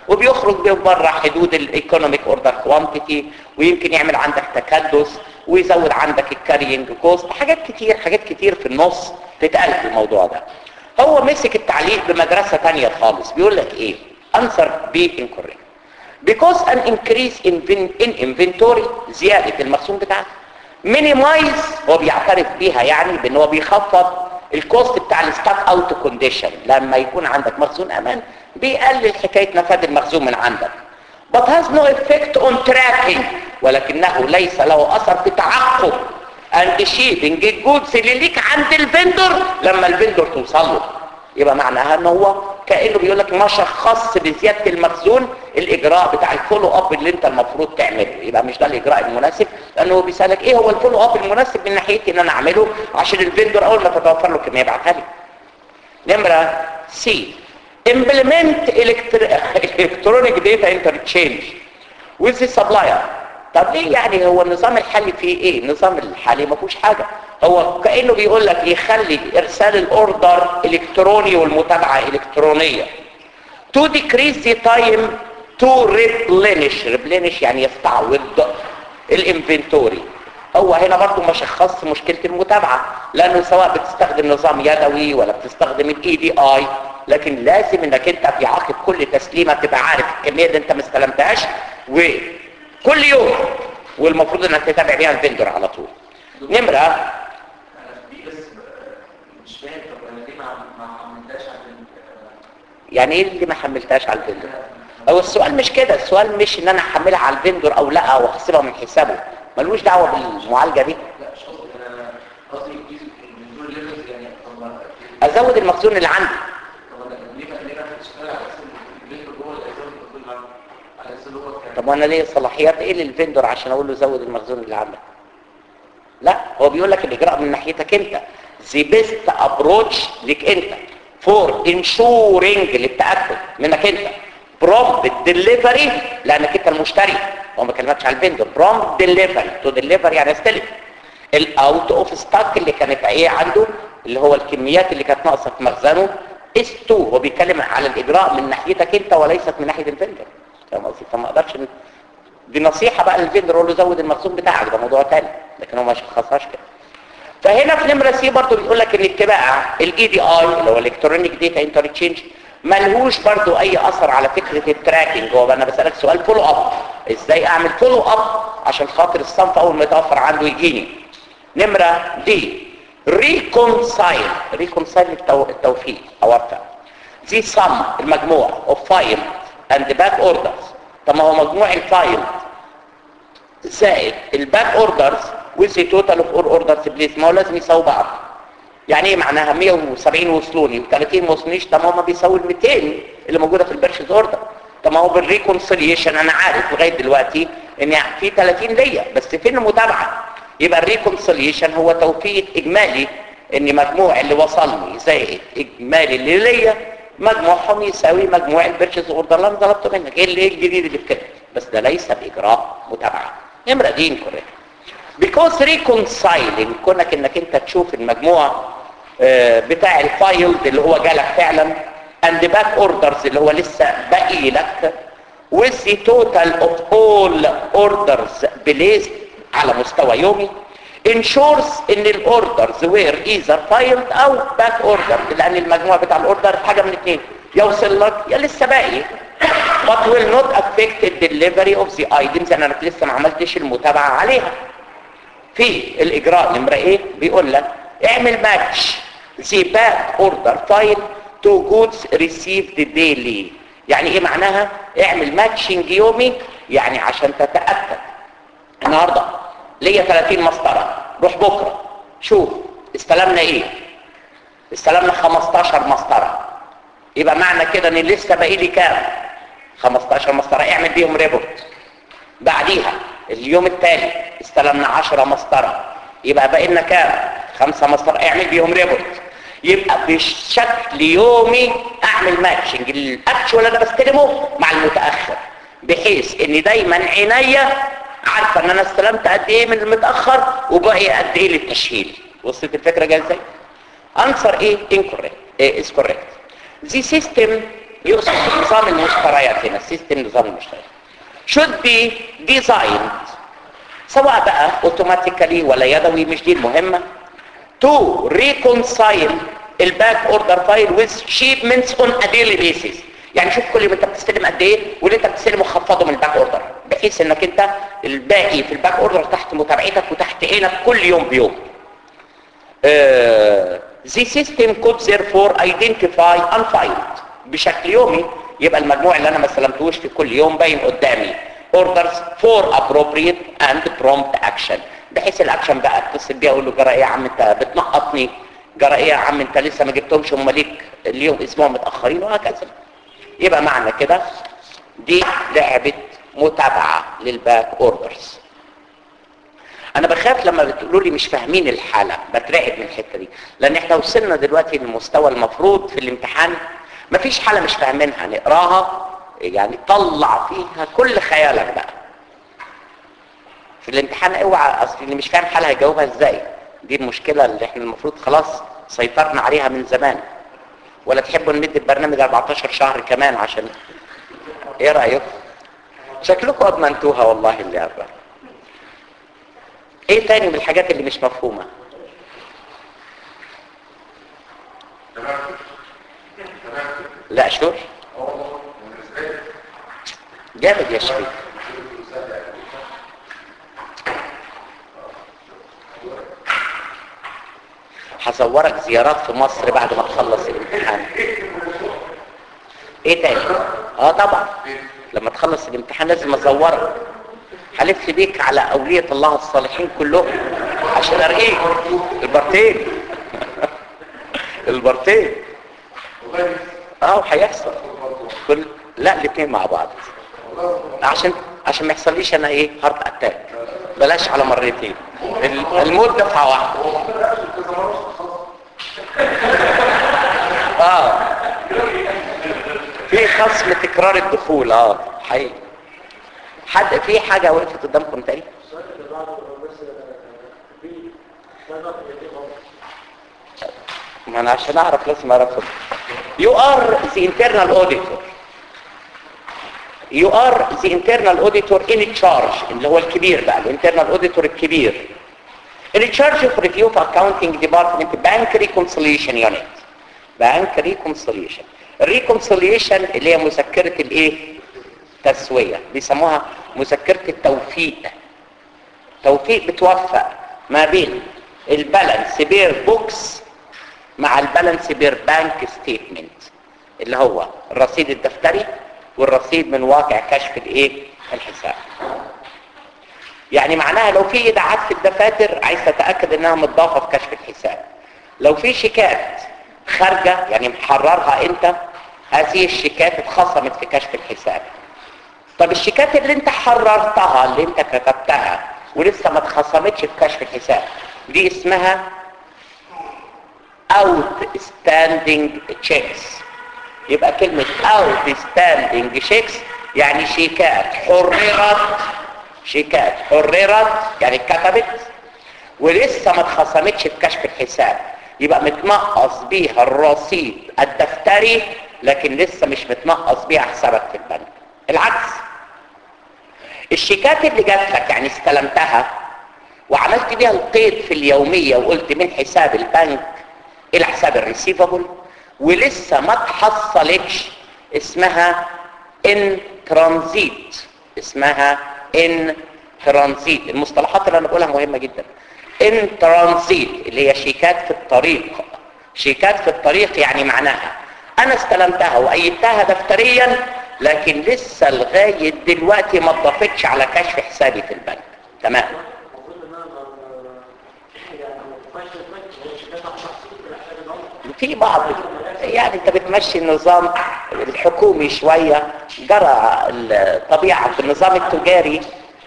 وبيخرج بره حدود الايكونوميك اوردر كوانتيتي ويمكن يعمل عندك تكدس ويزود عندك الكارينج كوست حاجات كتير حاجات كتير في النص تتقال في الموضوع ده هو مسك التعليق بمدرسة تانية خالص بيقول لك ايه answer B incorrect because an increase in, in inventory زيادة المخزون بتاعك minimize هو بيعترف بيها يعني بان هو بيخفض الكوست بتاع الستاك اوت كونديشن لما يكون عندك مخزون امان بيقلل حكاية نفاذ المخزون من عندك but has no effect on tracking ولكنه ليس له اثر في تعقب and shipping الجودز اللي ليك عند الفندور لما الفندور توصل له يبقى معناها ان هو كانه بيقول لك ما شخص بزياده المخزون الاجراء بتاع الفولو اب اللي انت المفروض تعمله يبقى مش ده الاجراء المناسب لانه هو بيسالك ايه هو الفولو اب المناسب من ناحيتي ان انا اعمله عشان الفندور اول ما تتوفر له كميه يبعتها لي نمره سي implement electronic data interchange with the supplier طب ليه يعني هو النظام الحالي فيه ايه النظام الحالي ما فيهوش حاجه هو كانه بيقول لك يخلي ارسال الاوردر الكتروني والمتابعه الكترونيه to decrease the time to replenish replenish يعني يستعوض الانفنتوري هو هنا برضه ما شخص مشكله المتابعه لانه سواء بتستخدم نظام يدوي ولا بتستخدم الاي دي اي لكن لازم انك انت في عقب كل تسليمه تبقى عارف الكميه اللي انت ما استلمتهاش وكل يوم والمفروض انك تتابع بيها الفندور على طول نمره انا في بس مش فاهم طب انا ليه ما ما عملتهاش عشان يعني ايه اللي ما حملتهاش على الفندور هو السؤال مش كده السؤال مش ان انا احملها على الفندور او لا او احسبها من حسابه ملوش دعوه بالمعالجه دي لا مش قصدي انا قصدي من دول ليفلز يعني طب ما ازود المخزون اللي عندي طب انا ليه ما ليه ما تشتغل على اساس ان الليفل جوه الاساس المفروض معاه على اساس ان هو كان طب وانا ليه صلاحيات ايه للفندور عشان اقول له زود المخزون اللي عندك لا هو بيقول لك الاجراء من ناحيتك انت the best approach ليك انت for ensuring للتاكد منك انت prompt delivery لانك انت المشتري هو ما كلمكش على الفندور prompt delivery to deliver يعني استلم الاوت اوف ستاك اللي كانت ايه عنده اللي هو الكميات اللي كانت ناقصه في مخزنه اس 2 هو بيتكلم على الاجراء من ناحيتك انت وليست من ناحيه الفندور فاهم قصدي فما اقدرش ن- دي نصيحه بقى للفندور اقول له زود المخزون بتاعك ده موضوع تاني لكن هو ما شخصهاش كده فهنا في نمره سي برضه بيقول لك ان اتباع الاي دي اي اللي هو الكترونيك داتا انترتشينج ملهوش برضه اي اثر على فكره التراكنج هو انا بسالك سؤال فولو اب ازاي اعمل فولو اب عشان خاطر الصنف اول ما يتوفر عنده يجيني نمره دي ريكونسايل ريكونسايل التوفيق او ارفع دي sum المجموع of file and back orders طب ما هو مجموع الفايل زائد الباك اوردرز with the total of all orders placed ما هو لازم يساووا بعض يعني ايه معناها 170 وصلوني و30 ما وصلونيش طب ما هم بيساووا ال 200 اللي موجوده في البيرشيز اوردر طب ما هو بالريكونسيليشن انا عارف لغايه دلوقتي ان في 30 ليا بس فين المتابعه يبقى الريكونسيليشن هو توفيق اجمالي ان مجموع اللي وصلني زائد اجمالي اللي ليا مجموعهم يساوي مجموع البيرشيز اوردر اللي انا طلبته منك ايه اللي إيه الجديد اللي في كده بس ده ليس باجراء متابعه نمره دي incorrect because reconciling كونك انك انت تشوف المجموع آه، بتاع الفايل اللي هو جالك فعلا and the back orders اللي هو لسه باقي لك with the total of all orders placed على مستوى يومي ensures ان الاوردرز were either filed او back ordered لان المجموع بتاع الاوردر حاجه من اثنين يوصل لك يا لسه باقي but will not affect the delivery of the items انا لسه ما عملتش المتابعه عليها في الاجراء نمره ايه بيقول لك اعمل ماتش the back order file to goods received daily يعني ايه معناها اعمل ماتشنج يومي يعني عشان تتاكد النهارده ليا 30 مسطره روح بكره شوف استلمنا ايه استلمنا 15 مسطره يبقى معنى كده ان لسه باقي لي كام 15 مسطره اعمل بيهم ريبورت بعديها اليوم التالي استلمنا 10 مسطره يبقى باقي لنا كام خمسة مسطره اعمل بيهم ريبورت يبقى بشكل يومي اعمل ماتشنج الاكشوال انا بستلمه مع المتاخر بحيث ان دايما عينيا عارفه ان انا استلمت قد ايه من المتاخر وباقي قد ايه للتشهير وصلت الفكره جايه ازاي answer A incorrect A is correct the system يقصد نظام المشتريات هنا السيستم نظام المشتريات should be designed سواء بقى اوتوماتيكالي ولا يدوي مش دي المهمة to reconcile الباك اوردر فايل with shipments on a daily basis يعني شوف كل ما انت بتستلم قد ايه واللي انت بتستلمه خفضه من الباك اوردر بحيث انك انت الباقي في الباك اوردر تحت متابعتك وتحت عينك كل يوم بيوم uh, the system could therefore identify unfiled بشكل يومي يبقى المجموع اللي انا ما استلمتوش في كل يوم باين قدامي orders for appropriate and prompt action بحيث الاكشن بقى اتصل بيه اقول له جرى ايه يا عم انت بتنقطني جرى ايه يا عم انت لسه ما جبتهمش هم ليك اليوم اسبوع متاخرين وهكذا يبقى معنى كده دي لعبه متابعه للباك اوردرز انا بخاف لما بتقولوا لي مش فاهمين الحاله بترعب من الحته دي لان احنا وصلنا دلوقتي للمستوى المفروض في الامتحان مفيش حاله مش فاهمينها نقراها يعني طلع فيها كل خيالك بقى في الامتحان اوعى اصل اللي مش فاهم حالها هيجاوبها ازاي دي المشكله اللي احنا المفروض خلاص سيطرنا عليها من زمان ولا تحبوا نمد البرنامج 14 شهر كمان عشان ايه رايكم شكلكم اضمنتوها والله اللي أربع. ايه تاني من الحاجات اللي مش مفهومه لا شور جامد يا شريف هصورك زيارات في مصر بعد ما تخلص الامتحان ايه تاني اه طبعا لما تخلص الامتحان لازم ازورك هلف بيك على اولية الله الصالحين كلهم عشان ارقيك البرتين البرتين اه وهيحصل كل لا الاثنين مع بعض عشان عشان ما يحصليش انا ايه هارت اتاك بلاش على مرتين ال- الموت دفعه واحده اه في خصم تكرار الدخول اه حقيقي حد في حاجه وقفت قدامكم تاني ما انا عشان اعرف لازم اعرف you are the internal auditor you are the internal auditor in charge اللي هو الكبير بقى الانترنال auditor الكبير in charge of review of accounting department bank reconciliation unit bank reconciliation reconciliation اللي هي مذكرة الايه تسوية بيسموها مذكرة التوفيق توفيق بتوفق ما بين البالانس بير بوكس مع البالانس بير بانك ستيتمنت اللي هو الرصيد الدفتري والرصيد من واقع كشف الايه الحساب يعني معناها لو في ايداعات في الدفاتر عايز تتاكد انها متضافه في كشف الحساب لو في شيكات خارجه يعني محررها انت هذه الشيكات اتخصمت في كشف الحساب طب الشيكات اللي انت حررتها اللي انت كتبتها ولسه ما اتخصمتش في كشف الحساب دي اسمها outstanding checks يبقى كلمة outstanding checks يعني شيكات حررت شيكات حررت يعني اتكتبت ولسه ما اتخصمتش في كشف الحساب يبقى متنقص بيها الرصيد الدفتري لكن لسه مش متنقص بيها حسابك في البنك العكس الشيكات اللي جات لك يعني استلمتها وعملت بيها القيد في اليومية وقلت من حساب البنك الى حساب الريسيفبل ولسه ما تحصلتش اسمها ان ترانزيت اسمها ان ترانزيت المصطلحات اللي انا بقولها مهمة جدا ان ترانزيت اللي هي شيكات في الطريق شيكات في الطريق يعني معناها انا استلمتها وايدتها دفتريا لكن لسه لغاية دلوقتي ما اتضافتش على كشف حسابي في البنك تمام المفروض ان انا ما- يعني ما ينفعش تمشي الشيكات على شخصية الحساب الأول. في بعض يعني انت بتمشي النظام الحكومي شوية جرى الطبيعة في النظام التجاري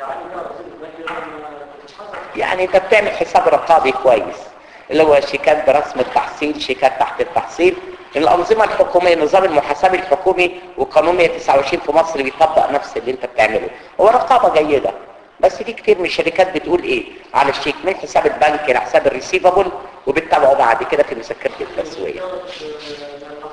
يعني انت بتعمل حساب رقابي كويس اللي هو شيكات برسم التحصيل شيكات تحت التحصيل الأنظمة الحكومية نظام المحاسبي الحكومي وقانون 129 في مصر بيطبق نفس اللي انت بتعمله هو رقابة جيدة بس في كتير من الشركات بتقول ايه على الشيك من حساب البنك لحساب الريسيفبل وبتتابعه بعد كده في مسكرة التسوية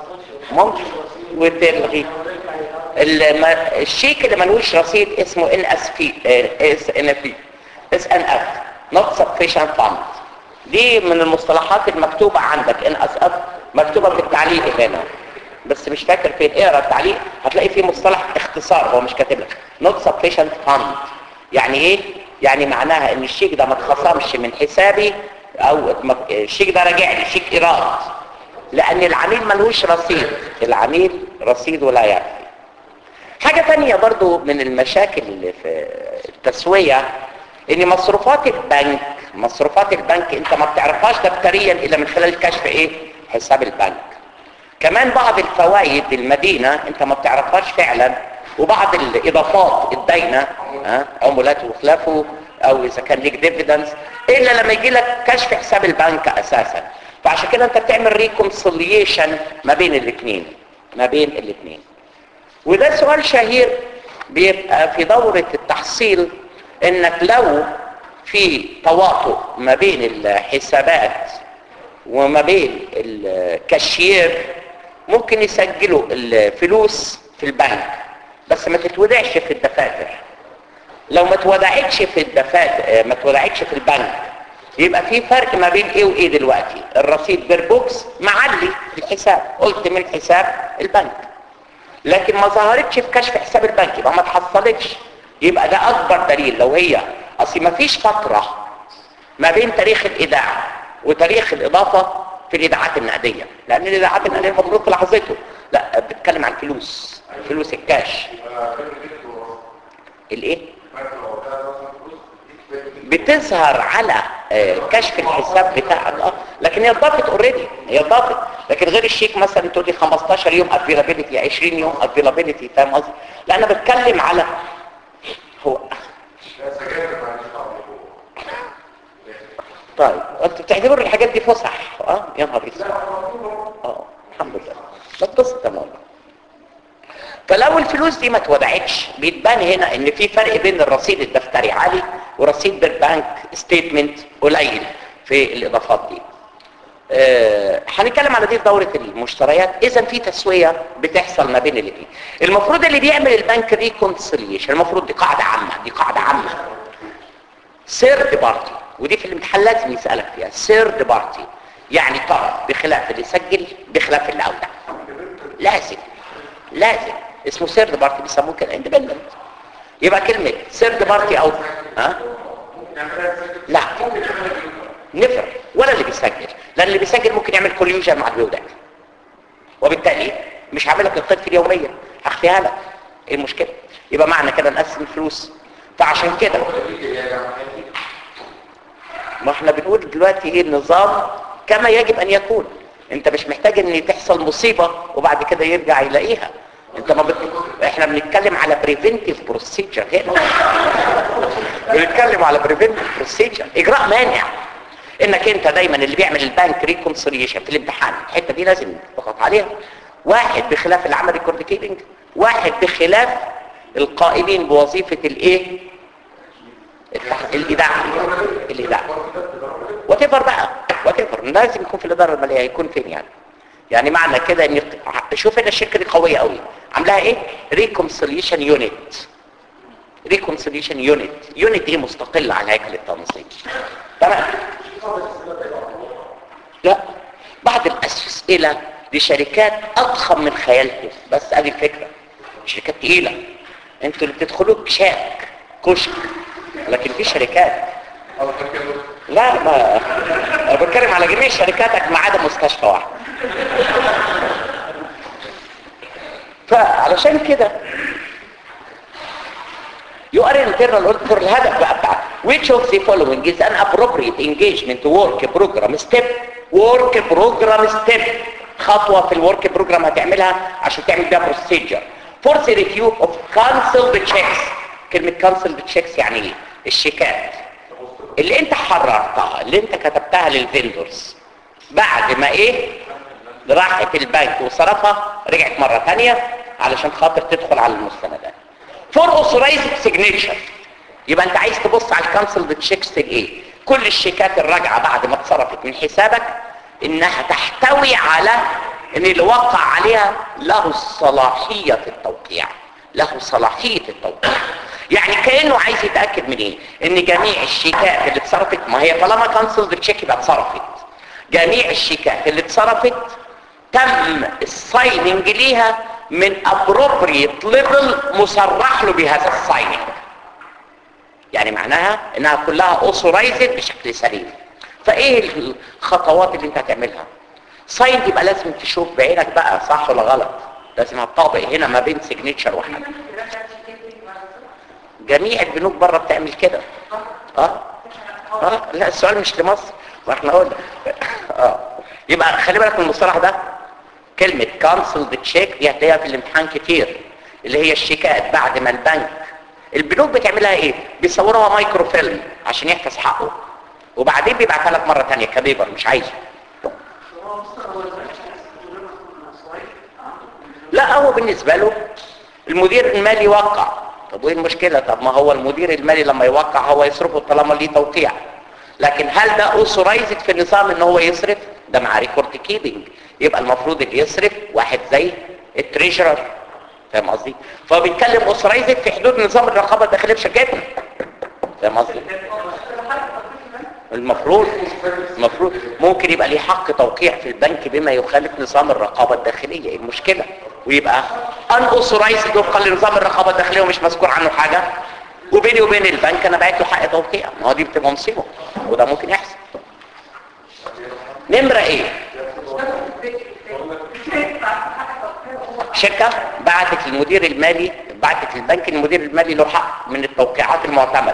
ممكن وتلغي الم- الشيك اللي ملوش رصيد اسمه ان اس في اس ان في اس ان اف not sufficient fund دي من المصطلحات المكتوبة عندك ان اس اف مكتوبة في التعليق هنا بس مش فاكر فين اقرا التعليق هتلاقي فيه مصطلح اختصار هو مش كاتب لك not sufficient fund يعني ايه يعني معناها ان الشيك ده ما اتخصمش من حسابي او ما- الشيك ده راجع لي شيك ايراد لان العميل ملوش رصيد العميل رصيد ولا يكفي حاجة تانية برضو من المشاكل اللي في التسوية ان مصروفات البنك مصروفات البنك انت ما بتعرفهاش دفتريا الا من خلال كشف ايه حساب البنك كمان بعض الفوائد المدينة انت ما بتعرفهاش فعلا وبعض الاضافات الداينة ها، عمولات وخلافه او اذا كان ليك ديفيدنس الا لما يجي لك كشف حساب البنك اساسا فعشان كده انت بتعمل ريكونسيليشن ما بين الاثنين ما بين الاثنين وده سؤال شهير بيبقى في دورة التحصيل انك لو في تواطؤ ما بين الحسابات وما بين الكاشير ممكن يسجلوا الفلوس في البنك بس ما تتودعش في الدفاتر لو ما اتودعتش في الدفاتر ما اتودعتش في البنك يبقى في فرق ما بين ايه وايه دلوقتي الرصيد بيربوكس معلي في الحساب قلت من حساب البنك لكن ما ظهرتش في كشف حساب البنك يبقى ما اتحصلتش يبقى ده اكبر دليل لو هي اصل ما فيش فتره ما بين تاريخ الايداع وتاريخ الاضافه في الايداعات النقديه لان الايداعات النقديه المفروض في لحظته لا بتتكلم عن فلوس فلوس الكاش الايه بتظهر على آه، كشف الحساب بتاعك اه لكن هي اتضافت اوريدي هي اتضافت لكن غير الشيك مثلا تقول لي 15 يوم افيلابيلتي 20 يوم افيلابيلتي فاهم قصدي لا انا بتكلم على هو طيب انتوا بتعتبروا الحاجات دي فسح اه يا نهار اسود اه الحمد لله بتبسط يا مولانا فلو الفلوس دي ما اتودعتش بيتبان هنا ان في فرق بين الرصيد الدفتري عالي ورصيد بالبنك ستيتمنت قليل في الاضافات دي آه، هنتكلم على دي في دوره المشتريات اذا في تسويه بتحصل ما بين الاثنين المفروض اللي بيعمل البنك ريكونسيليشن المفروض دي قاعده عامه دي قاعده عامه سيرد بارتي ودي في الامتحان لازم يسالك فيها سيرد بارتي يعني طرف بخلاف اللي سجل بخلاف اللي اودع لازم لازم اسمه سيرد بارتي بيسموه كده اندبندنت يبقى كلمه سيرد بارتي او ها لا نفر ولا اللي بيسجل لان اللي بيسجل ممكن يعمل كوليوجن مع البيودع وبالتالي مش هعمل لك الخطه اليوميه هخفيها لك ايه المشكله يبقى معنى كده نقسم الفلوس فعشان كده ما احنا بنقول دلوقتي ايه النظام كما يجب ان يكون انت مش محتاج ان تحصل مصيبة وبعد كده يرجع يلاقيها انت ما بت... احنا بنتكلم على بريفنتيف بروسيجر هنا بنتكلم على بريفنتيف بروسيجر اجراء مانع انك انت دايما اللي بيعمل البانك ريكونسيليشن في الامتحان الحته دي لازم تضغط عليها واحد بخلاف العمل ريكورد كيبنج واحد بخلاف القائمين بوظيفه الايه التح- الاذاعه الاذاعه وات ايفر بقى وات ايفر لازم يكون في الاداره الماليه يكون فين يعني يعني معنى كده ان شوف ان الشركه دي قويه قوي عاملاها ايه ريكونسيليشن يونت ريكونسيليشن يونت يونت دي مستقله عن هيكل التنظيم تمام لا بعض الاسئله لشركات اضخم من خيالكم بس ادي الفكره شركات تقيله انتوا اللي بتدخلوا كشاك كشك لكن في شركات لا ما انا بتكلم على جميع شركاتك ما عدا مستشفى واحد فعلشان كده You are internal auditor الهدف بقى بتاعك which of the following is an appropriate engagement work program step work program step خطوة في الورك بروجرام هتعملها عشان تعمل بيها procedure for the review of cancelled checks كلمة cancelled checks يعني ايه الشيكات اللي انت حررتها اللي انت كتبتها للفندرز بعد ما ايه راحت البنك وصرفها رجعت مرة تانية علشان خاطر تدخل على المستندات فور اوثرايزد سيجنتشر يبقى انت عايز تبص على الكانسل تشيكس ايه كل الشيكات الراجعه بعد ما اتصرفت من حسابك انها تحتوي على ان اللي وقع عليها له صلاحية التوقيع له صلاحية التوقيع يعني كأنه عايز يتأكد من ايه ان جميع الشيكات اللي اتصرفت ما هي طالما كانسلد التشيك يبقى اتصرفت جميع الشيكات اللي اتصرفت تم السايننج ليها من appropriate level مصرح له بهذا السايننج يعني معناها انها كلها اوثورايزد بشكل سليم فايه الخطوات اللي انت هتعملها ساين يبقى لازم تشوف بعينك بقى صح ولا غلط لازم هتطابق هنا ما بين سيجنتشر وحاجه جميع البنوك بره بتعمل كده اه اه لا السؤال مش لمصر واحنا قلنا اه يبقى خلي بالك من المصطلح ده كلمة كانسلد تشيك دي هتلاقيها في الامتحان كتير اللي هي الشيكات بعد ما البنك البنوك بتعملها ايه بيصوروها مايكرو فيلم عشان يحفظ حقه وبعدين بيبعتها لك مرة تانية كبيبر مش عايزه لا هو بالنسبة له المدير المالي وقع طب وايه المشكلة طب ما هو المدير المالي لما يوقع هو يصرفه طالما ليه توقيع لكن هل ده اوثورايزد في النظام ان هو يصرف ده مع ريكورد كيبنج يبقى المفروض اللي يصرف واحد زي التريجرر فاهم قصدي فهو بيتكلم اوثورايزد في حدود نظام الرقابه الداخليه في شركتنا فاهم قصدي المفروض المفروض ممكن يبقى ليه حق توقيع في البنك بما يخالف نظام الرقابه الداخليه ايه المشكله ويبقى ان اوثورايزد وفقا لنظام الرقابه الداخليه ومش مذكور عنه حاجه وبيني وبين البنك انا بعت له حق توقيع ما هو دي بتبقى مصيبه وده ممكن يحصل نمره ايه شركه بعتت للمدير المالي بعتت للبنك المدير المالي له حق من التوقيعات المعتمده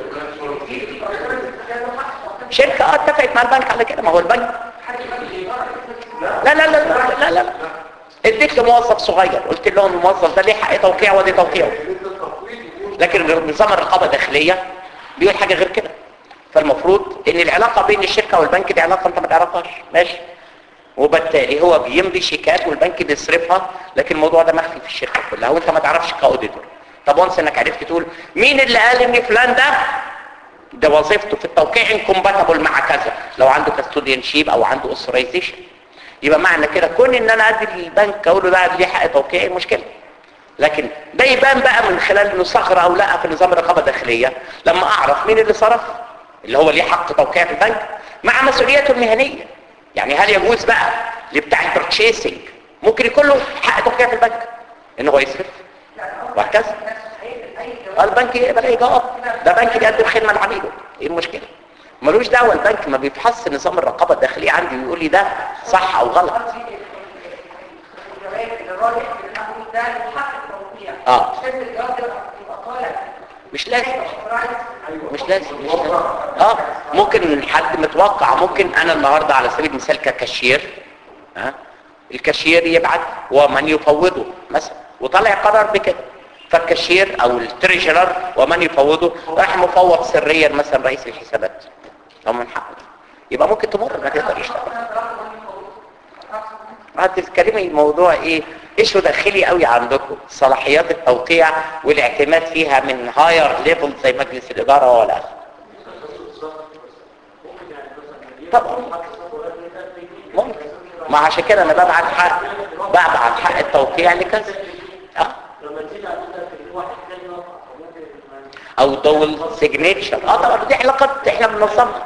شركه اه اتفقت مع البنك على كده ما هو البنك لا لا لا لا لا, لا. اديت لموظف صغير قلت لهم الموظف ده ليه حق توقيع ودي توقيعه لكن نظام الرقابه الداخليه بيقول حاجه غير كده فالمفروض ان العلاقه بين الشركه والبنك دي علاقه انت ما تعرفهاش ماشي وبالتالي هو بيمضي شيكات والبنك بيصرفها لكن الموضوع ده مخفي في الشركه كلها وانت ما تعرفش كاوديتور طب وانس انك عرفت تقول مين اللي قال ان فلان ده ده وظيفته في التوقيع انكومباتبل مع كذا لو عنده كاستوديان شيب او عنده اوثرايزيشن يبقى معنى كده كون ان انا ادي للبنك اقول له ده ليه حق توقيعي مشكله لكن ده يبان بقى من خلال انه ثغره او لا في نظام الرقابه الداخليه لما اعرف مين اللي صرف اللي هو ليه حق توقيع في البنك مع مسؤولياته المهنيه يعني هل يجوز بقى لبتاع البرتشيسنج ممكن يكون له حق توقيع في البنك ان هو يصرف وهكذا البنك يقبل اي جواب ده بنك بيقدم خدمه لعميله ايه المشكله ملوش دعوه البنك ما بيفحص نظام الرقابه الداخليه عندي ويقول لي ده صح او غلط اه مش لازم مش لازم مش لازم اه ممكن حد متوقع ممكن انا النهارده على سبيل المثال ككاشير ها آه؟ الكاشير يبعت ومن يفوضه مثلا وطلع قرار بكده فالكاشير او التريجرر ومن يفوضه راح مفوض سريا مثلا رئيس الحسابات او من حقه يبقى ممكن تمر ما تقدر يشتغل هتتكلمي الموضوع ايه ايش داخلي قوي عندكم صلاحيات التوقيع والاعتماد فيها من هاير ليفل زي مجلس الاداره ولا اخر طبعا ممكن ما عشان كده انا ببعت حق ببعت حق التوقيع لكذا اه او دول سيجنيتشر اه طبعا دي علاقات احنا بننظمها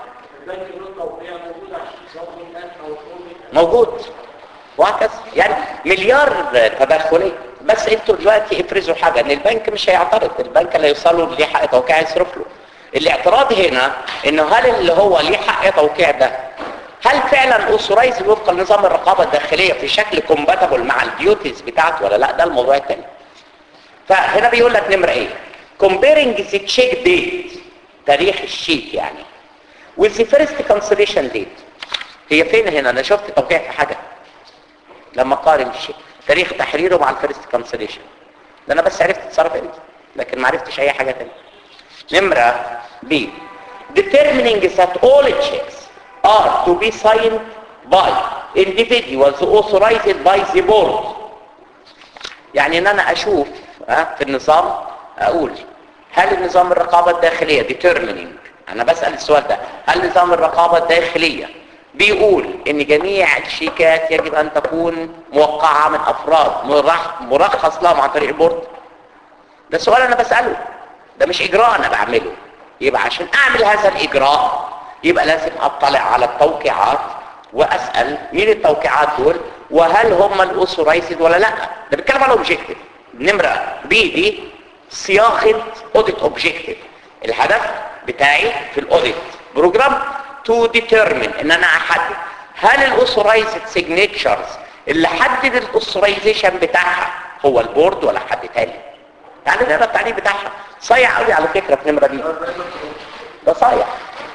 موجود وهكذا يعني مليار تدخلي بس انتوا دلوقتي افرزوا حاجه ان البنك مش هيعترض البنك اللي يوصله ليه حق توقيع يصرف له الاعتراض هنا انه هل اللي هو ليه حق توقيع ده هل فعلا اوثورايز وفقا لنظام الرقابه الداخليه في شكل كومباتبل مع الديوتيز بتاعته ولا لا ده الموضوع الثاني فهنا بيقول لك نمره ايه comparing the check date تاريخ الشيك يعني with the first cancellation date هي فين هنا انا شفت توقيع في حاجه لما قارن الشيك تاريخ تحريره مع الفيرست كانسليشن ده انا بس عرفت اتصرف امتى لكن ما عرفتش اي حاجه ثانيه نمره بي determining that all checks are to be signed by individuals authorized by the board يعني ان انا اشوف ها في النظام اقول هل النظام الرقابه الداخليه determining انا بسال السؤال ده هل نظام الرقابه الداخليه بيقول ان جميع الشيكات يجب ان تكون موقعة من افراد مرخ- مرخص لهم عن طريق البورد ده سؤال انا بسأله ده مش اجراء انا بعمله يبقى عشان اعمل هذا الاجراء يبقى لازم اطلع على التوقيعات واسأل مين التوقيعات دول وهل هم الاوثورايزد ولا لا ده بيتكلم على اوبجيكتيف نمرة بي دي صياغة اوديت اوبجيكتيف الهدف بتاعي في الاوديت بروجرام تو ديترمين ان انا احدد هل الاوثورايزد سيجنتشرز اللي حدد الاوثورايزيشن بتاعها هو البورد ولا حد تاني يعني نقرا التعليق بتاعها صايع قوي على فكره في النمره دي ده صايع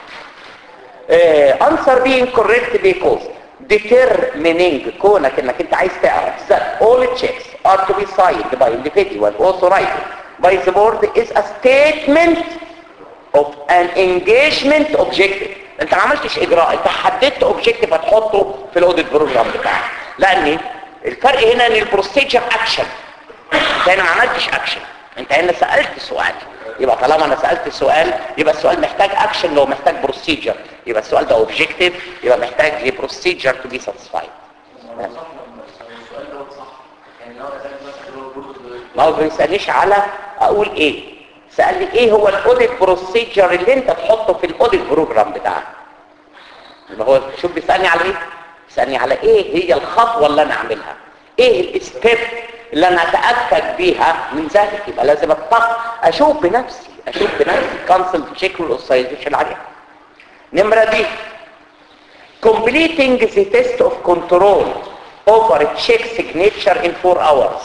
انسر being correct because determining كونك انك انت عايز تعرف that all checks are to be signed by individual authorized by the board is a statement of an engagement objective انت ما عملتش اجراء انت حددت objective هتحطه في الاوديت بروجرام بتاعك لان الفرق هنا ان البروسيجر اكشن انت هنا ما عملتش اكشن انت هنا سالت سؤال يبقى طالما انا سالت سؤال يبقى السؤال محتاج اكشن لو محتاج بروسيجر يبقى السؤال ده اوبجيكتيف يبقى محتاج لبروسيجر تو بي ساتسفايد السؤال ده صح يعني لو أسألك مثلا اللي هو البورد ما هو بيسالنيش على اقول ايه سالني ايه هو الاوديت بروسيجر اللي انت تحطه في الاوديت بروجرام بتاعك يبقى هو شوف بيسالني على ايه بيسالني على ايه هي الخطوه اللي انا اعملها ايه الستيب اللي انا اتاكد بيها من ذلك يبقى لازم أطلع اشوف بنفسي اشوف بنفسي كانسل تشيك والاوثرايزيشن عليها نمره دي completing the test of control over a check signature in 4 hours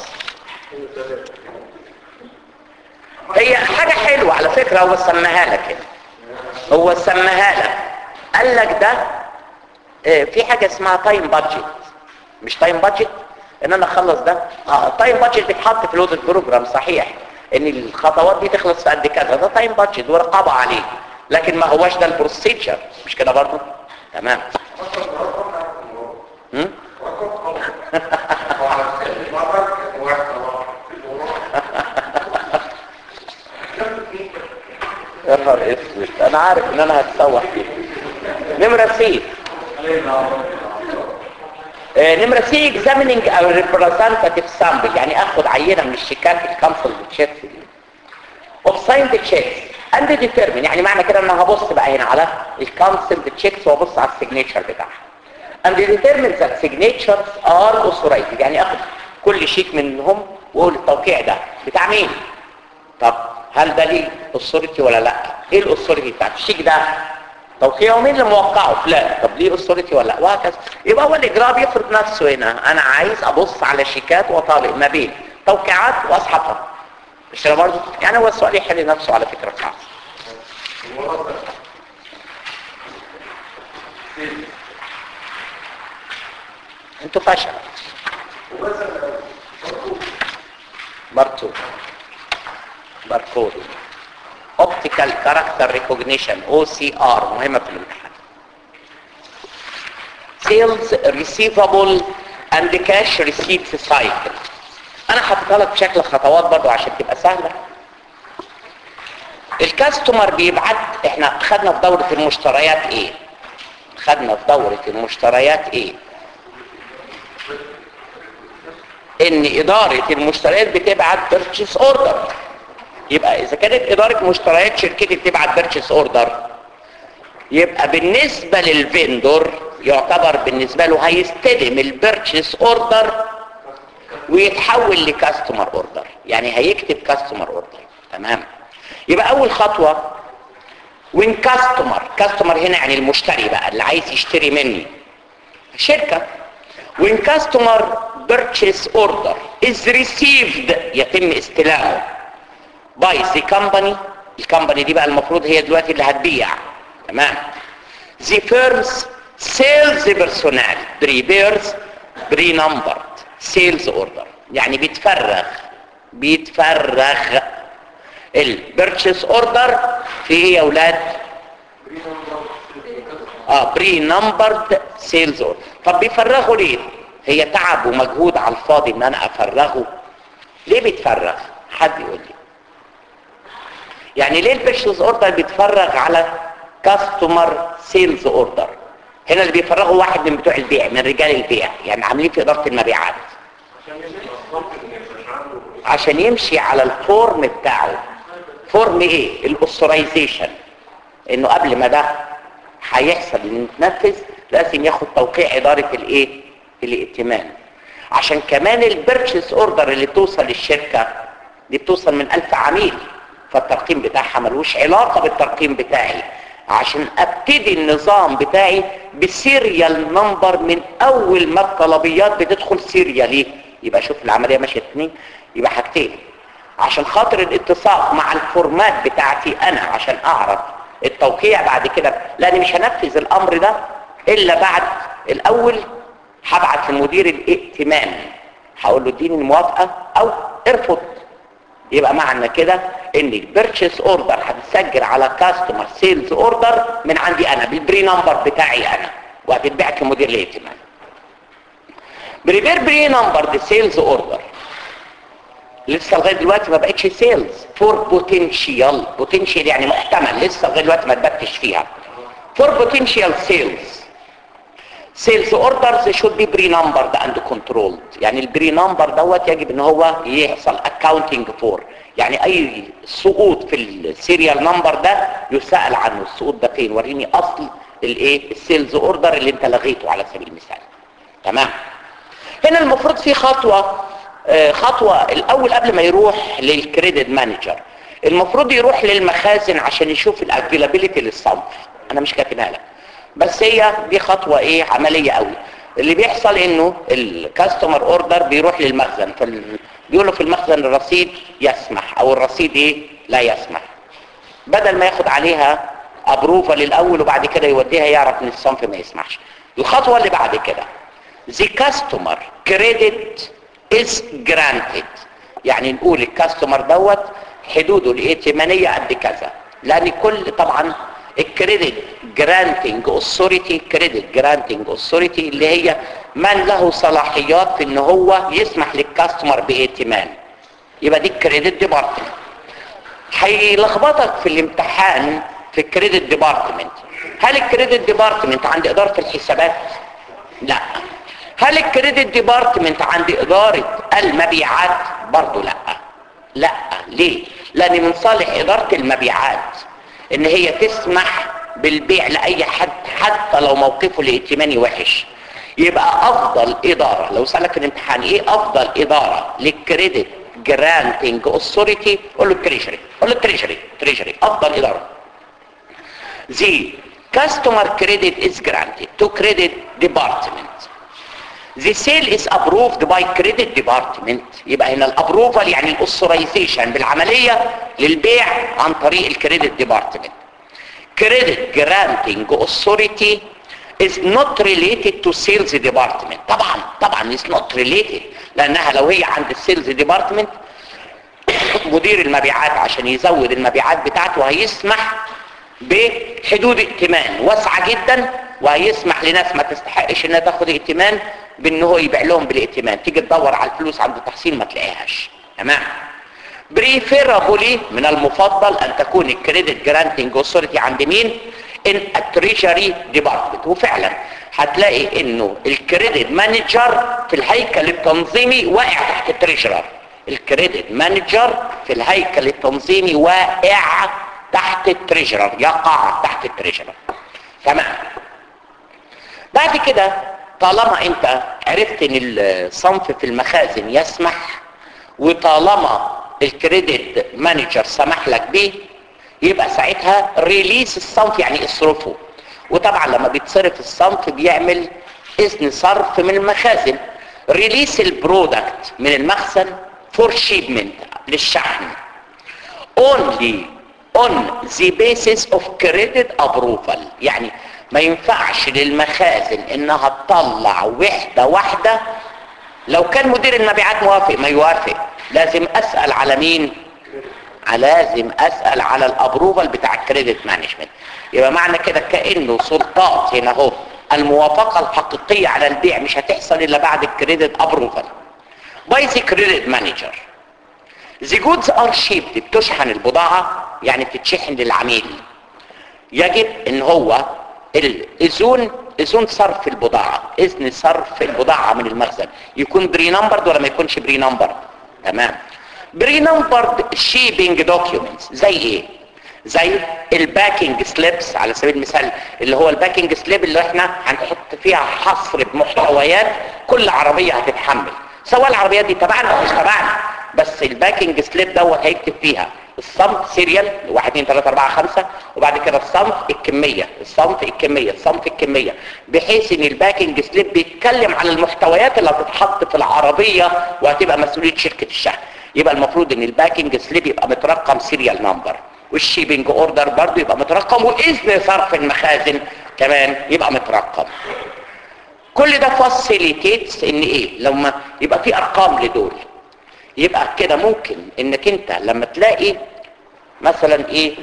هي حاجة حلوة على فكرة هو سماها لك هنا هو سماها لك قال لك ده آه، في حاجة اسمها تايم بادجت مش تايم بادجت ان انا اخلص ده اه تايم بادجت بيتحط في الاوديت بروجرام صحيح ان الخطوات دي تخلص في قد كذا ده تايم بادجت ورقابة عليه لكن ما هوش ده البروسيجر مش كده برضه تمام هم؟ يا نهار اسود انا عارف ان انا هتسوح فيه نمرة سي آه، نمرة سي examining a representative sample يعني اخد عينة من الشيكات الكانسل تشيكس دي of signed checks and determine يعني معنى كده ان انا هبص بقى هنا على الكانسل تشيكس وابص على السيجنتشر بتاعها and determine that signatures are authorized يعني اخد كل شيك منهم واقول التوقيع ده بتاع مين طب هل ده ليه اثوريتي ولا لا ايه الاثوريتي بتاعت الشيك ده توقيعه مين اللي موقعه فلان طب ليه اثوريتي ولا لا وهكذا يبقى هو الاجراء بيفرض نفسه هنا انا عايز ابص على شيكات وطالب ما بين توقيعات واصحابها مش كده برضه يعني هو السؤال يحل نفسه على فكره صعب انتوا فشل برتو باركود اوبتيكال كاركتر ريكوجنيشن او سي ار مهمه في الامتحان سيلز ريسيفابل اند كاش ريسيت سايكل انا حاططها لك بشكل خطوات برضو عشان تبقى سهله الكاستمر بيبعت احنا خدنا في دوره المشتريات ايه خدنا في دوره المشتريات ايه ان اداره المشتريات بتبعت بيرتشيس اوردر يبقى اذا كانت اداره مشتريات شركتي بتبعت بيرتشيس اوردر يبقى بالنسبه للفيندور يعتبر بالنسبه له هيستلم البيرتشيس اوردر ويتحول لكاستمر اوردر يعني هيكتب كاستمر اوردر تمام يبقى اول خطوه وين كاستمر كاستمر هنا يعني المشتري بقى اللي عايز يشتري مني شركه when customer purchase order is received يتم استلامه by the company الكمباني دي بقى المفروض هي دلوقتي اللي هتبيع تمام the firm's sales personnel prepares pre-numbered sales order يعني بيتفرغ بيتفرغ البيرتشيس اوردر في ايه يا اولاد اه بري نمبرد سيلز اوردر طب بيفرغوا ليه هي تعب ومجهود على الفاضي ان انا افرغه ليه بيتفرغ حد يقول لي يعني ليه البيرشيز اوردر بيتفرغ على كاستمر سيلز اوردر هنا اللي بيفرغوا واحد من بتوع البيع من رجال البيع يعني عاملين في اداره المبيعات عشان يمشي على الفورم بتاعه فورم ايه الاوثرايزيشن انه قبل ما ده هيحصل انه يتنفذ لازم ياخد توقيع اداره الايه الائتمان عشان كمان البيرتشيس اوردر اللي بتوصل للشركه دي بتوصل من ألف عميل فالترقيم بتاعها ملوش علاقه بالترقيم بتاعي عشان ابتدي النظام بتاعي بسيريال نمبر من اول ما الطلبيات بتدخل سيريالي يبقى شوف العمليه ماشيه اتنين يبقى حاجتين عشان خاطر الاتساق مع الفورمات بتاعتي انا عشان اعرف التوقيع بعد كده لاني مش هنفذ الامر ده الا بعد الاول هبعت لمدير الائتمان هقول له اديني الموافقه او ارفض يبقى معنى كده ان البيرتشيس اوردر هتسجل على كاستمر سيلز اوردر من عندي انا بالبري نمبر بتاعي انا وهتتبعت لمدير الائتمان بريبير بري نمبر دي سيلز اوردر لسه لغايه دلوقتي ما بقتش سيلز فور بوتنشال بوتنشال يعني محتمل لسه لغايه دلوقتي ما اتبتش فيها فور بوتنشال سيلز سيلز اوردرز شود بي بري نمبرد اند كنترولد يعني البري نمبر دوت يجب ان هو يحصل اكاونتنج فور يعني اي سقوط في السيريال نمبر ده يسال عنه السقوط ده فين وريني اصل الايه السيلز اوردر اللي انت لغيته على سبيل المثال تمام هنا المفروض في خطوه آه، خطوه الاول قبل ما يروح للكريدت مانجر المفروض يروح للمخازن عشان يشوف الافيلابيلتي للصنف انا مش كاتبها لك بس هي دي خطوه ايه عمليه قوي اللي بيحصل انه الكاستمر اوردر بيروح للمخزن فال... بيقول له في المخزن الرصيد يسمح او الرصيد ايه لا يسمح بدل ما ياخد عليها ابروفال الاول وبعد كده يوديها يعرف ان الصنف ما يسمحش الخطوه اللي بعد كده the customer credit is granted يعني نقول الكاستمر دوت حدوده الائتمانيه قد كذا لان كل طبعا الكريدت جرانتنج اوثوريتي كريدت جرانتنج اوثوريتي اللي هي من له صلاحيات في ان هو يسمح للكاستمر بائتمان يبقى دي الكريدت ديبارتمنت هيلخبطك في الامتحان في الكريدت ديبارتمنت هل الكريدت ديبارتمنت عند اداره الحسابات لا هل الكريدت ديبارتمنت عند اداره المبيعات برضه لا لا ليه لان من صالح اداره المبيعات ان هي تسمح بالبيع لاي حد حتى لو موقفه الائتماني وحش يبقى افضل اداره لو سالك في الامتحان ايه افضل اداره للكريدت جرانتنج اوثوريتي قول له التريجري قول له التريجري تريجري افضل اداره The customer credit is granted to credit department. The sale is approved by credit department. يبقى هنا الابروفال يعني الاوثرايزيشن بالعمليه للبيع عن طريق الكريدت ديبارتمنت. Credit granting authority is not related to sales department. طبعا طبعا is not related لانها لو هي عند السيلز ديبارتمنت مدير المبيعات عشان يزود المبيعات بتاعته هيسمح بحدود ائتمان واسعة جدا وهيسمح لناس ما تستحقش انها تاخد ائتمان بان هو يبيع لهم بالائتمان تيجي تدور على الفلوس عند تحصيل ما تلاقيهاش تمام بريفيرابولي من المفضل ان تكون الكريدت جرانتنج اوثوريتي عند مين ان التريجري ديبارتمنت وفعلا هتلاقي انه الكريدت مانجر في الهيكل التنظيمي واقع تحت التريجرر الكريدت مانجر في الهيكل التنظيمي واقع تحت التريجرر يقع تحت التريجرر تمام بعد كده طالما انت عرفت ان الصنف في المخازن يسمح وطالما الكريدت مانجر سمح لك بيه يبقى ساعتها ريليس الصنف يعني اصرفه وطبعا لما بيتصرف الصنف بيعمل اذن صرف من المخازن ريليس البرودكت من المخزن فور شيبمنت للشحن only on the basis of credit approval يعني ما ينفعش للمخازن انها تطلع وحدة واحدة لو كان مدير المبيعات موافق ما يوافق لازم اسأل على مين لازم اسأل على الابروفال بتاع الكريدت مانجمنت يبقى معنى كده كأنه سلطات هنا اهو الموافقة الحقيقية على البيع مش هتحصل الا بعد الكريدت ابروفال باي ذا كريدت مانجر The goods are shipped بتشحن البضاعة يعني بتتشحن للعميل يجب ان هو الاذون اذون صرف البضاعة اذن صرف البضاعة من المخزن يكون بري نمبرد ولا ما يكونش بري نمبرد تمام بري نمبرد شيبنج دوكيومنتس زي ايه زي الباكينج سليبس على سبيل المثال اللي هو الباكينج سليب اللي احنا هنحط فيها حصر بمحتويات كل عربية هتتحمل سواء العربيات دي تبعنا او مش تبعنا بس الباكينج سليب دوت هيكتب فيها الصنف سيريال 1 2 3 4 5 وبعد كده الصنف الكمية الصنف الكمية الصنف الكمية بحيث ان الباكينج سليب بيتكلم عن المحتويات اللي هتتحط في العربية وهتبقى مسؤولية شركة الشحن يبقى المفروض ان الباكينج سليب يبقى مترقم سيريال نمبر والشيبنج اوردر برضو يبقى مترقم واذن صرف المخازن كمان يبقى مترقم كل ده فاسيليتيتس ان ايه لما يبقى في ارقام لدول يبقى كده ممكن انك انت لما تلاقي مثلا ايه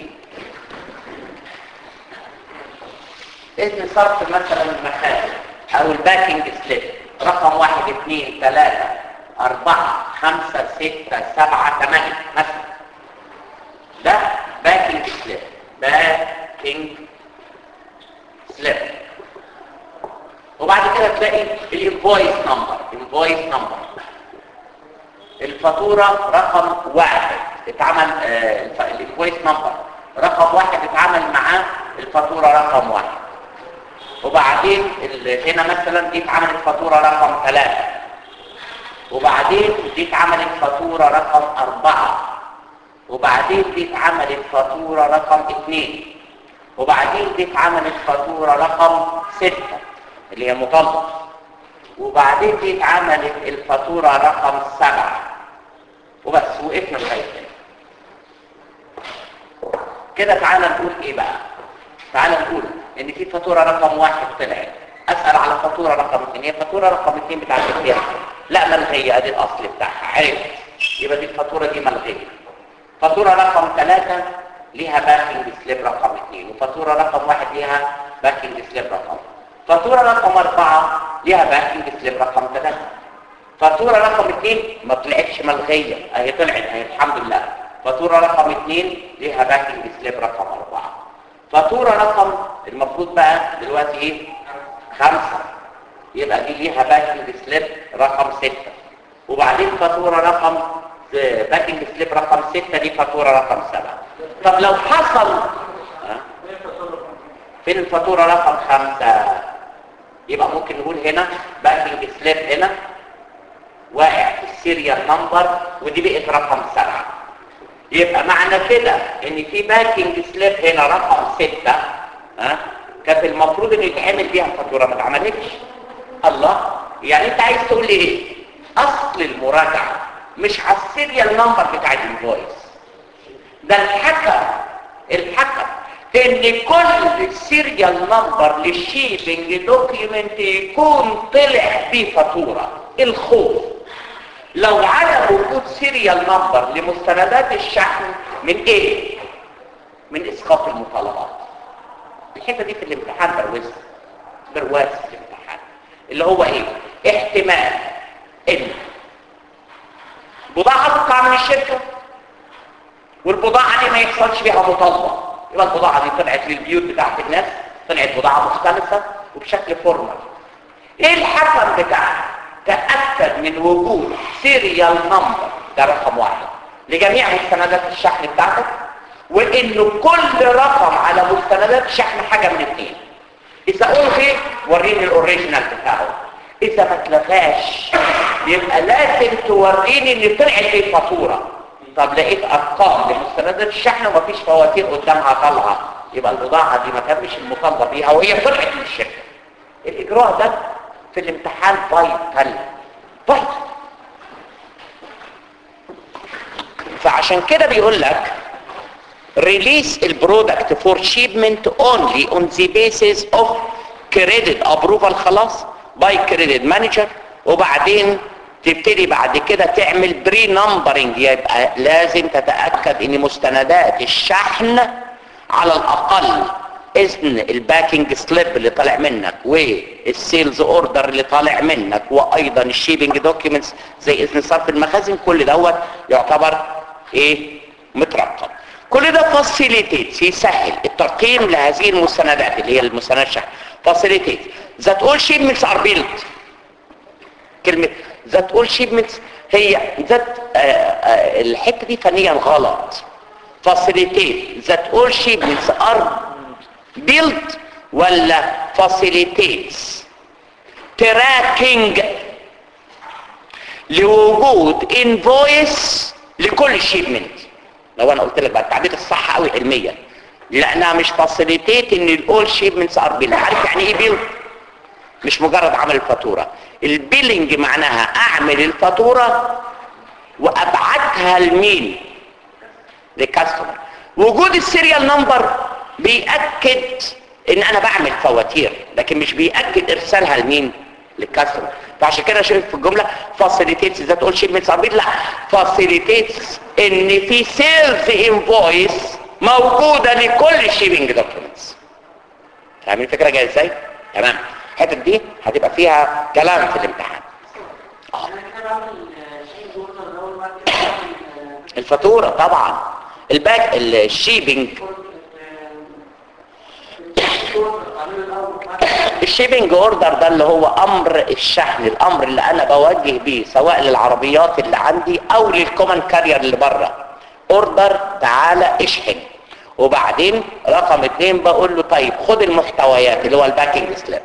اذن صرف مثلا المخازن او الباكينج سليب رقم واحد اثنين ثلاثة اربعة خمسة ستة سبعة ثمانية مثلا ده باكينج سليب باكينج سليب وبعد كده تلاقي الانفويس نمبر انفويس نمبر الفاتورة رقم واحد اتعمل الانفويس نمبر رقم واحد اتعمل معاه الفاتورة رقم واحد وبعدين هنا مثلا دي اتعملت فاتورة رقم ثلاثة وبعدين دي اتعملت فاتورة رقم أربعة وبعدين دي اتعملت فاتورة رقم اثنين وبعدين دي اتعملت فاتورة رقم ستة اللي هي مطلق وبعدين دي اتعملت الفاتورة رقم سبعة وبس وقفنا لغاية كده كده تعالى نقول ايه بقى تعالى نقول ان في فاتورة رقم واحد طلعت اسأل على فاتورة رقم اثنين هي فاتورة رقم اثنين بتاعت الفيها لا ملغية ادي الاصل بتاعها عرفت يبقى دي الفاتورة دي ملغية فاتورة رقم ثلاثة ليها باكينج سليب رقم اثنين وفاتورة رقم واحد ليها باكينج سليب رقم فاتورة رقم أربعة ليها باكينج سليب رقم ثلاثة فاتورة رقم اثنين ما طلعتش ملغية اهي طلعت اهي الحمد لله فاتورة رقم اثنين ليها باكينج سليب رقم أربعة فاتورة رقم المفروض بقى دلوقتي ايه خمسة يبقى دي ليها باكينج سليب رقم ستة وبعدين فاتورة رقم باكينج سليب رقم ستة دي فاتورة رقم سبعة طب لو حصل ها؟ فين الفاتورة رقم خمسة يبقى ممكن نقول هنا باكينج سليب هنا واقع في السيريال نمبر ودي بقت رقم سبعة يبقى معنى كده ان في باكينج سليب هنا رقم ستة ها كانت المفروض ان يتعمل بيها فاتورة ما اتعملتش الله يعني انت عايز تقول لي ايه اصل المراجعة مش على السيريال نمبر بتاع الانفويس ده الحكم الحكم ان كل سيريال نمبر للشيبنج دوكيومنت يكون طلع فيه فاتوره الخوف لو على وجود سيريال نمبر لمستندات الشحن من ايه من اسقاط المطالبات الحته دي في الامتحان برواز برواز في الامتحان اللي هو ايه احتمال ان بضاعه تطلع من الشركه والبضاعه دي ما يحصلش بيها مطالبه يبقى البضاعه دي طلعت للبيوت بتاعت الناس طلعت بضاعه مختلفه وبشكل فورمال ايه الحكم بتاعها تاكد من وجود سيريال نمبر ده رقم واحد لجميع مستندات الشحن بتاعتك وانه كل رقم على مستندات الشحن حاجه من اثنين اذا الغي وريني الاوريجينال بتاعه اذا ما اتلغاش يبقى لازم توريني ان طلعت ايه فاتوره طب لقيت ارقام لمستندات الشحن ومفيش فواتير قدامها طالعه يبقى البضاعه دي ما تمش المطالبه بيها وهي طلعت من الشركه الاجراء ده في الامتحان فايتال فايتال فعشان كده بيقول لك release البرودكت for shipment only on the basis of credit approval خلاص by credit manager وبعدين تبتدي بعد كده تعمل بري نمبرنج يبقى لازم تتأكد ان مستندات الشحن على الاقل اذن الباكينج سليب اللي طالع منك والسيلز اوردر اللي طالع منك وايضا الشيبنج دوكيومنتس زي اذن صرف المخازن كل دوت يعتبر ايه مترقم كل ده فاسيليتيت يسهل الترقيم لهذه المستندات اللي هي المستندات الشحن فاسيليتيت ذات اول شيبمنتس ار بيلد كلمه ذات اول شيبمنتس هي ذات الحته دي فنيا غلط فاسيليتيت ذات اول شيبمنتس ار بيلد ولا فاسيليتيتس تراكنج لوجود انفويس لكل شيبمنت لو انا قلت لك بقى التعبير الصح قوي علميا لانها مش فاسيليتيت ان الاول شيبمنتس ار بيلد عارف يعني ايه بيلد مش مجرد عمل الفاتوره البيلنج معناها اعمل الفاتوره وابعتها لمين للكاستمر وجود السيريال نمبر بيأكد ان انا بعمل فواتير لكن مش بيأكد ارسالها لمين للكاستمر فعشان كده شايف في الجمله فاسيليتيتس ذات اول شيبمنتس ار بيلد لا فاسيليتيتس ان في سيلز انفويس موجوده لكل شيبنج دوكيومنتس فاهمين الفكره جايه ازاي تمام الحته دي هتبقى فيها كلام في الامتحان انا كده بعمل شيء جوردر الاول بعد كده بعمل الفاتوره طبعا الباك الشيبنج الشيبنج اوردر ده اللي هو امر الشحن الامر اللي انا بوجه بيه سواء للعربيات اللي عندي او للكومن كارير اللي بره اوردر تعالى اشحن وبعدين رقم اتنين بقول له طيب خد المحتويات اللي هو الباكينج سلاب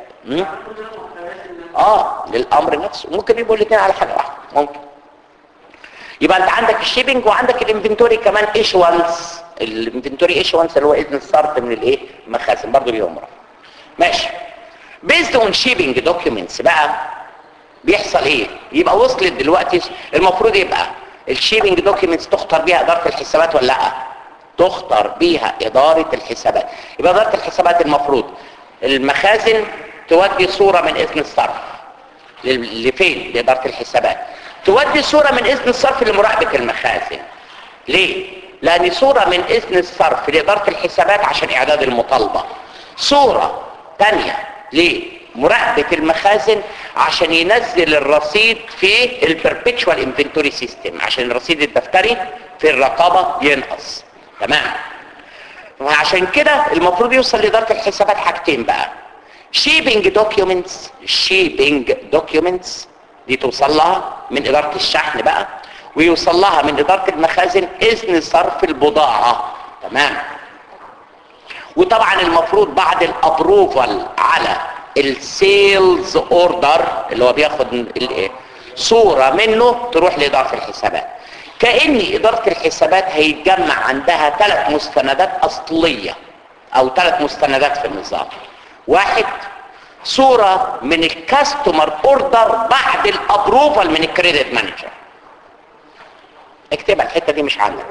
اه للامر نفسه ممكن يبقوا الاثنين على حاجه واحده ممكن يبقى انت عندك الشيبنج وعندك الانفنتوري كمان ايشوانس الانفنتوري ايشوانس اللي هو اذن الصرف من الايه مخازن برضه ليهم رقم ماشي بيزد اون شيبنج دوكيومنتس بقى بيحصل ايه يبقى وصلت دلوقتي المفروض يبقى الشيبنج دوكيومنتس تختار بيها اداره الحسابات ولا لا تختار بيها اداره الحسابات يبقى اداره الحسابات المفروض المخازن تودي صوره من اذن الصرف لل- لفين لاداره الحسابات تودي صوره من اذن الصرف لمراقبه المخازن ليه لان صوره من اذن الصرف لاداره الحسابات عشان اعداد المطالبه صوره تانية لمراقبه المخازن عشان ينزل الرصيد في البربيتشوال انفنتوري سيستم عشان الرصيد الدفتري في الرقابه ينقص تمام وعشان كده المفروض يوصل لاداره الحسابات حاجتين بقى شيبنج دوكيومنتس شيبنج دوكيومنتس دي توصل لها من اداره الشحن بقى ويوصل لها من اداره المخازن اذن صرف البضاعه تمام وطبعا المفروض بعد الابروفال على السيلز اوردر اللي هو بياخد الايه صوره منه تروح لاداره الحسابات كان اداره الحسابات هيتجمع عندها ثلاث مستندات اصليه او ثلاث مستندات في النظام واحد صورة من الكاستمر اوردر بعد الابروفال من الكريدت مانجر اكتبها الحتة دي مش عندك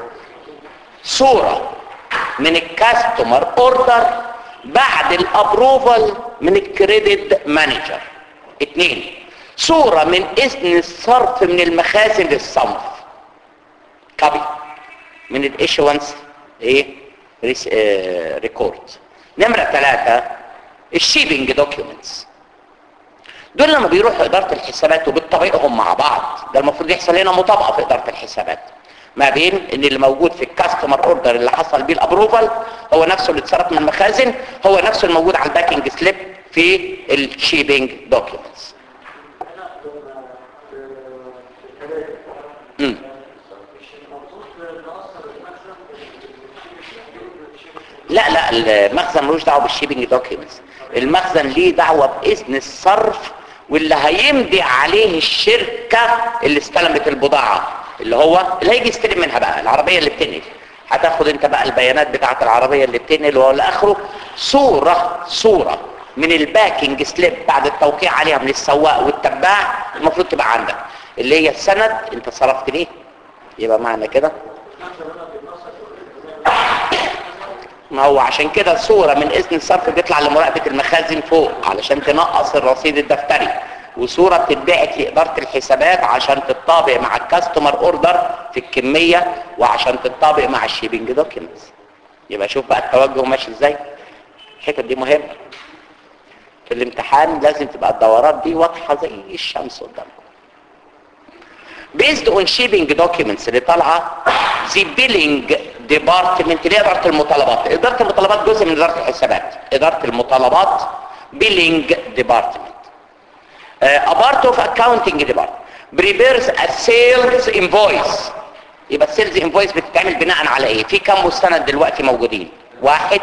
صورة من الكاستمر اوردر بعد الابروفال من الكريدت مانجر اتنين صورة من اذن الصرف من المخازن للصنف كابي من الايشوانس ايه ريس- آه، ريكورد نمرة ثلاثة الشيبنج دوكيومنتس دول لما بيروحوا اداره الحسابات وبتطبيقهم مع بعض ده المفروض يحصل هنا مطابقه في اداره الحسابات ما بين ان اللي موجود في الكاستمر اوردر اللي حصل بيه الابروفال هو نفسه اللي اتصرف من المخازن هو نفسه الموجود على الباكينج سليب في الشيبنج دوكيومنتس امم لا لا المخزن ملوش دعوه بالشيبنج دوكيومنتس المخزن ليه دعوه باذن الصرف واللي هيمضي عليه الشركه اللي استلمت البضاعه اللي هو اللي هيجي يستلم منها بقى العربيه اللي بتنقل هتاخد انت بقى البيانات بتاعه العربيه اللي بتنقل والى اخره صوره صوره من الباكينج سليب بعد التوقيع عليها من السواق والتباع المفروض تبقى عندك اللي هي السند انت صرفت ليه يبقى معنى كده ما هو عشان كده صورة من اذن الصرف بيطلع لمراقبة المخازن فوق علشان تنقص الرصيد الدفتري وصورة بتتبعت لإدارة الحسابات عشان تتطابق مع الكاستمر اوردر في الكمية وعشان تتطابق مع الشيبنج دوكيومنتس يبقى شوف بقى التوجه ماشي ازاي الحتة دي مهمة في الامتحان لازم تبقى الدورات دي واضحة زي الشمس قدامكم based on shipping documents اللي طالعه the billing ديبارتمنت ليه اداره المطالبات اداره المطالبات جزء من اداره الحسابات اداره المطالبات بيلينج ديبارتمنت a part of accounting department prepares a sales invoice يبقى السيلز انفويس بتتعمل بناء على ايه في كم مستند دلوقتي موجودين واحد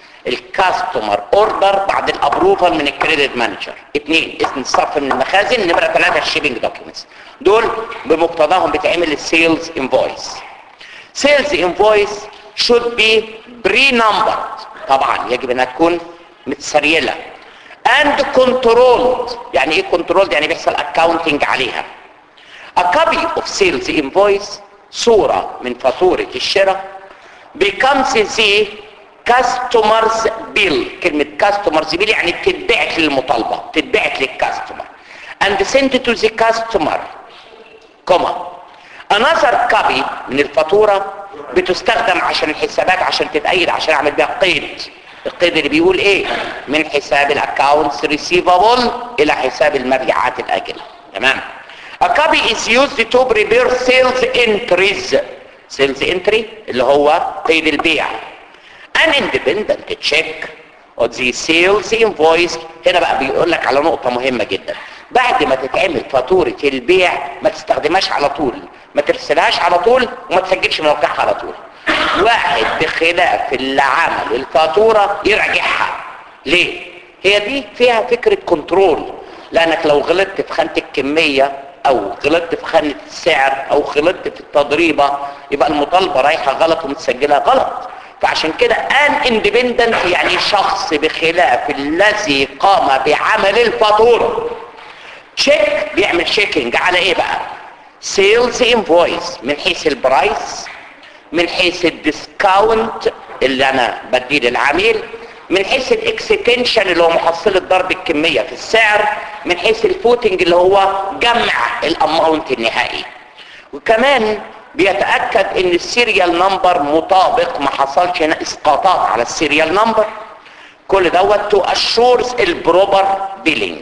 الكاستمر اوردر بعد الابروفال من الكريدت مانجر اثنين اسم الصرف من المخازن نمره ثلاثه الشيبنج دوكيومنتس دول بمقتضاهم بتعمل السيلز انفويس سيلز انفويس should be pre-numbered طبعا يجب انها تكون متسريله and controlled يعني ايه controlled يعني بيحصل accounting عليها a copy of sales invoice صورة من فاتورة الشراء becomes the customer's bill كلمة customer's bill يعني بتتبعت للمطالبة بتتبعت للكاستمر and sent to the customer كوما another copy من الفاتورة بتستخدم عشان الحسابات عشان تتأيد عشان اعمل بيها قيد القيد اللي بيقول ايه من حساب الاكاونتس ريسيفابل الى حساب المبيعات الاجله تمام A copy is used to prepare sales entries sales entry اللي هو قيد البيع an independent check of the sales invoice هنا بقى بيقول لك على نقطة مهمة جدا بعد ما تتعمل فاتورة البيع ما تستخدمهاش على طول ما ترسلهاش على طول وما تسجلش موقعها على طول واحد بخلاف اللي عمل الفاتورة يراجعها ليه هي دي فيها فكرة كنترول لانك لو غلطت في خانة الكمية او غلطت في خانة السعر او غلطت في التضريبة يبقى المطالبة رايحة غلط ومتسجلة غلط فعشان كده ان اندبندنت يعني شخص بخلاف الذي قام بعمل الفاتورة تشيك بيعمل شيكينج على ايه بقى سيلز انفويس من حيث البرايس من حيث الديسكاونت اللي انا بديه للعميل من حيث الاكستنشن اللي هو محصلة ضرب الكمية في السعر من حيث الفوتنج اللي هو جمع الاماونت النهائي وكمان بيتأكد ان السيريال نمبر مطابق ما حصلش هنا اسقاطات على السيريال نمبر كل دوت تو اشورز البروبر بيلينج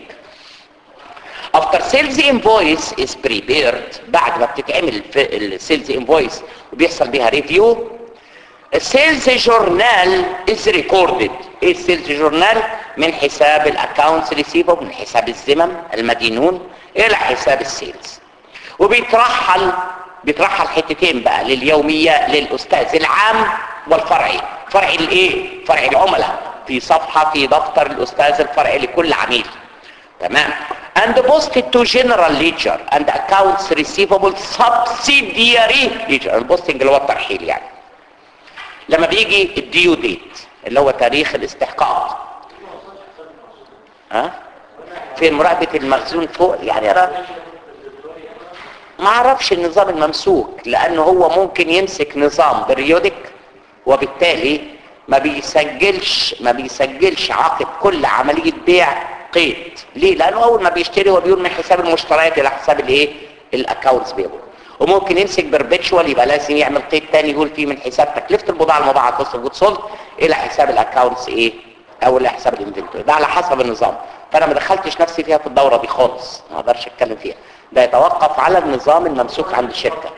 after sales invoice is prepared بعد ما بتتعمل في السيلز انفويس وبيحصل بيها ريفيو السيلز جورنال از ريكوردد ايه السيلز جورنال من حساب الاكونتس ريسيفبل من حساب الزمن المدينون الى حساب السيلز وبيترحل بيترحل حتتين بقى لليومية للاستاذ العام والفرعي فرعي الايه فرعي العملاء في صفحة في دفتر الاستاذ الفرعي لكل عميل تمام and posted to general ledger and accounts receivable subsidiary ledger البوستنج اللي هو الترحيل يعني لما بيجي الديو ديت اللي هو تاريخ الاستحقاق ها في مراقبة المخزون فوق يعني أرى ما اعرفش النظام الممسوك لانه هو ممكن يمسك نظام بريودك وبالتالي ما بيسجلش ما بيسجلش عقب كل عملية بيع قيد ليه لانه اول ما بيشتري هو بيقول من حساب المشتريات الى حساب الايه الاكونتس بيبل وممكن يمسك بربيتشوال يبقى لازم يعمل قيد تاني يقول فيه من حساب تكلفه البضاعه المباعه كوست اوف سولد الى حساب الاكونتس ايه او الى حساب الانفنتوري ده على حسب النظام فانا ما دخلتش نفسي فيها في الدوره دي خالص ما اقدرش اتكلم فيها ده يتوقف على النظام الممسوك عند الشركه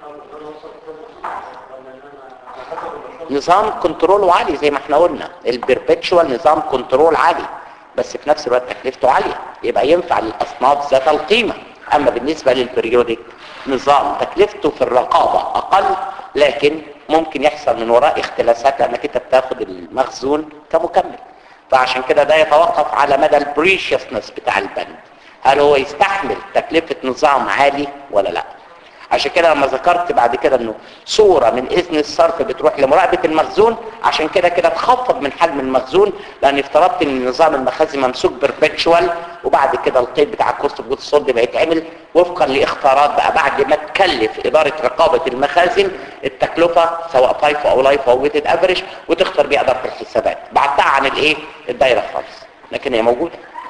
نظام كنترول عالي زي ما احنا قلنا البربيتشوال نظام كنترول عالي بس في نفس الوقت تكلفته عالية يبقى ينفع للأصناف ذات القيمة أما بالنسبة للبريودك نظام تكلفته في الرقابة أقل لكن ممكن يحصل من وراء اختلاسات لأنك أنت بتاخد المخزون كمكمل فعشان كده ده يتوقف على مدى البريشيسنس بتاع البند هل هو يستحمل تكلفة نظام عالي ولا لا عشان كده لما ذكرت بعد كده انه صورة من اذن الصرف بتروح لمراقبة المخزون عشان كده كده تخفض من حجم المخزون لان افترضت ان نظام المخازن ممسوك بربيتشوال وبعد كده القيد بتاع الكوست اوف جود سولد بيتعمل وفقا لاختيارات بقى بعد ما تكلف ادارة رقابة المخازن التكلفة سواء فايف او لايف او ويتد افريج وتختار بيها ادارة الحسابات بعدها عن الايه الدايرة خالص لكن هي موجودة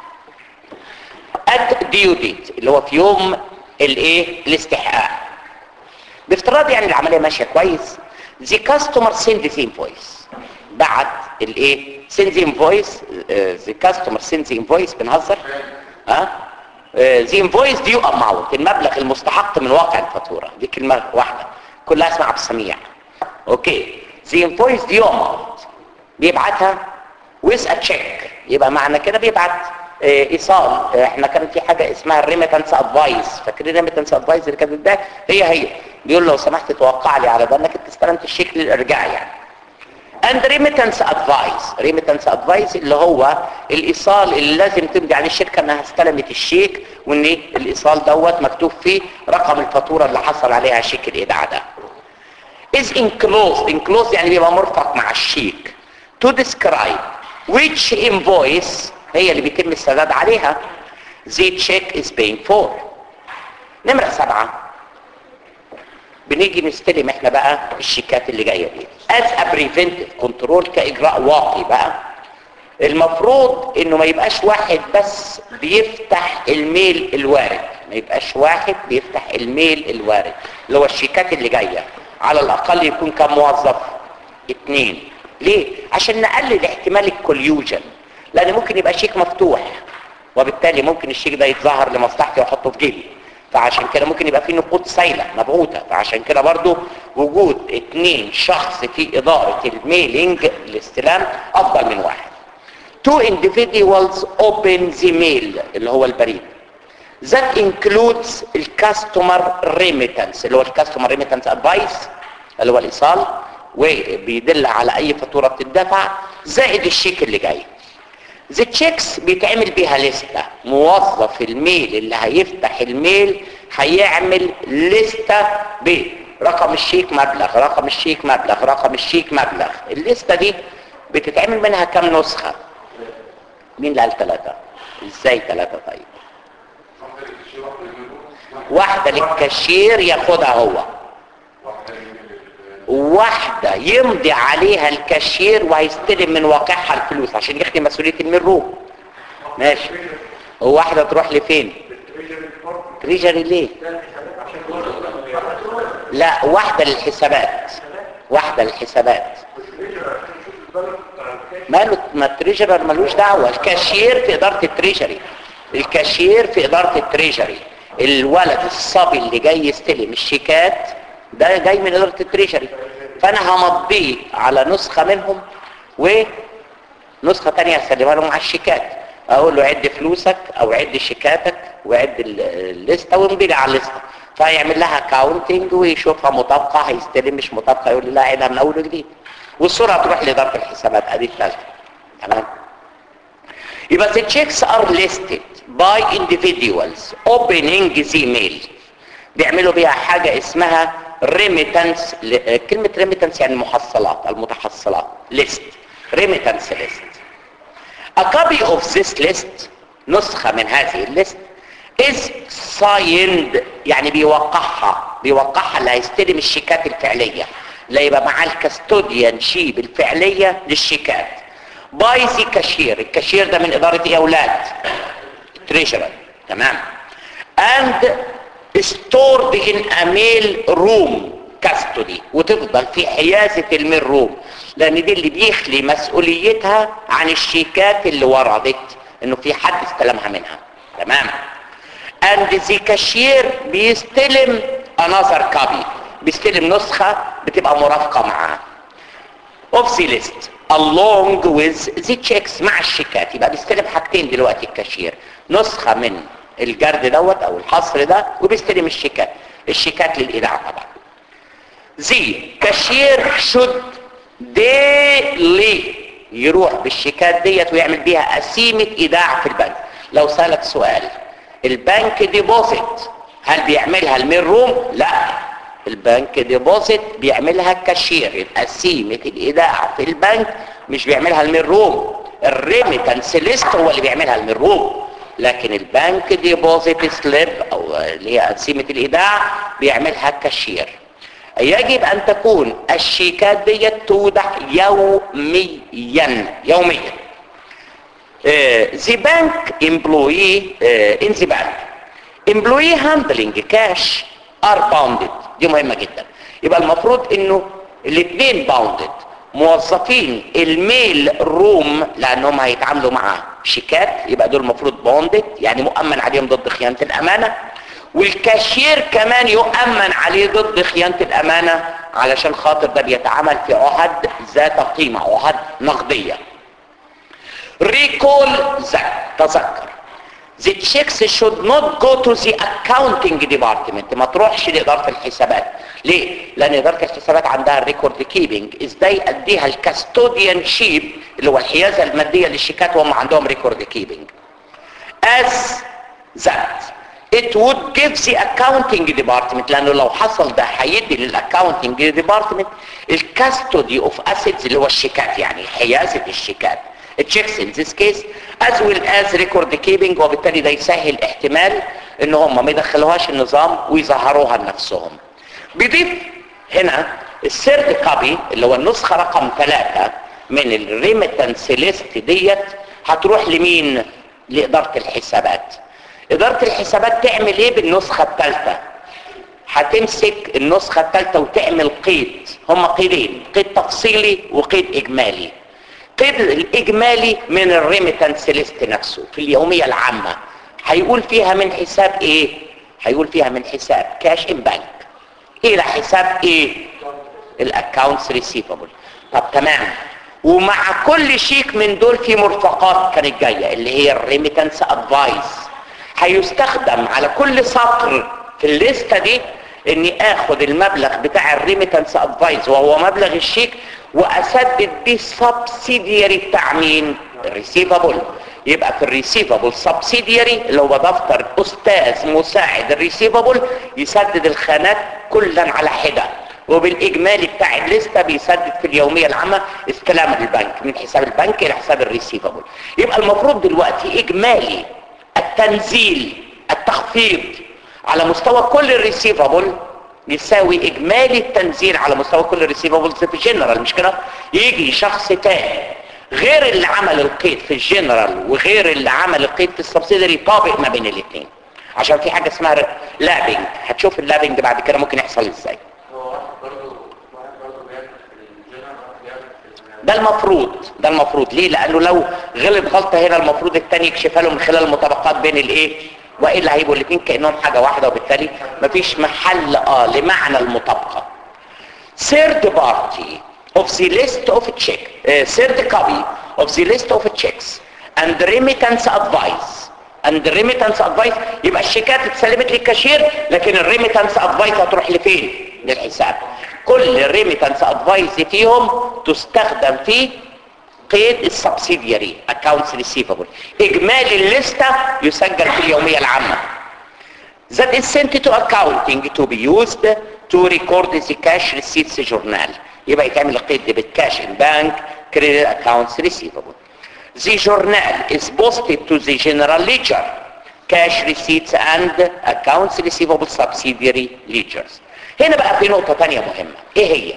ات ديو ديت اللي هو في يوم الايه الاستحقاق بافتراض يعني العمليه ماشيه كويس the customer send the invoice بعت الايه send the invoice uh, the customer send the invoice بنهزر ها uh, the invoice due amount المبلغ المستحق من واقع الفاتوره دي كلمه واحده كلها اسمها عبد السميع اوكي the invoice دي يقبض بيبعتها with a check يبقى معنى كده بيبعت اه ايصال اه احنا كان في حاجه اسمها الريميتنس ادفايس فاكرين الريميتنس ادفايس اللي كانت بتتباع هي هي بيقول لو سمحت توقع لي على ده انك انت استلمت الشيك للارجاع يعني and remittance advice remittance advice اللي هو الايصال اللي لازم تمضي عليه الشركه انها استلمت الشيك وان الايصال دوت مكتوب فيه رقم الفاتوره اللي حصل عليها شيك الايداع ده is enclosed enclosed يعني بيبقى مرفق مع الشيك to describe which invoice هي اللي بيتم السداد عليها the check is paying for نمرة سبعة بنيجي نستلم احنا بقى الشيكات اللي جايه دي as a preventive control كاجراء واقي بقى المفروض انه ما يبقاش واحد بس بيفتح الميل الوارد ما يبقاش واحد بيفتح الميل الوارد اللي هو الشيكات اللي جايه على الاقل يكون كم موظف اتنين ليه عشان نقلل احتمال الكوليوجن لان ممكن يبقى شيك مفتوح وبالتالي ممكن الشيك ده يتظاهر لمصلحتي واحطه في جيبي فعشان كده ممكن يبقى في نقود سايلة مبعوثة فعشان كده برضو وجود اتنين شخص في إدارة الميلينج الاستلام أفضل من واحد two individuals open the mail اللي هو البريد that includes الكاستمر remittance اللي هو الكاستمر remittance advice اللي هو الإيصال وبيدل على أي فاتورة بتدفع زائد الشيك اللي جاي ذا تشيكس بيتعمل بيها لستة موظف الميل اللي هيفتح الميل هيعمل لستة برقم الشيك مبلغ رقم الشيك مبلغ رقم الشيك مبلغ الليستة دي بتتعمل منها كم نسخة مين اللي قال ثلاثة ازاي ثلاثة طيب واحدة للكاشير ياخدها هو واحدة يمضي عليها الكاشير وهيستلم من واقعها الفلوس عشان يخدم مسؤولية المروم ماشي وواحدة تروح لفين تريجري ليه لا واحدة للحسابات واحدة للحسابات ماله ما التريجرر ملوش دعوة الكاشير في إدارة التريجري الكاشير في إدارة التريجري الولد الصبي اللي جاي يستلم الشيكات ده جاي من إدارة التريجري فأنا همضيه على نسخة منهم ونسخة تانية هسلمها لهم على الشيكات أقول له عد فلوسك أو عد شيكاتك وعد الليستة وامضي لي على الليستة فهيعمل لها كاونتنج ويشوفها مطابقة هيستلم مش مطابقة يقول لي لا عيدها من أول وجديد والصورة هتروح لإدارة الحسابات أدي الثالثة تمام يبقى the checks are listed by individuals opening the mail بيعملوا بيها حاجة اسمها remittance كلمة remittance يعني محصلات المتحصلات list remittance list a copy of this list نسخة من هذه الليست is signed يعني بيوقعها بيوقعها اللي هيستلم الشيكات الفعلية اللي يبقى مع الكاستوديان شيب الفعلية للشيكات باي ذا كاشير الكاشير ده من إدارة ايه يا اولاد تريجرر تمام and stored in a mail room custody وتفضل في حيازة الميل روم لان دي اللي بيخلي مسؤوليتها عن الشيكات اللي وردت انه في حد استلمها منها تمام and the cashier بيستلم another copy بيستلم نسخة بتبقى مرافقة معاه of the list along with the checks مع الشيكات يبقى بيستلم حاجتين دلوقتي الكاشير نسخة من الجرد دوت او الحصر ده وبيستلم الشيكات الشيكات للإيداع طبعا the cashier should daily يروح بالشيكات ديت ويعمل بيها قسيمة ايداع في البنك لو سألك سؤال البنك ديبوزيت هل بيعملها الميل روم لا البنك ديبوزيت بيعملها كاشير قسيمة الايداع في البنك مش بيعملها الميل روم الريميتنس ليست هو اللي بيعملها الميل روم لكن البنك ديبوزيت سليب او اللي هي قسيمة الايداع بيعملها كاشير يجب ان تكون الشيكات ديت تودع يوميا يوميا the bank employee uh, in the bank employee handling cash are bounded دي مهمة جدا يبقى المفروض انه الاثنين باوندد موظفين الميل روم لانهم هيتعاملوا مع شيكات يبقى دول المفروض باوندد يعني مؤمن عليهم ضد خيانة الامانة والكاشير كمان يؤمن عليه ضد خيانة الامانة علشان خاطر ده بيتعامل في عهد ذات قيمة عهد نقدية recall that تذكر the checks should not go to the accounting department ما تروحش لإدارة الحسابات ليه؟ لأن إدارة الحسابات عندها الريكورد كيبنج ازاي أديها الكاستوديان شيب اللي هو الحيازة المادية للشيكات وهم عندهم ريكورد كيبنج as that it would give the accounting department لانه لو حصل ده هيدي للاكاونتنج ديبارتمنت الكاستودي اوف اسيتس اللي هو الشيكات يعني حيازه الشيكات التشيكس in this case as well as record keeping وبالتالي ده يسهل احتمال ان هم ما يدخلوهاش النظام ويظهروها لنفسهم بيضيف هنا السيرد كابي اللي هو النسخه رقم ثلاثة من الريميتنس ليست ديت هتروح لمين لاداره الحسابات اداره الحسابات تعمل ايه بالنسخه الثالثه هتمسك النسخه الثالثه وتعمل قيد هما قيدين قيد تفصيلي وقيد اجمالي قيد الاجمالي من الريميتنس ليست نفسه في اليوميه العامه هيقول فيها من حساب ايه هيقول فيها من حساب كاش ان بانك الى حساب ايه الاكونتس ريسيفبل طب تمام ومع كل شيك من دول في مرفقات كانت جايه اللي هي الريميتنس ادفايس هيستخدم على كل سطر في الليسته دي اني اخد المبلغ بتاع الريميتنس ادفايس وهو مبلغ الشيك واسدد بيه السبسيدياري بتاع مين الريسيفبل يبقى في الريسيفبل سبسيدياري اللي هو دفتر استاذ مساعد الريسيفبل يسدد الخانات كلا على حده وبالاجمالي بتاع الليسته بيسدد في اليوميه العامه استلام البنك من حساب البنك الى حساب الريسيفبل يبقى المفروض دلوقتي اجمالي التنزيل التخفيض على مستوى كل الريسيفبل يساوي اجمالي التنزيل على مستوى كل الريسيفبلز في الجنرال مش كده يجي شخص تاني غير اللي عمل القيد في الجنرال وغير اللي عمل القيد في السبسيدري طابق ما بين الاثنين عشان في حاجه اسمها لابنج هتشوف اللابنج بعد كده ممكن يحصل ازاي هو واحد برضه واحد برضه بيعمل في الجنرال واحد بيعمل في ال- ده المفروض ده المفروض ليه لانه لو غلط غلطه هنا المفروض التاني يكشفها له من خلال المطابقات بين الايه والا هيبقوا الاثنين كانهم حاجه واحده وبالتالي مفيش محل اه لمعنى المطابقه third party of the list of check uh, third copy of the list of checks and remittance advice and remittance advice يبقى الشيكات اتسلمت للكاشير لكن الريميتانس ادفايس هتروح لفين للحساب كل الريميتانس ادفايس فيهم تستخدم في قيد السبسيدياري accounts receivable اجمالي الليسته يسجل في اليوميه العامه that is sent to accounting to be used to record the cash receipts journal يبقى يتعمل القيد بالكاش in bank credit accounts receivable the journal is posted to the general ledger cash receipts and accounts receivable subsidiary ledgers هنا بقى في نقطة تانية مهمة ايه هي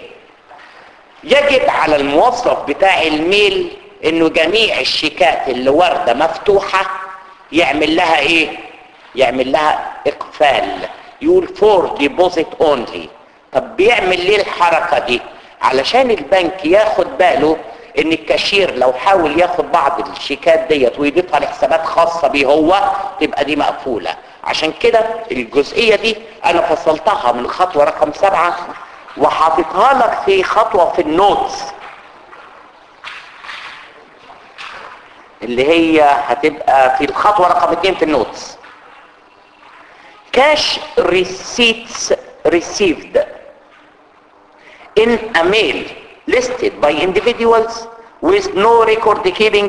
يجب على الموظف بتاع الميل انه جميع الشيكات اللي واردة مفتوحة يعمل لها ايه يعمل لها اقفال يقول فور ديبوزيت اونلي طب بيعمل ليه الحركة دي علشان البنك ياخد باله ان الكاشير لو حاول ياخد بعض الشيكات ديت ويضيفها لحسابات خاصة بيه هو تبقى دي مقفولة عشان كده الجزئية دي انا فصلتها من خطوة رقم سبعة وحاططها لك في خطوة في النوتس اللي هي هتبقى في الخطوة رقم اتنين في النوتس cash receipts received in a mail listed by individuals with no record keeping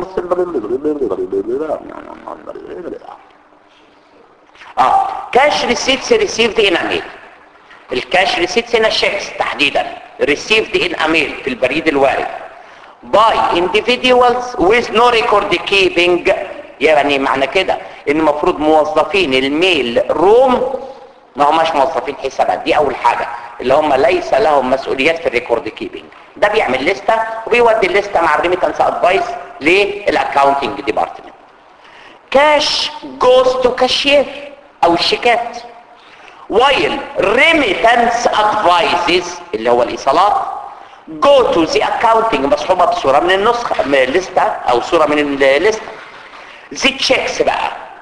اه cash receipts received in a mail الكاش ريسيتس هنا شيكس تحديدا received in a mail في البريد الوارد by individuals with no record keeping يعني معنى كده ان المفروض موظفين الميل روم ما هماش موظفين حسابات دي اول حاجة اللي هم ليس لهم مسؤوليات في الريكورد كيبنج ده بيعمل لستة وبيودي الليستة مع الريميتنس ادفايس للاكاونتنج ديبارتمنت كاش جوز تو كاشير او الشيكات while remittance advices اللي هو الايصالات go to the accounting مصحوبة بصورة من النسخة من الليستة او صورة من الليستة the checks بقى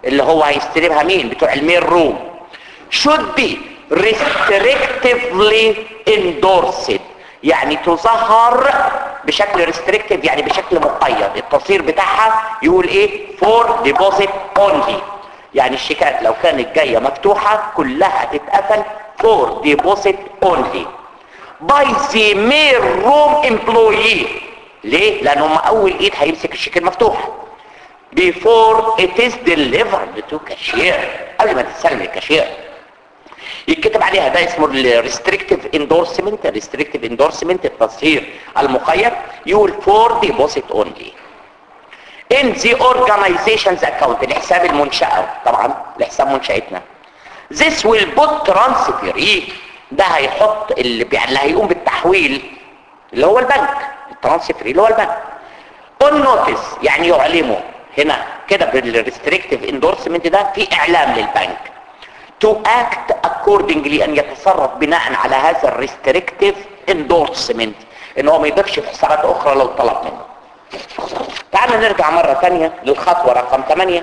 اللي هو هيستلمها مين بتوع المين روم should be restrictively endorsed يعني تظهر بشكل restrictive يعني بشكل مقيد التصوير بتاعها يقول ايه for deposit only يعني الشيكات لو كانت جاية مفتوحة كلها تتقفل for deposit only by the main room employee ليه؟ لان هم اول ايد هيمسك الشيك المفتوح before it is delivered to cashier قبل ما تتسلم للكاشير يتكتب عليها ده اسمه الريستريكتيف اندورسمنت الريستريكتيف اندورسمنت التصهير المقيد يقول فور ديبوزيت اونلي in the organization's account الحساب المنشأة طبعا الحساب منشأتنا this will put transferee ده هيحط اللي, بي... اللي هيقوم بالتحويل اللي هو البنك الترانسفيري اللي هو البنك on notice يعني يعلمه هنا كده بالريستريكتيف اندورسمنت ده في اعلام للبنك to act accordingly ان يتصرف بناء على هذا الريستريكتيف اندورسمنت ان هو ما يضيفش في حسابات اخرى لو طلب منه تعال نرجع مرة ثانية للخطوة رقم 8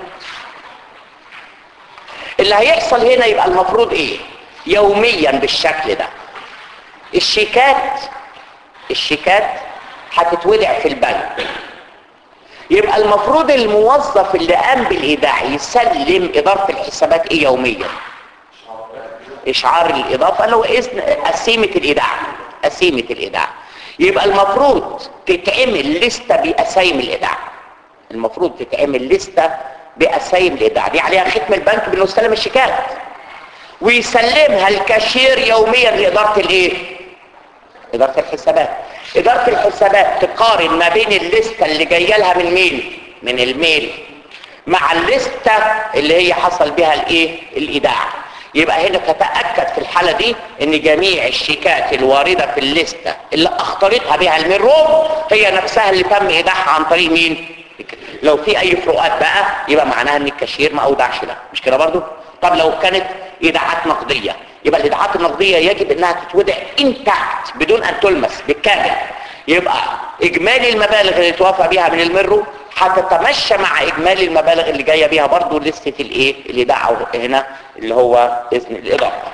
اللي هيحصل هنا يبقى المفروض ايه يوميا بالشكل ده الشيكات الشيكات هتتودع في البنك يبقى المفروض الموظف اللي قام بالايداع يسلم اداره الحسابات ايه يوميا اشعار الاضافه اللي هو اذن قسيمه الايداع قسيمه الايداع يبقى المفروض تتعمل لستة بأسايم الإيداع المفروض تتعمل لستة بأسايم الإيداع دي عليها ختم البنك بأنه استلم الشيكات ويسلمها الكاشير يوميا لإدارة الإيه؟ إدارة الحسابات إدارة الحسابات تقارن ما بين الليستة اللي جاية لها من مين؟ من الميل مع الليستة اللي هي حصل بها الإيه؟ الإيداع يبقى هنا تتأكد في الحالة دي ان جميع الشيكات الواردة في الليستة اللي اختارتها بها المروم هي نفسها اللي تم ايداعها عن طريق مين لو في اي فروقات بقى يبقى معناها ان الكاشير ما اودعش ده مش كده برضو طب لو كانت ايداعات نقدية يبقى الايداعات النقدية يجب انها تتودع انتاكت بدون ان تلمس بالكامل يبقى اجمالي المبالغ اللي توافق بيها من المرو هتتمشى مع اجمالي المبالغ اللي جايه بيها برضو لسته الايه اللي دعوا هنا اللي هو اذن الاضافه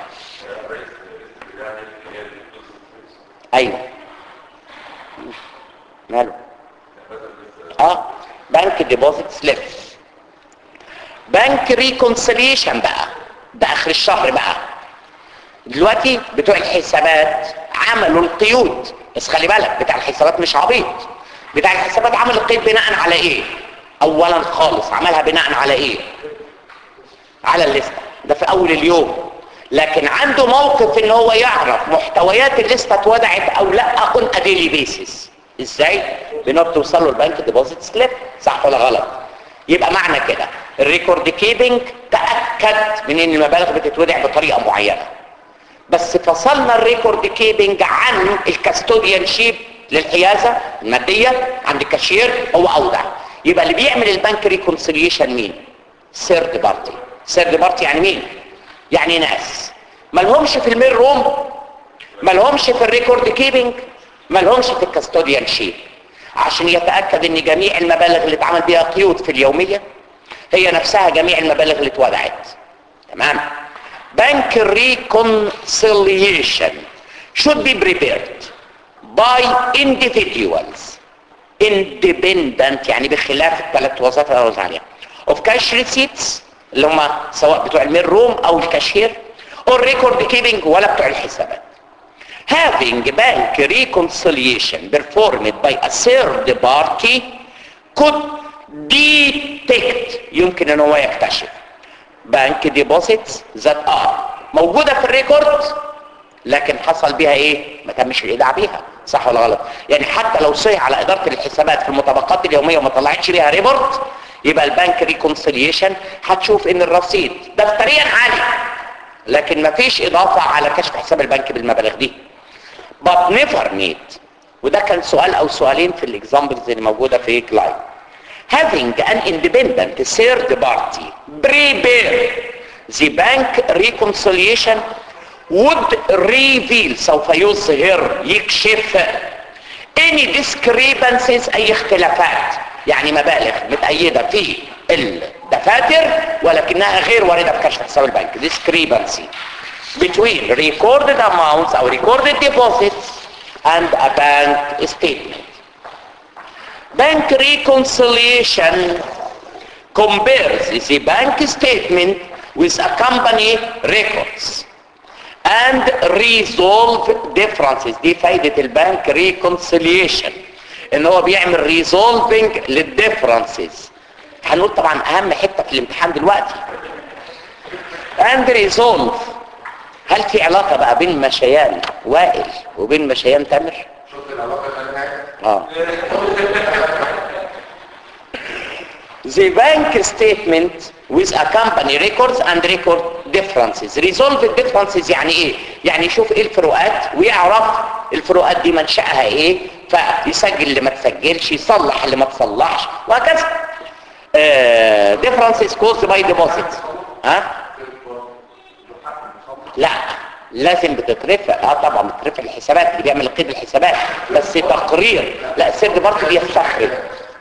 ايوه ماله اه بنك ديبوزيت سليب بنك ريكونسيليشن بقى ده اخر الشهر بقى دلوقتي بتوع الحسابات عملوا القيود بس خلي بالك بتاع الحسابات مش عبيط بتاع الحسابات عمل القيد بناء على ايه اولا خالص عملها بناء على ايه على الليسته ده في اول اليوم لكن عنده موقف ان هو يعرف محتويات الليسته اتوضعت او لا اون اديلي بيسيس ازاي بانه بتوصل له البنك ديبوزيت سليب صح ولا غلط يبقى معنى كده الريكورد كيبنج تاكد من ان المبالغ بتتودع بطريقه معينه بس فصلنا الريكورد كيبنج عن الكاستوديان شيب للحيازة المادية عند الكاشير هو أودع يبقى اللي بيعمل البنك ريكونسيليشن مين سيرد بارتي سيرد بارتي يعني مين يعني ناس مالهمش في الميل روم مالهمش في الريكورد كيبنج مالهمش في الكاستوديان شيب عشان يتأكد ان جميع المبالغ اللي اتعمل بيها قيود في اليومية هي نفسها جميع المبالغ اللي اتوضعت تمام بنك reconciliation should be prepared by individuals independent يعني بخلاف الثلاث وظائف اللي قلت عليها of cash receipts اللي هم سواء بتوع الميل روم او الكاشير او الريكورد كيبنج ولا بتوع الحسابات having bank reconciliation performed by a third party could detect يمكن ان هو يكتشف بنك ديبوزيتس ذات ار موجودة في الريكورد لكن حصل بيها ايه ما تمش الايداع بيها صح ولا غلط يعني حتى لو صيح على اداره الحسابات في المطابقات اليوميه وما طلعتش ليها ريبورت يبقى البنك ريكونسيليشن هتشوف ان الرصيد دفتريا عالي لكن ما فيش اضافه على كشف حساب البنك بالمبالغ دي but never need وده كان سؤال او سؤالين في الاكزامبلز اللي موجوده في كلايد having an independent third party prepare the bank reconciliation would reveal سوف يظهر يكشف any discrepancies اي اختلافات يعني مبالغ متأيدة في الدفاتر ولكنها غير واردة في كشف حساب البنك discrepancy between recorded amounts or recorded deposits and a bank statement bank reconciliation compares the bank statement with a company records and resolve differences دي فايدة البنك reconciliation ان هو بيعمل resolving للديفرنسز هنقول طبعا اهم حتة في الامتحان دلوقتي and resolve هل في علاقة بقى بين مشيان وائل وبين مشيان تامر شفت العلاقه اللي اه The bank statement with a company records and record differences. Resolve the differences يعني ايه؟ يعني يشوف ايه الفروقات ويعرف الفروقات دي منشأها ايه فيسجل اللي ما تسجلش يصلح اللي ما تصلحش وهكذا. Uh, differences caused by deposits. ها؟ لا لازم بتترفع اه طبعا بتترفع الحسابات اللي بيعمل قيد الحسابات بس تقرير لا السر برضه بيستخرج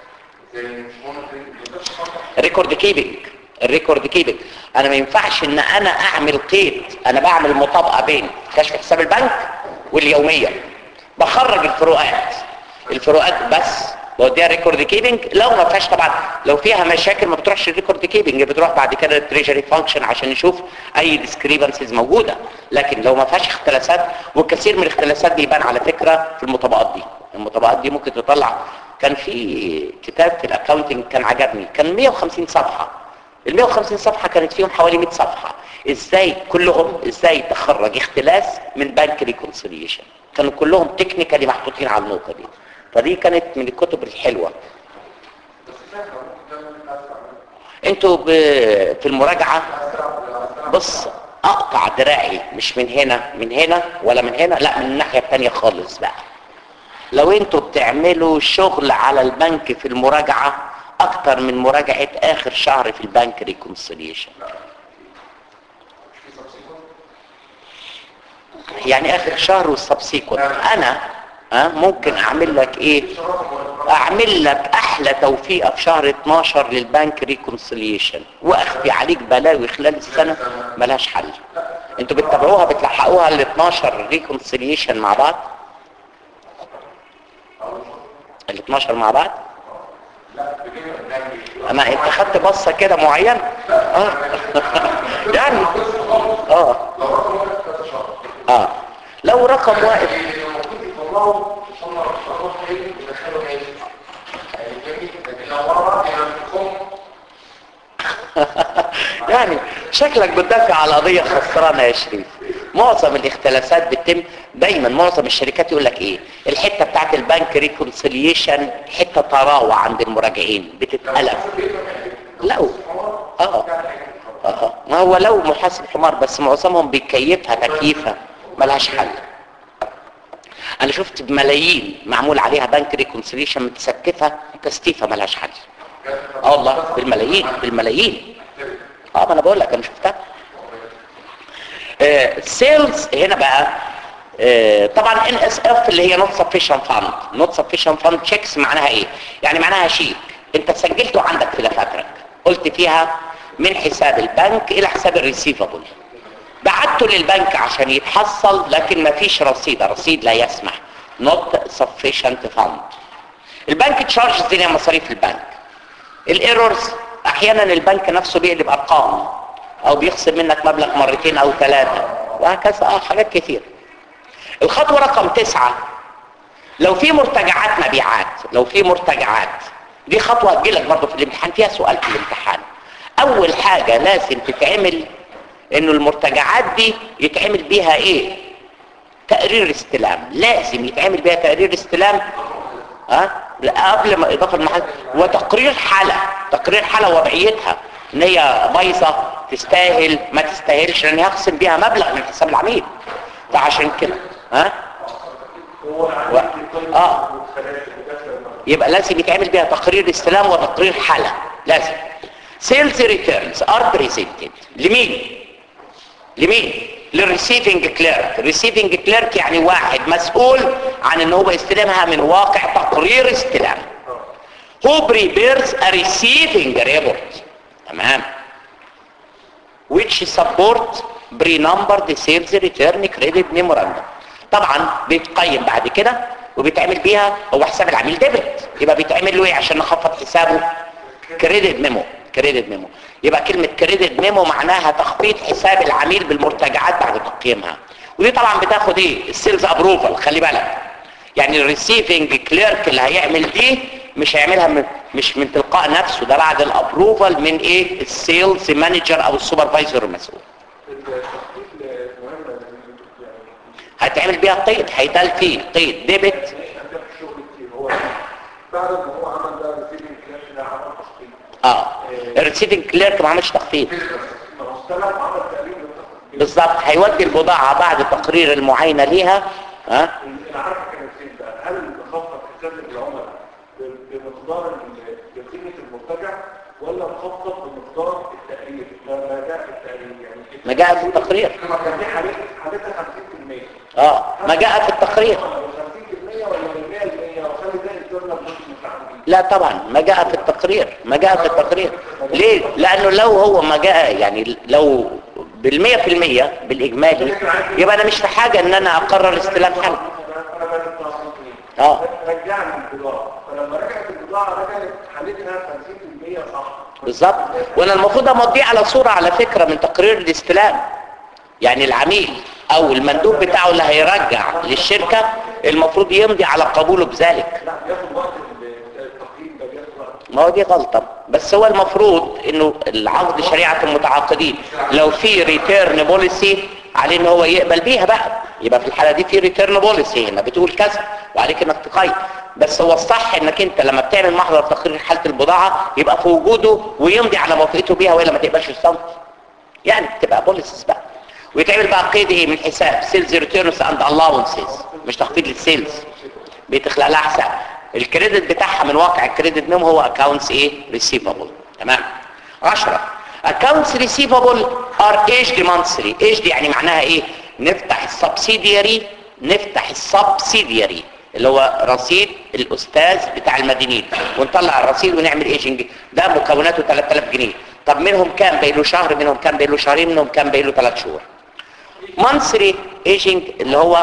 ريكورد كيبنج الريكورد كيبنج انا ما ينفعش ان انا اعمل قيد انا بعمل مطابقه بين كشف حساب البنك واليوميه بخرج الفروقات الفروقات بس بوديها ريكورد كيبنج لو ما فيهاش طبعا لو فيها مشاكل ما بتروحش الريكورد كيبنج بتروح بعد كده التريجري فانكشن عشان نشوف اي ديسكريبنسز موجوده لكن لو ما فيهاش اختلاسات والكثير من الاختلاسات دي يبان على فكره في المطابقات دي المطابقات دي ممكن تطلع كان في كتاب في الاكاونتنج كان عجبني كان 150 صفحه ال 150 صفحه كانت فيهم حوالي 100 صفحه ازاي كلهم ازاي تخرج اختلاس من بنك ريكونسيليشن كانوا كلهم تكنيكالي محطوطين على النقطه دي فدي كانت من الكتب الحلوه انتوا ب... في المراجعه بص اقطع دراعي مش من هنا من هنا ولا من هنا لا من الناحيه الثانيه خالص بقى لو انتوا بتعملوا شغل على البنك في المراجعه اكتر من مراجعه اخر شهر في البنك ريكونسيليشن يعني اخر شهر والسبسيكونت انا ها ممكن اعمل لك ايه اعمل لك احلى توفيقه في شهر 12 للبنك ريكونسيليشن واخفي عليك بلاوي خلال السنه ملهاش حل انتوا بتتابعوها بتلحقوها ال 12 ريكونسيليشن مع بعض ال 12 مع بعض اما انت خدت بصه كده معينه اه يعني اه اه لو رقم واقف يعني شكلك بتدافع على قضية خسرانة يا شريف معظم الاختلافات بتتم دايما معظم الشركات يقول لك ايه الحتة بتاعت البنك ريكونسيليشن حتة طراوة عند المراجعين بتتألف لو اه اه ما هو لو محاسب حمار بس معظمهم بيكيفها تكييفها ملهاش حل انا شفت بملايين معمول عليها بنك ريكونسيليشن متسكفه تستيفه ملهاش حل اه والله بالملايين بالملايين اه ما انا بقول لك انا شفتها سيلز هنا بقى آه طبعا ان اس اف اللي هي نوت سفيشن فاند نوت سفيشن فاند تشيكس معناها ايه يعني معناها شيك انت سجلته عندك في دفاترك قلت فيها من حساب البنك الى حساب الريسيفبل بعته للبنك عشان يتحصل لكن ما فيش رصيد رصيد لا يسمح not sufficient fund البنك تشارج الدنيا مصاريف البنك الايرورز احيانا البنك نفسه بيقلب ارقام او بيخصم منك مبلغ مرتين او ثلاثة وهكذا اه حاجات كتير الخطوة رقم تسعة لو في مرتجعات مبيعات لو في مرتجعات دي خطوة هتجيلك برضه في الامتحان فيها سؤال في الامتحان اول حاجة لازم تتعمل انه المرتجعات دي يتعمل بيها ايه تقرير استلام لازم يتعمل بيها تقرير استلام ها أه؟ قبل ما اضافه المحل وتقرير حاله تقرير حاله وضعيتها ان هي بايظه تستاهل ما تستاهلش لان هخصم بيها مبلغ من حساب العميل فعشان كده ها و... اه يبقى لازم يتعمل بيها تقرير استلام وتقرير حاله لازم سيلز ريتيرنز ار بريزنتد لمين لمين للريسيفنج كليرك ريسيفنج كليرك يعني واحد مسؤول عن ان هو يستلمها من واقع تقرير استلام who prepares a receiving report تمام which support pre-numbered sales return credit memorandum طبعا بيتقيم بعد كده وبيتعمل بيها هو حساب العميل ديبت يبقى بيتعمل له ايه عشان نخفض حسابه كريدت ميمو كريدت ميمو يبقى كلمة كريدت ميمو معناها تخفيض حساب العميل بالمرتجعات بعد تقييمها ودي طبعا بتاخد ايه السيلز ابروفال خلي بالك يعني الريسيفنج كليرك اللي هيعمل دي مش هيعملها من مش من تلقاء نفسه ده بعد الابروفال من ايه السيلز مانجر او السوبرفايزر المسؤول التخطيط مهم يعني هتعمل بيها قيد هيتقال فيه قيد ديبت مش عندك شغل كتير هو بعد ما هو عمل ده ريسيفنج كلاش ده عمل تخطيط اه الريسيفنج كليرك ما عملش تخفيض ما هو استلم عمل تقريبا للتخطيط بالظبط هيودي البضاعة بعد تقرير المعاينة ليها ها العرفة كانت فين بقى هل بخفض حساب العملاء ب- بمقدار ال- بقيمة المرتجع ولا بخفض بمقدار التقرير ما ما جاء في التقرير يعني ما جاء في التقرير لما كان دي حالتها حالتها 50% اه ما جاء في التقرير 50% ولا 100% وخلي ده الدولة مش متعاملين لا طبعا ما جاء في التقرير ما جاء في التقرير ليه لانه لو هو ما جاء يعني لو بالمية في المية بالاجمالي يبقى انا مش في حاجة ان انا اقرر استلام حل انا بقى بتاع اه رجعني البضاعة فلما رجعت البضاعة رجعت حالتها 50% صح بالظبط وانا المفروض امضيه على صورة على فكرة من تقرير الاستلام يعني العميل او المندوب بتاعه اللي هيرجع للشركة المفروض يمضي على قبوله بذلك لا بياخد وقت التقييم ده بياخد وقت ما هو دي غلطة بس هو المفروض انه العقد شريعة المتعاقدين لو في ريتيرن بوليسي عليه ان هو يقبل بيها بقى يبقى في الحالة دي في ريتيرن بوليسي هنا بتقول كذا وعليك انك تقيم بس هو الصح انك انت لما بتعمل محضر تقرير حالة البضاعة يبقى في وجوده ويمضي على موافقته بيها والا ما تقبلش الصمت يعني تبقى بوليسز بقى ويتعمل بقى قيد ايه من حساب سيلز ريتيرنز اند الاونسز مش تخفيض للسيلز بتخلق لها حساب الكريدت بتاعها من واقع الكريدت نيم هو اكونتس ايه ريسيفبل تمام 10 accounts receivable are aged monthly aged يعني معناها ايه نفتح السبسيدياري نفتح السبسيدياري اللي هو رصيد الاستاذ بتاع المدينين ونطلع الرصيد ونعمل ايجنج ده مكوناته 3000 جنيه طب منهم كام باقي له شهر منهم كام باقي له شهرين منهم كام باقي له 3 شهور monthly ايجنج اللي هو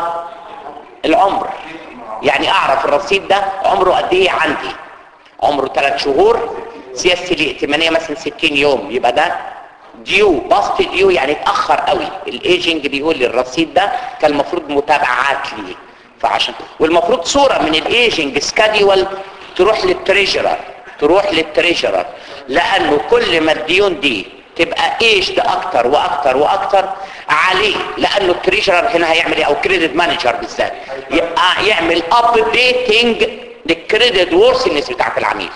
العمر يعني اعرف الرصيد ده عمره قد ايه عندي عمره 3 شهور سياسة الائتمانية مثلا 60 يوم يبقى ده ديو باست ديو يعني اتأخر قوي الايجنج بيقول لي الرصيد ده كان المفروض متابعات ليه فعشان والمفروض صورة من الايجنج سكاديول تروح للتريجرر تروح للتريجرر لانه كل ما الديون دي تبقى ايجد اكتر واكتر واكتر عليه لانه التريجرر هنا هيعمل ايه او كريدت مانجر بالذات يبقى يعمل ابديتنج للكريدت وورثنس بتاعت العميل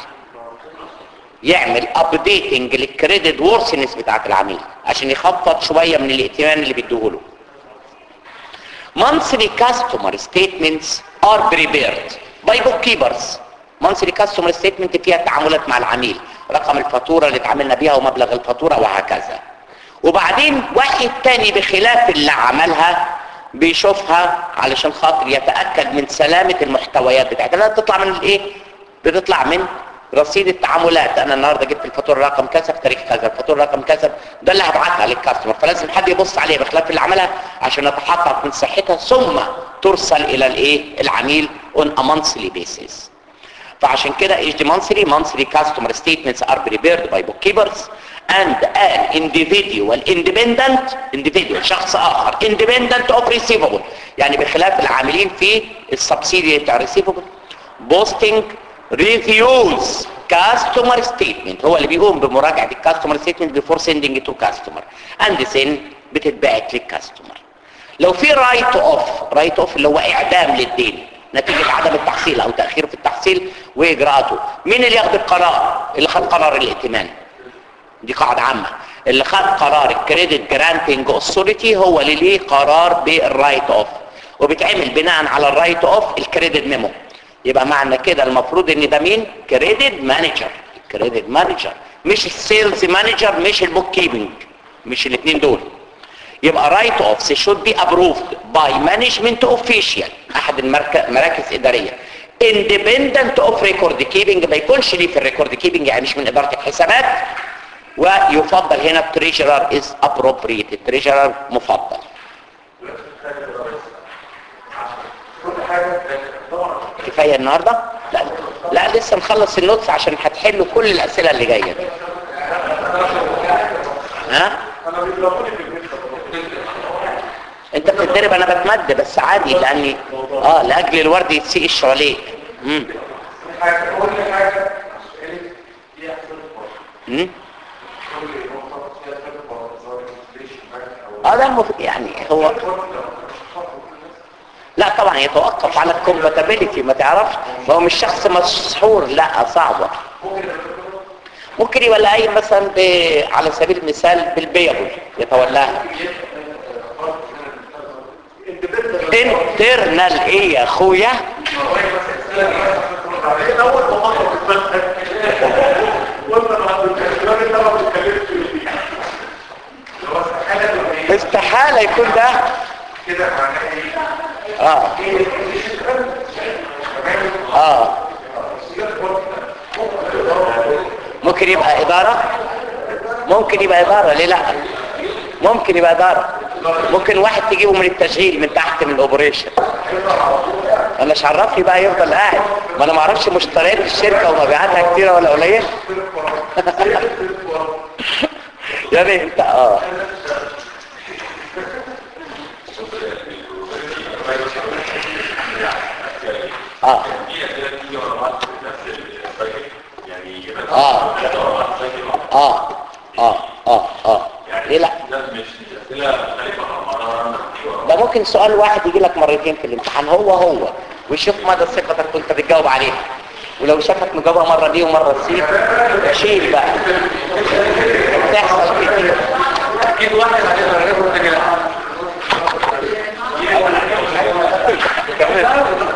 يعمل ابديتنج للكريدت وورثنس بتاعت العميل عشان يخفض شويه من الائتمان اللي بيديهوله monthly customer statements are prepared by bookkeepers monthly customer statement فيها تعاملات مع العميل رقم الفاتورة اللي اتعاملنا بيها ومبلغ الفاتورة وهكذا وبعدين واحد تاني بخلاف اللي عملها بيشوفها علشان خاطر يتأكد من سلامة المحتويات بتاعتها لا تطلع من الايه بتطلع من رصيد التعاملات انا النهارده جبت الفاتوره رقم كذا في تاريخ كذا الفاتوره رقم كذا ده اللي هبعتها للكاستمر فلازم حد يبص عليها بخلاف اللي عملها عشان نتحقق من صحتها ثم ترسل الى الايه العميل on a monthly basis فعشان كده each monthly monthly customer statements are prepared by bookkeepers and an individual independent individual شخص اخر independent of receivable يعني بخلاف العاملين في السبسيدي بتاع receivable posting reviews customer statement هو اللي بيقوم بمراجعة الكاستمر statement before sending to customer and then بتتبعت للكاستمر لو في رايت اوف رايت اوف اللي هو اعدام للدين نتيجة عدم التحصيل او تأخير في التحصيل واجراءاته مين اللي ياخد القرار اللي خد قرار الائتمان دي قاعدة عامة اللي خد قرار الكريدت جرانتنج اوثوريتي هو اللي ليه قرار بالرايت اوف وبيتعمل بناء على الرايت اوف الكريدت ميمو يبقى معنى كده المفروض ان ده مين كريدت مانجر كريدت مانجر مش السيلز مانجر مش البوك كيبنج مش الاثنين دول يبقى رايت اوفس should be approved by management official احد المراكز اداريه independent of record keeping ما يكونش ليه في الريكورد كيبنج يعني مش من اداره الحسابات ويفضل هنا التريجرر از appropriate التريجرر مفضل كل حاجه طبعا كفايه النهارده لا لا لسه نخلص النوتس عشان هتحلوا كل الاسئله اللي جايه دي ها انا بيضربوني في البيت انت بتتدرب انا بتمد بس عادي لاني اه لاجل الورد يتسيق الشعليق امم حاجه كل حاجه امم اه ده المف... يعني هو لا طبعا يتوقف على الكومباتيبيليتي ما تعرفش هو مش شخص مسحور لا صعبه ممكن يولى اي مثلا ب... على سبيل المثال بالبيبل يتولاها انترنال ايه يا اخويا اول ما مره بتفتح وانت ما بتتكلمش انت ما بتتكلمش فيه هو استحاله ولا ايه استحالة يكون ده كده معناه ايه اه اه ممكن يبقى ادارة ممكن يبقى ادارة ليه لا ممكن يبقى ادارة ممكن واحد تجيبه من التشغيل من تحت من الاوبريشن انا مش عرفني بقى يفضل قاعد ما انا ما اعرفش مشتريات الشركة ومبيعاتها كتيرة ولا قليلة يعني انت اه اه اه اه اه اه اه ليه لا ده ممكن سؤال واحد يجي لك مرتين في الامتحان هو هو ويشوف مدى ثقتك وانت بتجاوب عليه ولو شافك مجاوبها مرة دي ومرة سي شيل بقى بتحصل كتير اكيد واحد هيقدر ياخد كده كمان